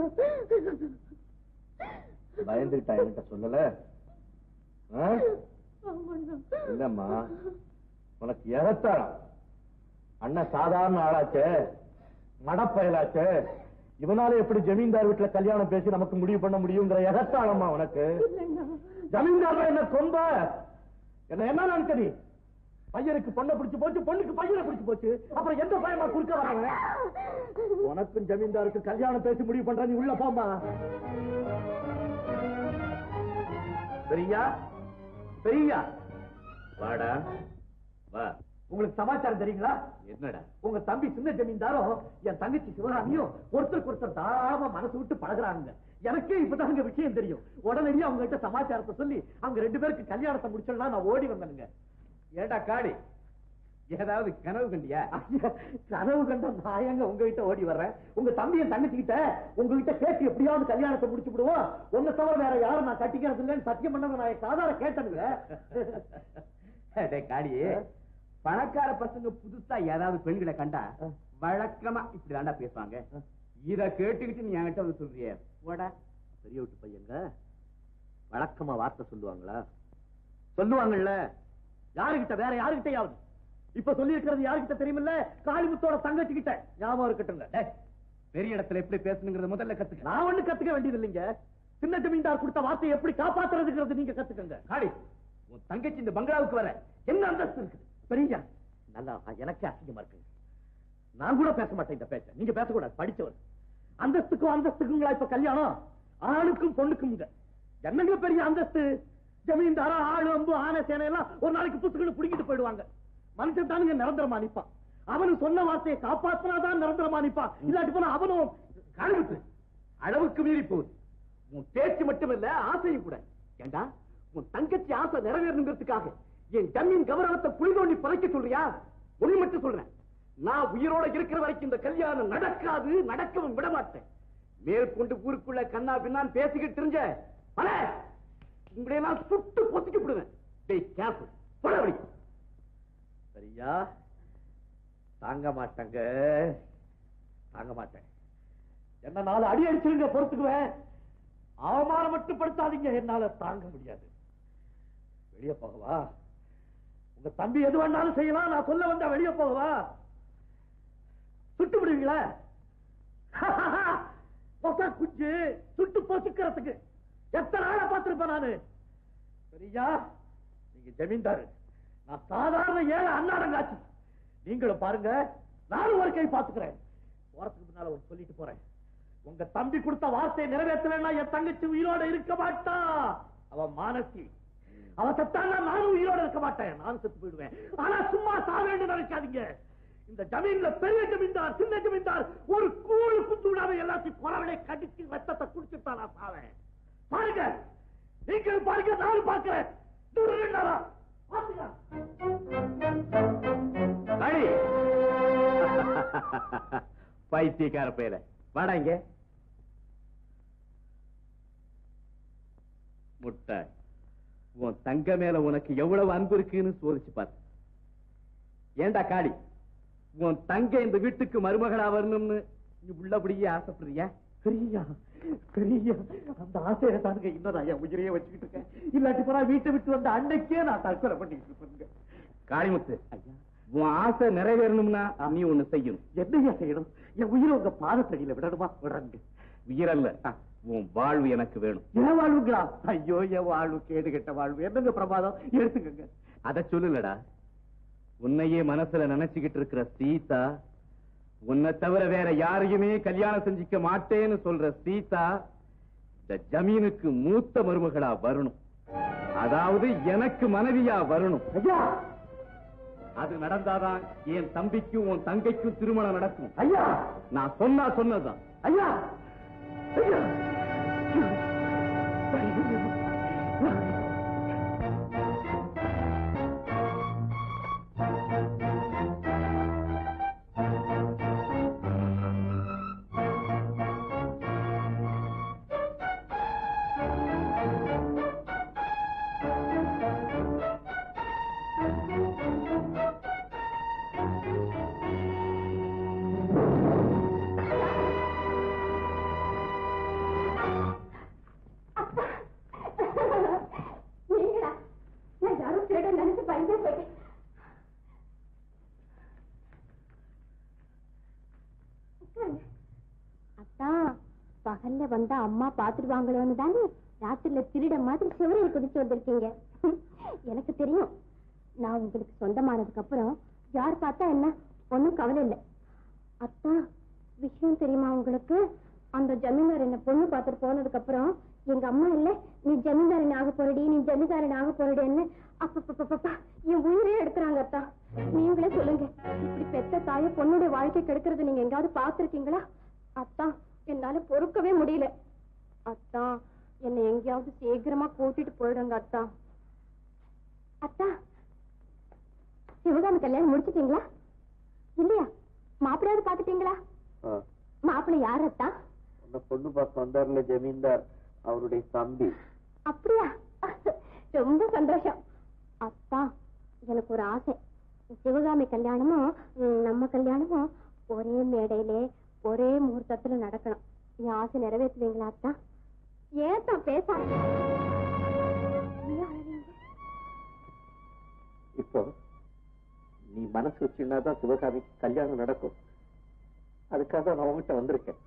பயந்துகிட்டா என்கிட்ட சொல்லல ஆ? ஆமாண்ணா. இல்லம்மா உனக்கு எகத்தாளம் அண்ணன் சாதாரண ஆளாச்சே மடப்பயலாச்சே இவனால எப்படி ஜமீன்தார் வீட்டுல கல்யாணம் பேசி நமக்கு முடிவு பண்ண முடியுங்கிற எகத்தாளம்மா உனக்கு இல்லைண்ணா. ஜமீன்தார் என்ன கொம்ப என்ன என்ன நினைச்ச நீ பையனுக்கு பொண்ணை பிடிச்சு போச்சு பொண்ணுக்கு பையனை பிடிச்சு போச்சு அப்புறம் எந்த பயமா குறுக்க வராங்க உனக்கும் ஜமீன்தாருக்கு கல்யாணம் பேசி முடிவு பண்ற நீ உள்ள போமா பெரியா பெரியா வாடா வா உங்களுக்கு சமாச்சாரம் தெரியுங்களா என்னடா உங்க தம்பி சின்ன ஜமீன்தாரும் என் தங்கச்சி சிவகாமியும் ஒருத்தருக்கு ஒருத்தர் தாராளமா மனசு விட்டு பழகுறாங்க எனக்கே இப்பதான் அங்க விஷயம் தெரியும் உடனடியே அவங்க கிட்ட சமாச்சாரத்தை சொல்லி அவங்க ரெண்டு பேருக்கு கல்யாணத்தை முடிச்சிடலாம் நான் ஓடி வந்தேனுங்க ஏடா காடி ஏதாவது கனவு கண்டியா கனவு கண்ட நான் எங்க உங்ககிட்ட ஓடி வர்றேன் உங்க தம்பி என் தங்கச்சி கிட்ட உங்ககிட்ட கேட்டு எப்படியாவது கல்யாணத்தை முடிச்சு விடுவோம் உங்க தவிர வேற யாரும் நான் கட்டிக்கிறது இல்லைன்னு சத்தியம் பண்ணவங்க நான் என் காதால கேட்டனுங்க காடியே பணக்கார பசங்க புதுசா ஏதாவது பெண்களை கண்டா வழக்கமா இப்படி தாண்டா பேசுவாங்க இத கேட்டுக்கிட்டு நீ என்கிட்ட வந்து சொல்றிய போடா பெரிய வீட்டு பையங்க வழக்கமா வார்த்தை சொல்லுவாங்களா சொல்லுவாங்கல்ல யாருகிட்ட வேற யாருகிட்டயாவது இப்ப சொல்லி இருக்கிறது யாருகிட்ட தெரியுமில்ல காளிமுத்தோட தங்கச்சி கிட்ட ஞாபகம் இருக்கட்டுங்க டேய், பெரிய இடத்துல எப்படி பேசணுங்கிறது முதல்ல கத்துக்க நான் ஒண்ணு கத்துக்க வேண்டியது இல்லைங்க சின்ன ஜமீன்தார் கொடுத்த வார்த்தையை எப்படி காப்பாத்துறதுங்கிறது நீங்க கத்துக்கங்க காளி உன் தங்கச்சி இந்த பங்களாவுக்கு வர என்ன அந்தஸ்து இருக்குது பெரிய நல்லா எனக்கே அசிங்கமா இருக்கு நான் கூட பேச மாட்டேன் இந்த பேச்ச நீங்க பேசக்கூடாது படிச்சவர் அந்தஸ்துக்கும் அந்தஸ்துக்குங்களா இப்ப கல்யாணம் ஆணுக்கும் பொண்ணுக்கும் என்னங்க பெரிய அந்தஸ்து ஜமீன்தாரா ஆளு அம்பு ஆன சேனை எல்லாம் ஒரு நாளைக்கு புத்துக்கள் புடிங்கிட்டு போயிடுவாங்க மனுஷன் தானுங்க நிரந்தரமா நிப்பான் அவனுக்கு சொன்ன வார்த்தையை காப்பாத்தினாதான் நிரந்தரமா நிப்பான் இல்லாட்டி போனா அவனும் கழுவுட்டு அளவுக்கு மீறி போகுது உன் பேச்சு மட்டும் இல்ல ஆசையும் கூட ஏண்டா உன் தங்கச்சி ஆசை நிறைவேறணுங்கிறதுக்காக என் ஜமீன் கௌரவத்தை புலி தோண்டி புதைக்க சொல்றியா ஒண்ணு மட்டும் சொல்றேன் நான் உயிரோட இருக்கிற வரைக்கும் இந்த கல்யாணம் நடக்காது நடக்கவும் விட மாட்டேன் மேற்கொண்டு ஊருக்குள்ள கண்ணா பின்னான் பேசிக்கிட்டு இருந்த பல உங்களையெல்லாம் சுட்டு பொத்திக்க விடுவேன் டேய் கேப்பு போட வழி சரியா தாங்க மாட்டேங்க தாங்க மாட்டேன் என்ன நாலு அடி அடிச்சிருங்க பொறுத்துக்குவேன் அவமானம் மட்டும் படுத்தாதீங்க என்னால தாங்க முடியாது வெளியே போகவா உங்க தம்பி எது வேணாலும் செய்யலாம் நான் சொல்ல வந்தா வெளியே போகவா சுட்டு விடுவீங்களா பொச குஞ்சு சுட்டு பொசுக்கிறதுக்கு எத்தனை ஆளை பார்த்திருப்பேன் நானு சரியா நீங்க ஜமீன்தாரு நான் சாதாரண ஏழை அன்னாடங்காச்சு நீங்களும் பாருங்க நானும் ஒரு கை பாத்துக்கிறேன் போறதுக்கு முன்னால ஒரு சொல்லிட்டு போறேன் உங்க தம்பி கொடுத்த வார்த்தையை நிறைவேற்றலைன்னா என் தங்கச்சி உயிரோட இருக்க மாட்டா அவ மானசி அவ செத்தான்னா நானும் உயிரோட இருக்க மாட்டேன் நானும் செத்து போயிடுவேன் ஆனா சும்மா சாவேன்னு நினைக்காதீங்க இந்த ஜமீன்ல பெரிய ஜமீன்தார் சின்ன ஜமீன்தார் ஒரு கூழு குத்து விடாம எல்லாத்தையும் குறவனை கடிச்சு ரத்தத்தை குடிச்சுட்டா நான் சாவேன் பாருங்க நீங்கள் பாருங்க நானும் பார்க்கிறேன் தூரம் நின்னாரா? பாத்துக்க. பைத்தியக்கார பேர வாடா இங்க முட்டை உன் தங்க மேல உனக்கு எவ்வளவு அன்பு இருக்குன்னு சோதிச்சு பாரு ஏண்டா காளி உன் தங்க இந்த வீட்டுக்கு மருமகளா வரணும்னு நீ உள்ளபடியே ஆசைப்படுறியா பெரியா பெரியா அந்த ஆசையை தானுங்க இன்னும் நான் என் உயிரையே வச்சுக்கிட்டு இருக்கேன் இல்லாட்டி போனா வீட்டை விட்டு வந்த அன்னைக்கே நான் தற்கொலை பண்ணிக்கிட்டு இருப்பேங்க காளிமுத்து உன் ஆசை நிறைவேறணும்னா நீ ஒண்ணு செய்யணும் என்னையா செய்யணும் என் உயிரை உங்க பாதத்தடியில விடணுமா விடங்க உயிரல்ல உன் வாழ்வு எனக்கு வேணும் என் வாழ்வுங்களா ஐயோ என் வாழ்வு கேடு கெட்ட வாழ்வு என்னங்க பிரமாதம் எடுத்துக்கங்க அத சொல்லலடா உன்னையே மனசுல நினைச்சுக்கிட்டு இருக்கிற சீதா உன்னை தவிர வேற யாரையுமே கல்யாணம் செஞ்சுக்க மாட்டேன்னு சொல்ற சீதா இந்த ஜமீனுக்கு மூத்த மருமகளா வரணும் அதாவது எனக்கு மனைவியா வரணும் ஐயா அது நடந்தாதான் என் தம்பிக்கும் உன் தங்கைக்கும் திருமணம் நடக்கும் ஐயா நான் சொன்னா சொன்னதுதான் ஐயா ஐயா நீங்களா நான் யாரும் திருட நினைச்சு பயந்தே போயிட்டேன் உட்காருங்க. அதான் பகல்ல வந்தா அம்மா பாத்துருவாங்களோன்னு தானே ராத்திரில திருட மாதிரி சிவரையில் குதிச்சு வந்திருக்கீங்க எனக்கு தெரியும் நான் உங்களுக்கு சொந்தமானதுக்கு அப்புறம் யார் பார்த்தா என்ன ஒண்ணும் கவலை இல்லை அத்தா விஷயம் தெரியுமா உங்களுக்கு அந்த ஜமீன்தார் என்ன பொண்ணு பார்த்துட்டு போனதுக்கு அப்புறம் எங்க அம்மா இல்ல நீ ஜமீன்தாரன் ஆக போறடி நீ ஜமீன்தாரன் ஆக போறடின்னு அப்பப்பா என் உயிரே எடுக்கிறாங்க அத்தா நீங்களே சொல்லுங்க இப்படி பெத்த தாய பொண்ணுடைய வாழ்க்கை கெடுக்கிறது நீங்க எங்காவது பார்த்திருக்கீங்களா அத்தா என்னால பொறுக்கவே முடியல அத்தா என்னை எங்கேயாவது சீக்கிரமா கூட்டிட்டு போயிடுங்க அத்தா அத்தா சிவகாமி கல்யாணம் முடிச்சிட்டீங்களா இல்லையா மாப்பிள்ளையாவது பாத்துட்டீங்களா மாப்பிள்ளை யார் அத்தா அந்த பொண்ணு பார்த்து வந்தார்ல ஜமீன்தார் அவருடைய தம்பி அப்படியா ரொம்ப சந்தோஷம் அப்பா எனக்கு ஒரு ஆசை சிவகாமி கல்யாணமும் ம், நம்ம கல்யாணமும் ஒரே மேடையிலே ஒரே முகூர்த்தத்துல நடக்கணும் என் ஆசை நிறைவேற்றுவீங்களா அத்தா ஏன் தான் பேச இப்போ நீ மனசு வச்சுனாதான் சிவகாமிக்கு கல்யாணம் நடக்கும் அதுக்காக நான் உங்ககிட்ட வந்திருக்கேன்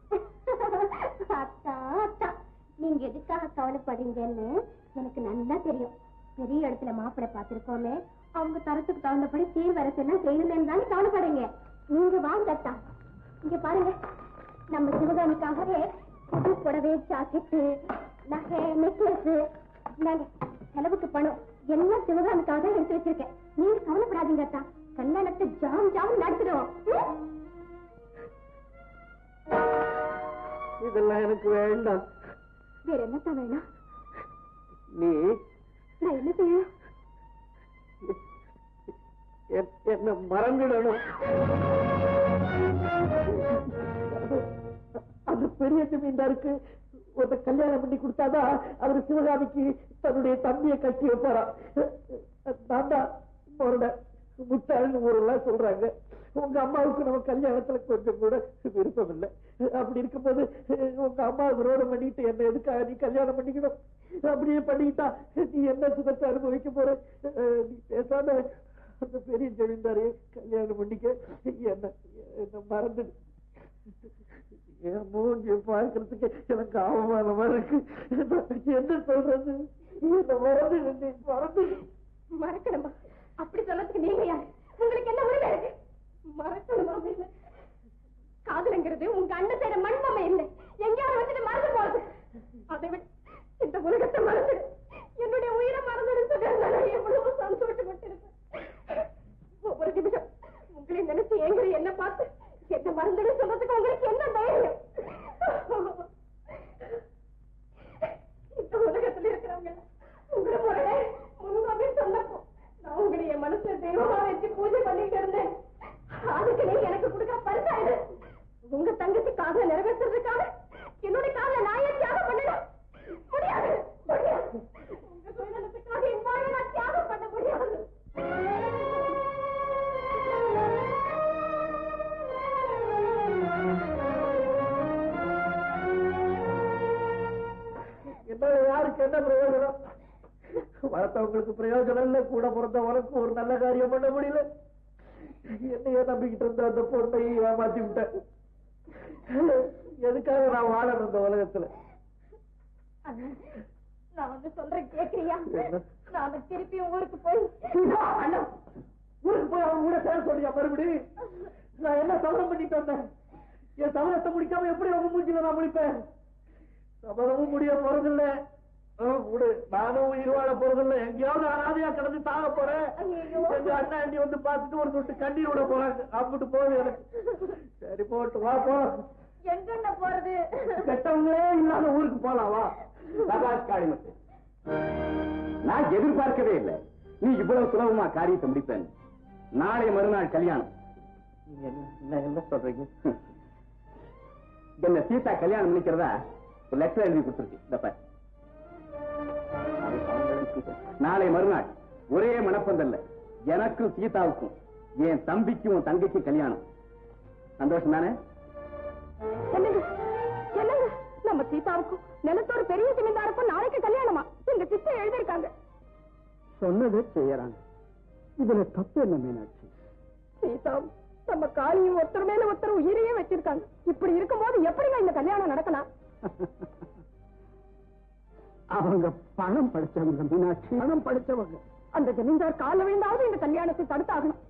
அத்தா அத்தா நீங்க எதுக்காக கவலைப்படுறீங்கன்னு எனக்கு நல்லா தெரியும் பெரிய இடத்துல மாப்பிள்ளை பார்த்திருக்கோமே அவங்க தரத்துக்கு தகுந்தபடி சீர்வரசு எல்லாம் செய்யணும்னு தானே கவலைப்படுங்க நீங்க வாங்க அத்தா இங்க பாருங்க நம்ம சிவகாமிக்காகவே புது புடவை ஜாக்கெட்டு நகை நெக்லஸ் நாங்க செலவுக்கு பணம் எல்லாம் சிவகாமிக்காக தான் எடுத்து வச்சிருக்கேன் நீங்க கவலைப்படாதீங்க அத்தா கல்யாணத்தை ஜாம் ஜாம் நடத்திடுவோம் ம்? இதெல்லாம் எனக்கு வேண்டாம் வேற என்னத்தான் வேணும் நீ நான் என்ன செய்யணும் என்- என்ன மறந்துடணும் அந்த பெரிய ஜமீன்தாருக்கு ஒரு கல்யாணம் பண்ணி கொடுத்தாதான் அவர் சிவகாமிக்கு தன்னுடைய தம்பியை கட்டி வைப்பாராம் நான் தான் அவரோட முட்டாள்னு ஊரெல்லாம் சொல்றாங்க உங்க அம்மாவுக்கு நம்ம கல்யாணத்துல கொஞ்சம் கூட விருப்பம் இல்லை அப்படி இருக்கும்போது உங்க அம்மா விரோதம் பண்ணிட்டு என்ன எதுக்காக நீ கல்யாணம் பண்ணிக்கணும் அப்படியே பண்ணிக்கிட்டா நீ என்ன சுகத்தை அனுபவிக்க போற அஹ், நீ பேசாம அந்த பெரிய ஜமீன்தாரையே கல்யாணம் பண்ணிக்க என்ன என்ன மறந்துடு என் மூஞ்சி பார்க்கறதுக்கு எனக்கு அவமானமா இருக்கு என்ன சொல்றது என்ன மறந்து நீ மறந்து மறக்கணுமா அப்படி சொல்றதுக்கு நீங்க யாரு உங்களுக்கு என்ன உரிமை இருக்கு மறக்கணுமா இல்ல காதலுங்கிறது உங்க அண்ணன் செய்யற மண்மமை இல்லை எங்கேயாவது வச்சுட்டு மறந்து போறது அதை விட இந்த உலகத்தை மறந்து என்னுடைய உயிரை மறந்துடு நான் எவ்வளவு சந்தோஷப்பட்டு இருப்பேன் ஒவ்வொரு நிமிஷம் உங்களை நினைச்சு ஏங்குற என்ன பார்த்து என்ன மறந்துடு சொல்றதுக்கு உங்களுக்கு என்ன தைரியம் இந்த உலகத்துல இருக்கிறவங்க உங்களை போல முன்கோவே சொன்னப்போ நான் உங்களை என் மனசுல தெய்வமா வச்சு பூஜை பண்ணிட்டு இருந்தேன் அதுக்கு நீங்க எனக்கு கொடுக்குற பரிசா இது உங்க தங்கச்சி காதல நிறைவேற்றுறதுக்காக என்னுடைய காதல நான் ஏன் தியாகம் பண்ணணும் முடியாது முடியாது உங்க சுயநலத்துக்காக என் வாழ்வை நான் தியாகம் பண்ண முடியாது என்ன யாருக்கு என்ன பிரயோஜனம் வளர்த்தவங்களுக்கு பிரயோஜனம் இல்ல கூட பிறந்த உனக்கு ஒரு நல்ல காரியம் பண்ண முடியல என்னைய நம்பிக்கிட்டு இருந்த அந்த பொண்ணை ஏமாத்தி விட்டேன் எதுக்காக நான் வாழணும் இந்த உலகத்துல நான் வந்து சொல்றேன் கேக்குறியா என்ன? நான் திருப்பியும் ஊருக்கு போய் அண்ணா, ஊருக்கு போய் அவன் கூட சேர சொல்றியா மறுபடி நான் என்ன சபதம் பண்ணிட்டு வந்தேன் என் சபதத்தை முடிக்காம எப்படி அவங்க மூஞ்சில நான் முடிப்பேன் சபதமும் முடிய போறதில்ல ஆ, விடு நானும் உயிர் வாழ போறதில்ல எங்கேயாவது அனாதையா கிடந்து சாக போறேன் எங்க அண்ணா அண்டி வந்து பார்த்துட்டு ஒரு சொட்டு கண்ணீர் விட போறாங்க அப்பிட்டு போகுது எனக்கு சரி போட்டு வா போ எங்க போறது கெட்டவங்களே இல்லாத ஊருக்கு போலாம் வா சபாஷ் காளிமுத்து நான் எதிர்பார்க்கவே இல்லை நீ இவ்வளவு சுலபமா காரியத்தை முடிப்பேன் நாளை மறுநாள் கல்யாணம் நீங்க என்ன- என்ன என்ன சொல்றீங்க என்ன சீதா கல்யாணம் பண்ணிக்கிறதா ஒரு லெட்டர் எழுதி கொடுத்துருக்கு இந்த பாரு. நாளை மறுநாள் ஒரே மனப்பந்தல்ல எனக்கும் சீதாவுக்கும் என் தம்பிக்கும் உன் தங்கைக்கும் கல்யாணம் சந்தோஷம் தானே என்னங்க என்னங்க நம்ம சீதாவுக்கும் நிலத்தோட பெரிய ஜமீன்தாருக்கும் நாளைக்கு கல்யாணமா எங்க சித்தை எழுதியிருக்காங்க சொன்னதை செய்யறாங்க இதுல தப்பு என்ன மீனாட்சி சீதா நம்ம காளியும் ஒருத்தர் மேல ஒருத்தர் உயிரையே வச்சிருக்காங்க இப்படி இருக்கும்போது எப்படிங்க இந்த கல்யாணம் நடக்கலாம் அவங்க பணம் படிச்சவங்க மீனாட்சி பணம் படிச்சவங்க அந்த ஜமீன்தார் கால விழுந்தாவது இந்த கல்யாணத்தை தடுத்தாகணும்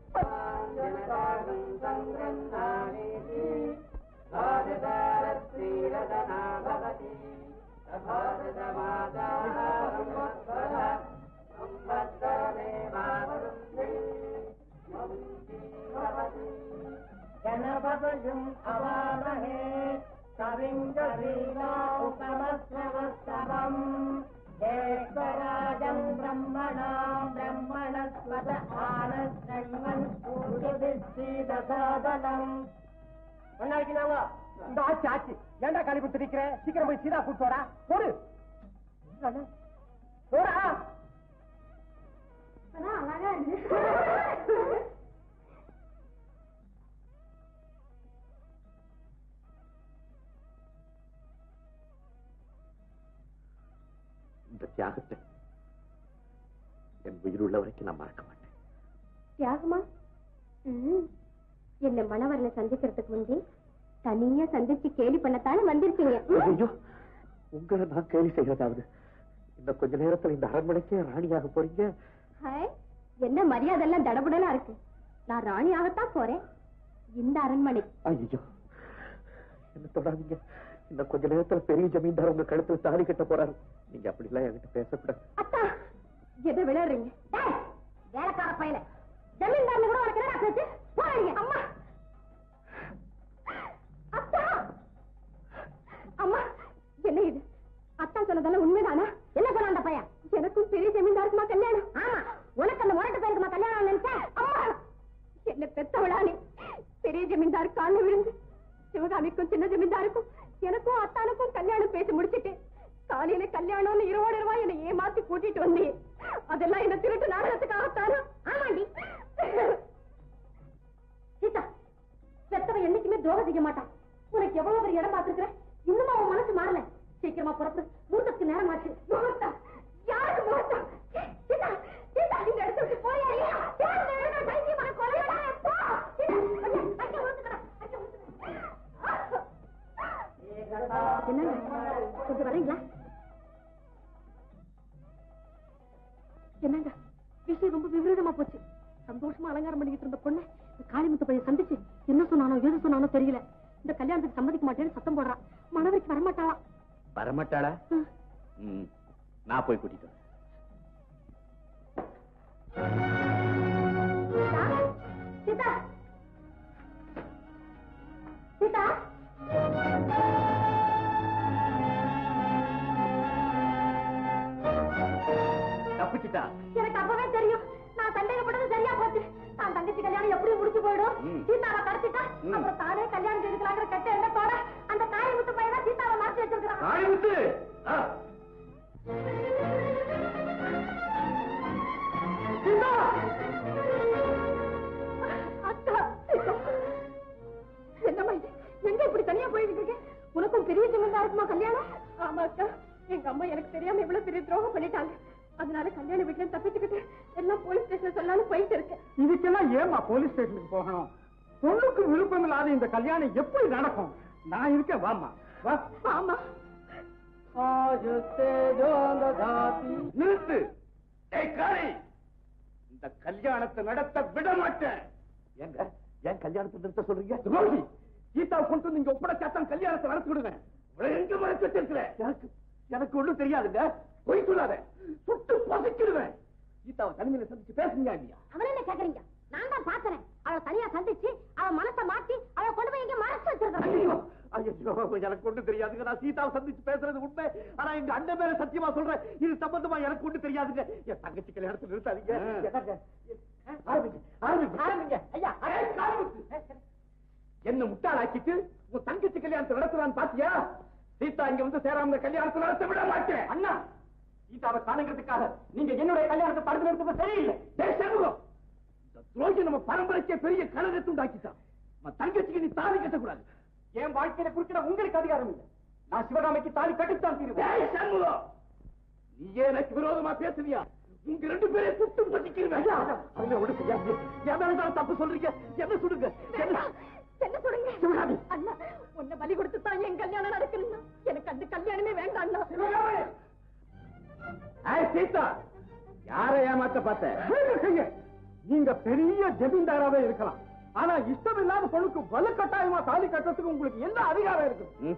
கணபதயும் அவாமஹே கவிங்கரீனா உபமஸ்ரவஸ்தவம் ஜேஷ்வராஜம் பிரம்மணாம் பிரம்மணஸ்வத ஆனஸ்தன்மன் பூஜவிஸ்ரீதசாதனம் நாங்க இந்த ஆச்சு ஆச்சு ஏன்டா காலி கொடுத்து நிக்கிற சீக்கிரம் போய் சீதா கூட்டு வரா போடு போடா அழகா இருக்கு இந்த தியாகத்தை என் உயிர் உள்ள வரைக்கும் நான் மறக்க மாட்டேன் தியாகமா ம். என்ன மணவரனை சந்திக்கிறதுக்கு முந்தி தனியா சந்திச்சு கேலி பண்ணத்தானே வந்திருக்கீங்க ஐயோ உங்களை நான் கேலி செய்யறதாவது இன்னும் கொஞ்ச நேரத்துல இந்த அரண்மனைக்கே ராணியாக போறீங்க ஹாய், என்ன மரியாதை எல்லாம் தடபுடலா இருக்கு நான் ராணியாகத்தான் போறேன் இந்த அரண்மனை ஐயோ என்ன தொடாதீங்க இன்னும் கொஞ்ச நேரத்துல பெரிய ஜமீன்தார் உங்க கழுத்துல தாலி கட்ட போறாரு நீங்க அப்படி எல்லாம் என்கிட்ட பேசக்கூடாது அத்தா எதை விளையாடுறீங்க டேய், வேலைக்கார பையல ஜமீன்தார்னு கூட உனக்கு என்னடா பேச்சு போறீங்க அம்மா அத்தா அம்மா என்ன இது அத்தா சொன்னதெல்லாம் உண்மைதானா என்ன சொன்ன அந்த பையன் எனக்கும் பெரிய ஜமீன்தாருக்குமா கல்யாணம் ஆமா உனக்கு அந்த முரட்டு பையனுக்குமா கல்யாணம் நினைச்சேன் அம்மா என்ன பெத்தவளா நீ பெரிய ஜமீன்தார் காலில் விழுந்து சிவகாமிக்கும் சின்ன ஜமீன்தாருக்கும் எனக்கும் அத்தானுக்கும் கல்யாணம் பேசி முடிச்சிட்டு காலையில கல்யாணம்னு இருவோட ரூபா என்னை ஏமாத்தி கூட்டிட்டு வந்தீங்க அதெல்லாம் என்ன திருட்டு நாடகத்துக்காகத்தானா ஆமாண்டி சீதா பெத்தவன் என்னைக்குமே துரோகம் செய்ய மாட்டான் உனக்கு எவ்வளவு பெரிய இடம் பார்த்திருக்கிறேன் இன்னும் அவன் மனசு மாறல சீக்கிரமா புறப்படு மூத்தத்துக்கு நேரம் ஆச்சு முகூர்த்தம் யாருக்கு முகூர்த்தம் சீதா சீதா இந்த இடத்த விட்டு போயா இந்த இடத்த தைரியமான கொலையா போ சீதா ஐயா, அங்க ஒதுக்குடா, அங்க ஒதுக்குடா. என்னங்க கொஞ்சம் வரீங்களா என்னங்க விஷயம் ரொம்ப விபரீதமா போச்சு சந்தோஷமா அலங்காரம் பண்ணிக்கிட்டு இருந்த பொண்ணு இந்த காளிமுத்து பையன் சந்திச்சு என்ன சொன்னானோ ஏது சொன்னானோ தெரியல இந்த கல்யாணத்துக்கு சம்மதிக்க மாட்டேன்னு சத்தம் போடுறான் மணவரைக்கு வரமாட்டாளாம் வரமாட்டாளா ம். ம், நான் போய் கூட்டிட்டு வரேன். சீதா சீதா தப்பிச்சுட்டா எனக்கு அப்பவே தெரியும் நான் சந்தேகப்பட்டது சரியா போச்சு நான் தங்கச்சி கல்யாணம் எப்படி முடிச்சு போயிடும் ம். சீதாவை கடத்திட்டா ம். அப்புறம் தானே கல்யாணம் செய்துக்கலாங்கிற கெட்ட எண்ணத்தோட அந்த காளி முத்து பையன் தான் சீதாவை மாற்றி வச்சிருக்கான் காளிமுத்து ஆ, சீதா அக்கா சீதா என்னம்மா இது எங்க இப்படி தனியா போயிட்டு இருக்கேன் உனக்கும் பெரிய ஜமீன்தார் இருக்குமா கல்யாணம் ஆமா அக்கா எங்க அம்மா எனக்கு தெரியாம இவ்வளவு பெரிய துரோகம் பண்ணிட்டாங்க அதனால கல்யாண வீட்டுல இருந்து தப்பிச்சுக்கிட்டு எல்லாம் போலீஸ் ஸ்டேஷன் சொல்லலாம்னு போயிட்டு இருக்கேன் இதுக்கெல்லாம் ஏமா போலீஸ் ஸ்டேஷனுக்கு போகணும் பொண்ணுக்கு விருப்பம் இல்லாத இந்த கல்யாணம் எப்படி நடக்கும் நான் இருக்கேன் வாமா வா ஆமா நிறுத்து ஏய் காளி இந்த கல்யாணத்தை நடத்த விட மாட்டேன் ஏங்க ஏன் கல்யாணத்தை நிறுத்த சொல்றீங்க துரோகி கீதாவை கொண்டு வந்து இங்க ஒப்படைச்சாத்தான் கல்யாணத்தை நடத்தி விடுவேன் உங்களை எங்க மறைச்சு வச்சிருக்கிறேன் எனக்கு எனக்கு ஒண்ணும் தெரியாதுங்க பொய் சொல்லாத சுட்டு பசிக்கிடுவேன் கீதாவை தனிமையில சந்திச்சு பேசுங்க இல்லையா அவன் என்ன கேக்குறீங்க நான் தான் பாக்குறேன் அவளை தனியா சந்திச்சு அவ மனசை மாத்தி அவளை கொண்டு போய் இங்க மறைச்சு வச்சிருக்கான் ஐயோ எனக்கு ஒண்ணும் தெரியாதுங்க நான் சீதாவை சந்திச்சு பேசுறது உண்மை ஆனா எங்க அண்ணன் மேல சத்தியமா சொல்றேன் இது சம்பந்தமா எனக்கு ஒண்ணும் தெரியாதுங்க என் தங்கச்சி கல்யாணத்தை நிறுத்தாதீங்க என்னங்க? ஆரம்பிங்க ஆரம்பிங்க ஆரம்பிங்க ஐயா ஏய், காளிமுத்து. என்ன முட்டாளாக்கிட்டு உன் தங்கச்சி கல்யாணத்தை நடத்துறான்னு பாத்தியா சீதா இங்க வந்து சேராம கல்யாணத்தை நடத்த விட மாட்டேன் அண்ணா சீதாவை காணுங்கிறதுக்காக நீங்க என்னுடைய கல்யாணத்தை தடுத்து நிறுத்துவது சரியில்லை டேய் சண்முகம், இந்த துரோகி நம்ம பரம்பரைக்கே பெரிய கழகத்தை உண்டாக்கிட்டான் நம்ம தங்கச்சிக்கு நீ தாலி கட்டக்கூடாது என் வாழ்க்கையில குறுக்கிட உங்களுக்கு அதிகாரம் இல்லை நான் சிவகாமிக்கு தாலி கட்டித்தான் தீருவேன் டேய் சண்முகம், நீ எனக்கு விரோதமா பேசுவியா உங்க ரெண்டு பேரை சுட்டு பசிக்கிறேன் அவங்க ஒண்ணு செய்யாதீங்க என் மேலதான் தப்பு சொல்றீங்க என்ன சுடுங்க என்ன என்ன சொல்லுங்க சிவகாமி. அண்ணா உன்னை பலி கொடுத்து தான் என் கல்யாணம் நடக்கணும் எனக்கு அந்த கல்யாணமே வேண்டாம் அண்ணா ஏய் சீதா யாரை ஏமாத்த பார்த்த நீங்க பெரிய ஜமீன்தாராவே இருக்கலாம் ஆனா இஷ்டம் இல்லாத பொண்ணுக்கு வலுக்கட்டாயமா தாலி கட்டுறதுக்கு உங்களுக்கு என்ன அதிகாரம் இருக்கு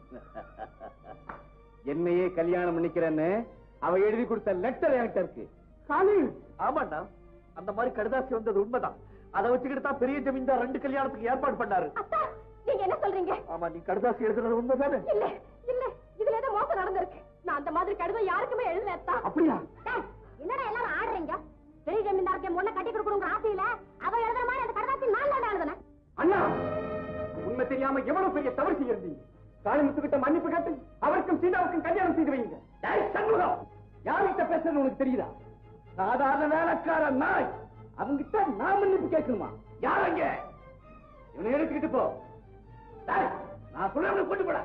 என்னையே கல்யாணம் பண்ணிக்கிறேன்னு அவ எழுதி கொடுத்த லெட்டர் என்கிட்ட இருக்கு காளி ஆமாண்டா அந்த மாதிரி கடுதாசி வந்தது உண்மைதான் அதை வச்சுக்கிட்டு தான் பெரிய ஜமீன்தார் ரெண்டு கல்யாணத்துக்கு ஏற்பாடு பண்ணாரு அத்தா நீங்க என்ன சொல்றீங்க ஆமா நீ கடுதாசி எழுதுறது உண்மைதானே இல்ல இல்ல இதுல ஏதோ மோசம் நடந்திருக்கு நான் அந்த மாதிரி கடிதம் யாருக்குமே எழுதல அத்தா அப்படியா டேய், என்னடா எல்லாரும் ஆடுறீங்க பெரிய ஜமீன்தாருக்கு முன்ன கட்டி கொடுக்கணுங்கிற ஆசையில அவ எழுதுற மாதிரி அந்த கடதாசி நான் தான் எழுதுனேன் அண்ணா உண்மை தெரியாம எவ்வளவு பெரிய தவறு செய்யிருந்தீங்க காளிமுத்து கிட்ட மன்னிப்பு கேட்டு அவருக்கும் சீதாவுக்கும் கல்யாணம் செய்து வைங்க டேய் சண்முகம் யார்கிட்ட பேசுறது உனக்கு தெரியுதா சாதாரண வேலைக்கார நாய் அவங்கிட்ட நான் மன்னிப்பு கேட்கணுமா யாரங்க இவனை எடுத்துக்கிட்டு போ டேய், நான் சொல்ல கொண்டு போட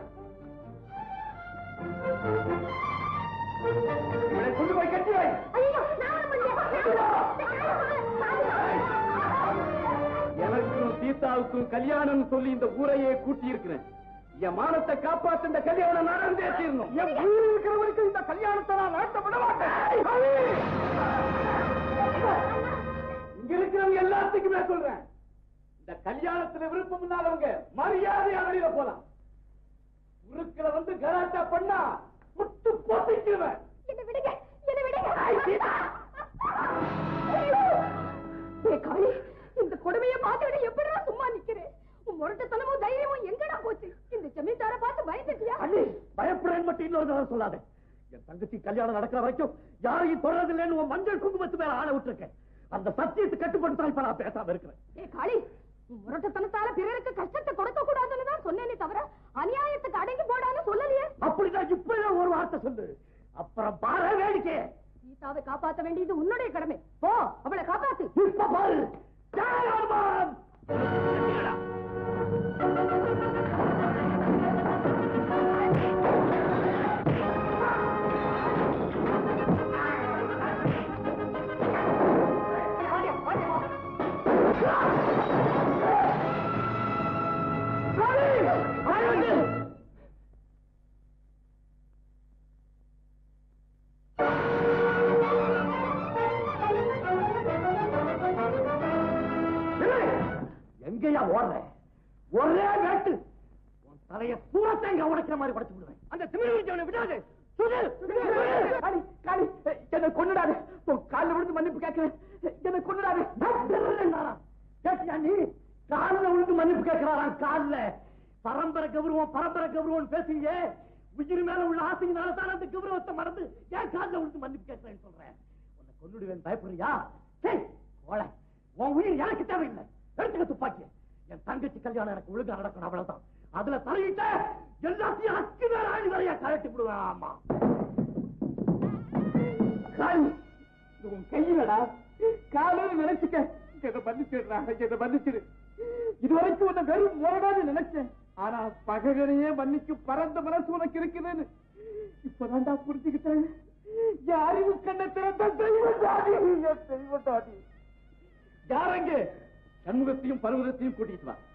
இவனை கொண்டு போய் கட்டி வை ஐயோ நான் ஒண்ணும் பண்ணலையே. எனக்கும் சீதாவுக்கும் கல்யாணம் சொல்லி இந்த ஊரையே கூட்டி இருக்கிறேன் என் மானத்தை காப்பாத்து இந்த கல்யாணம் நடந்தே தீரணும் என் உயிர் இருக்கிற வரைக்கும் இந்த கல்யாணத்தை நான் நடத்த விட மாட்டேன் இங்க இருக்கிறவங்க எல்லாத்துக்குமே சொல்றேன் இந்த கல்யாணத்துல விருப்பம் இல்லாதவங்க மரியாதையா வெளியில போலாம் உருக்களை வந்து கலாட்டா பண்ணா முட்டு போட்டிக்குவேன் என்ன விடுங்க என்ன விடுங்க ஏ காளி இந்த கொடுமையை பார்த்து விட எப்படிடா சும்மா நிக்கிறேன் உன் முரட்டுத்தனமும் தைரியமும் எங்கடா போச்சு இந்த ஜமீன்தார பார்த்து பயந்துட்டியா அண்ணி பயப்படுறேன் மட்டும் இன்னொரு தடவை சொல்லாத என் தங்கச்சி கல்யாணம் நடக்கிற வரைக்கும் யாரையும் தொடரதில்லைன்னு உன் மஞ்சள் குங்குமத்து மேல ஆள விட்டுருக்கேன் அந்த சத்தியத்தை கட்டுப்படுத்தா இப்ப நான் பேசாம இருக்கிறேன் ஏ காளி உன் முரட்டுத்தனத்தால பிறருக்கு கஷ்டத்தை கொடுக்க கூடாதுன்னு தான் சொன்னேனே தவிர அநியாயத்துக்கு அடங்கி போடான்னு சொல்லலையே அப்படிதான் இப்பவே ஒரு வார்த்தை சொல்லு அப்புறம் பாரு வேடிக்கை சீதாவை காப்பாத்த வேண்டியது உன்னுடைய கடமை போ அவளை காப்பாத்து இப்ப பாரு ஜெய் ஹனுமான்! எங்கேயா ஓடுற ஒரே வேட்டு உன் தலைய பூரத்தங்க உடைக்கிற மாதிரி உடைச்சு விடுவேன் அந்த திமிழ் விடாது காளி காளி என்ன கொண்டுடாது உன் காலில் விழுந்து மன்னிப்பு கேட்கிறேன் என்ன கொண்டுடாது கேட்டியா நீ காலில் விழுந்து மன்னிப்பு கேட்கிறாராம் காலில் பரம்பரை கௌரவம் பரம்பரை கௌரவம் பேசுங்க உயிர் மேல உள்ள ஆசையினால தான் அந்த கௌரவத்தை மறந்து ஏன் காலில் விழுந்து மன்னிப்பு கேட்கிறேன்னு சொல்றேன் உன்னை கொண்டுடுவேன் பயப்படுறியா சரி கோலை உன் உயிர் எனக்கு தேவையில்லை எடுத்துக்க துப்பாக்கி என் தங்கச்சி கல்யாணம் எனக்கு ஒழுங்கா நடக்கணும் அவ்வளவுதான் அதுல தலையிட்ட எல்லாத்தையும் அக்கு வேற ஆணி வரையா கழட்டி விடுவேன் ஆமா கால் இது உன் கையிலடா காலையில் நினைச்சுக்க இதை மன்னிச்சிடுறா இதை மன்னிச்சிடு இதுவரைக்கும் உன்னை வெறும் முரடான்னு நினைச்சேன் ஆனா பகைகளையே மன்னிக்கும் பரந்த மனசு உனக்கு இருக்குதுன்னு இப்பதான்டா புரிஞ்சுக்கிட்டேன் என் அறிவு கண்ணை திறந்த தெய்வத்தாடி என் தெய்வத்தாடி யாரங்க சண்முகத்தையும் பருவதத்தையும் கூட்டிட்டு வா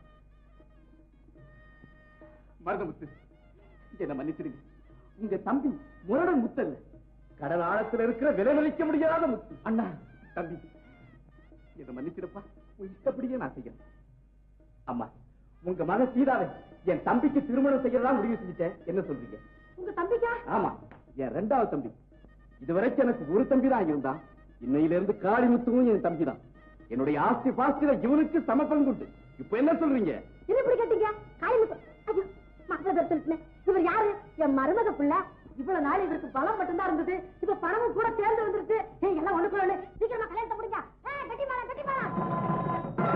மருதமுத்து என்ன மன்னிச்சிடுங்க உங்க தம்பி முரடன் முத்தல்ல கடல் ஆழத்துல இருக்கிற விலை மதிக்க முடியாத முத்து அண்ணா தம்பி என்ன மன்னிச்சிருப்பா உன் இஷ்டப்படியே நான் செய்யறேன் அம்மா உங்க மக சீதாவை என் தம்பிக்கு திருமணம் செய்யறதா முடிவு செஞ்சுட்டேன் என்ன சொல்றீங்க உங்க தம்பிக்கா ஆமா என் ரெண்டாவது தம்பி இதுவரைக்கும் எனக்கு ஒரு தம்பி தான் இருந்தான் இன்னையில இருந்து காளிமுத்துவும் என் தம்பி தான் என்னுடைய ஆஸ்தி பாஸ்தில இவனுக்கு சம பங்குண்டு இப்ப என்ன சொல்றீங்க இது எப்படி கேட்டீங்க காளிமுத்து ஐயோ மக்களை சொல்லிட்டேன் இவர் யாரு என் மருமக பிள்ளை இவ்வளவு நாள் இவருக்கு பலம் மட்டும்தான் இருந்தது இப்ப பணமும் கூட சேர்ந்து வந்துருச்சு ஏய் எல்லாம் ஒண்ணுக்குள்ள ஒண்ணு சீக்கிரமா கல்யாணத்தை முடிங்க ஏய் கட்டி மாறா கட்டி மாறா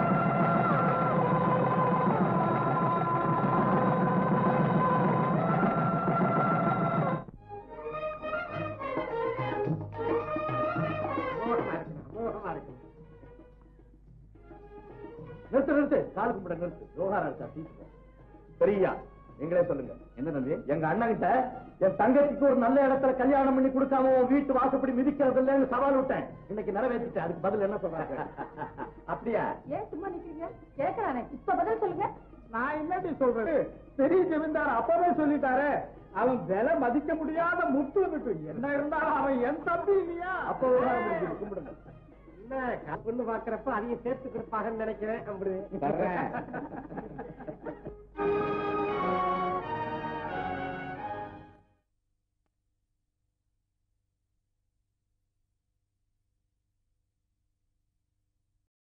நிறுத்து நிறுத்து கால் கும்பிட நிறுத்து யோகாரா இருக்கா சீக்கிரம் பெரியா நீங்களே சொல்லுங்க என்ன தம்பி எங்க அண்ணன் கிட்ட என் தங்கச்சிக்கு ஒரு நல்ல இடத்துல கல்யாணம் பண்ணி கொடுக்காம உன் வீட்டு வாசப்படி மிதிக்கிறது இல்லைன்னு சவால் விட்டேன் இன்னைக்கு நிறைவேற்றிட்டேன் அதுக்கு பதில் என்ன சொல்றாங்க அப்படியா ஏன் சும்மா நிக்கிறீங்க கேக்குறானே இப்ப பதில் சொல்லுங்க நான் என்னடி சொல்றது பெரிய ஜமீன்தார் அப்பவே சொல்லிட்டாரே அவன் விலை மதிக்க முடியாத முத்து இருக்கு என்ன இருந்தாலும் அவன் என் தம்பி இல்லையா அப்ப விவகாரம் முடிஞ்சது. கும்பிடுங்க என்ன பொண்ணு பாக்குறப்ப அதையும் சேர்த்து கொடுப்பாங்கன்னு நினைக்கிறேன் அப்படி வர்றேன்.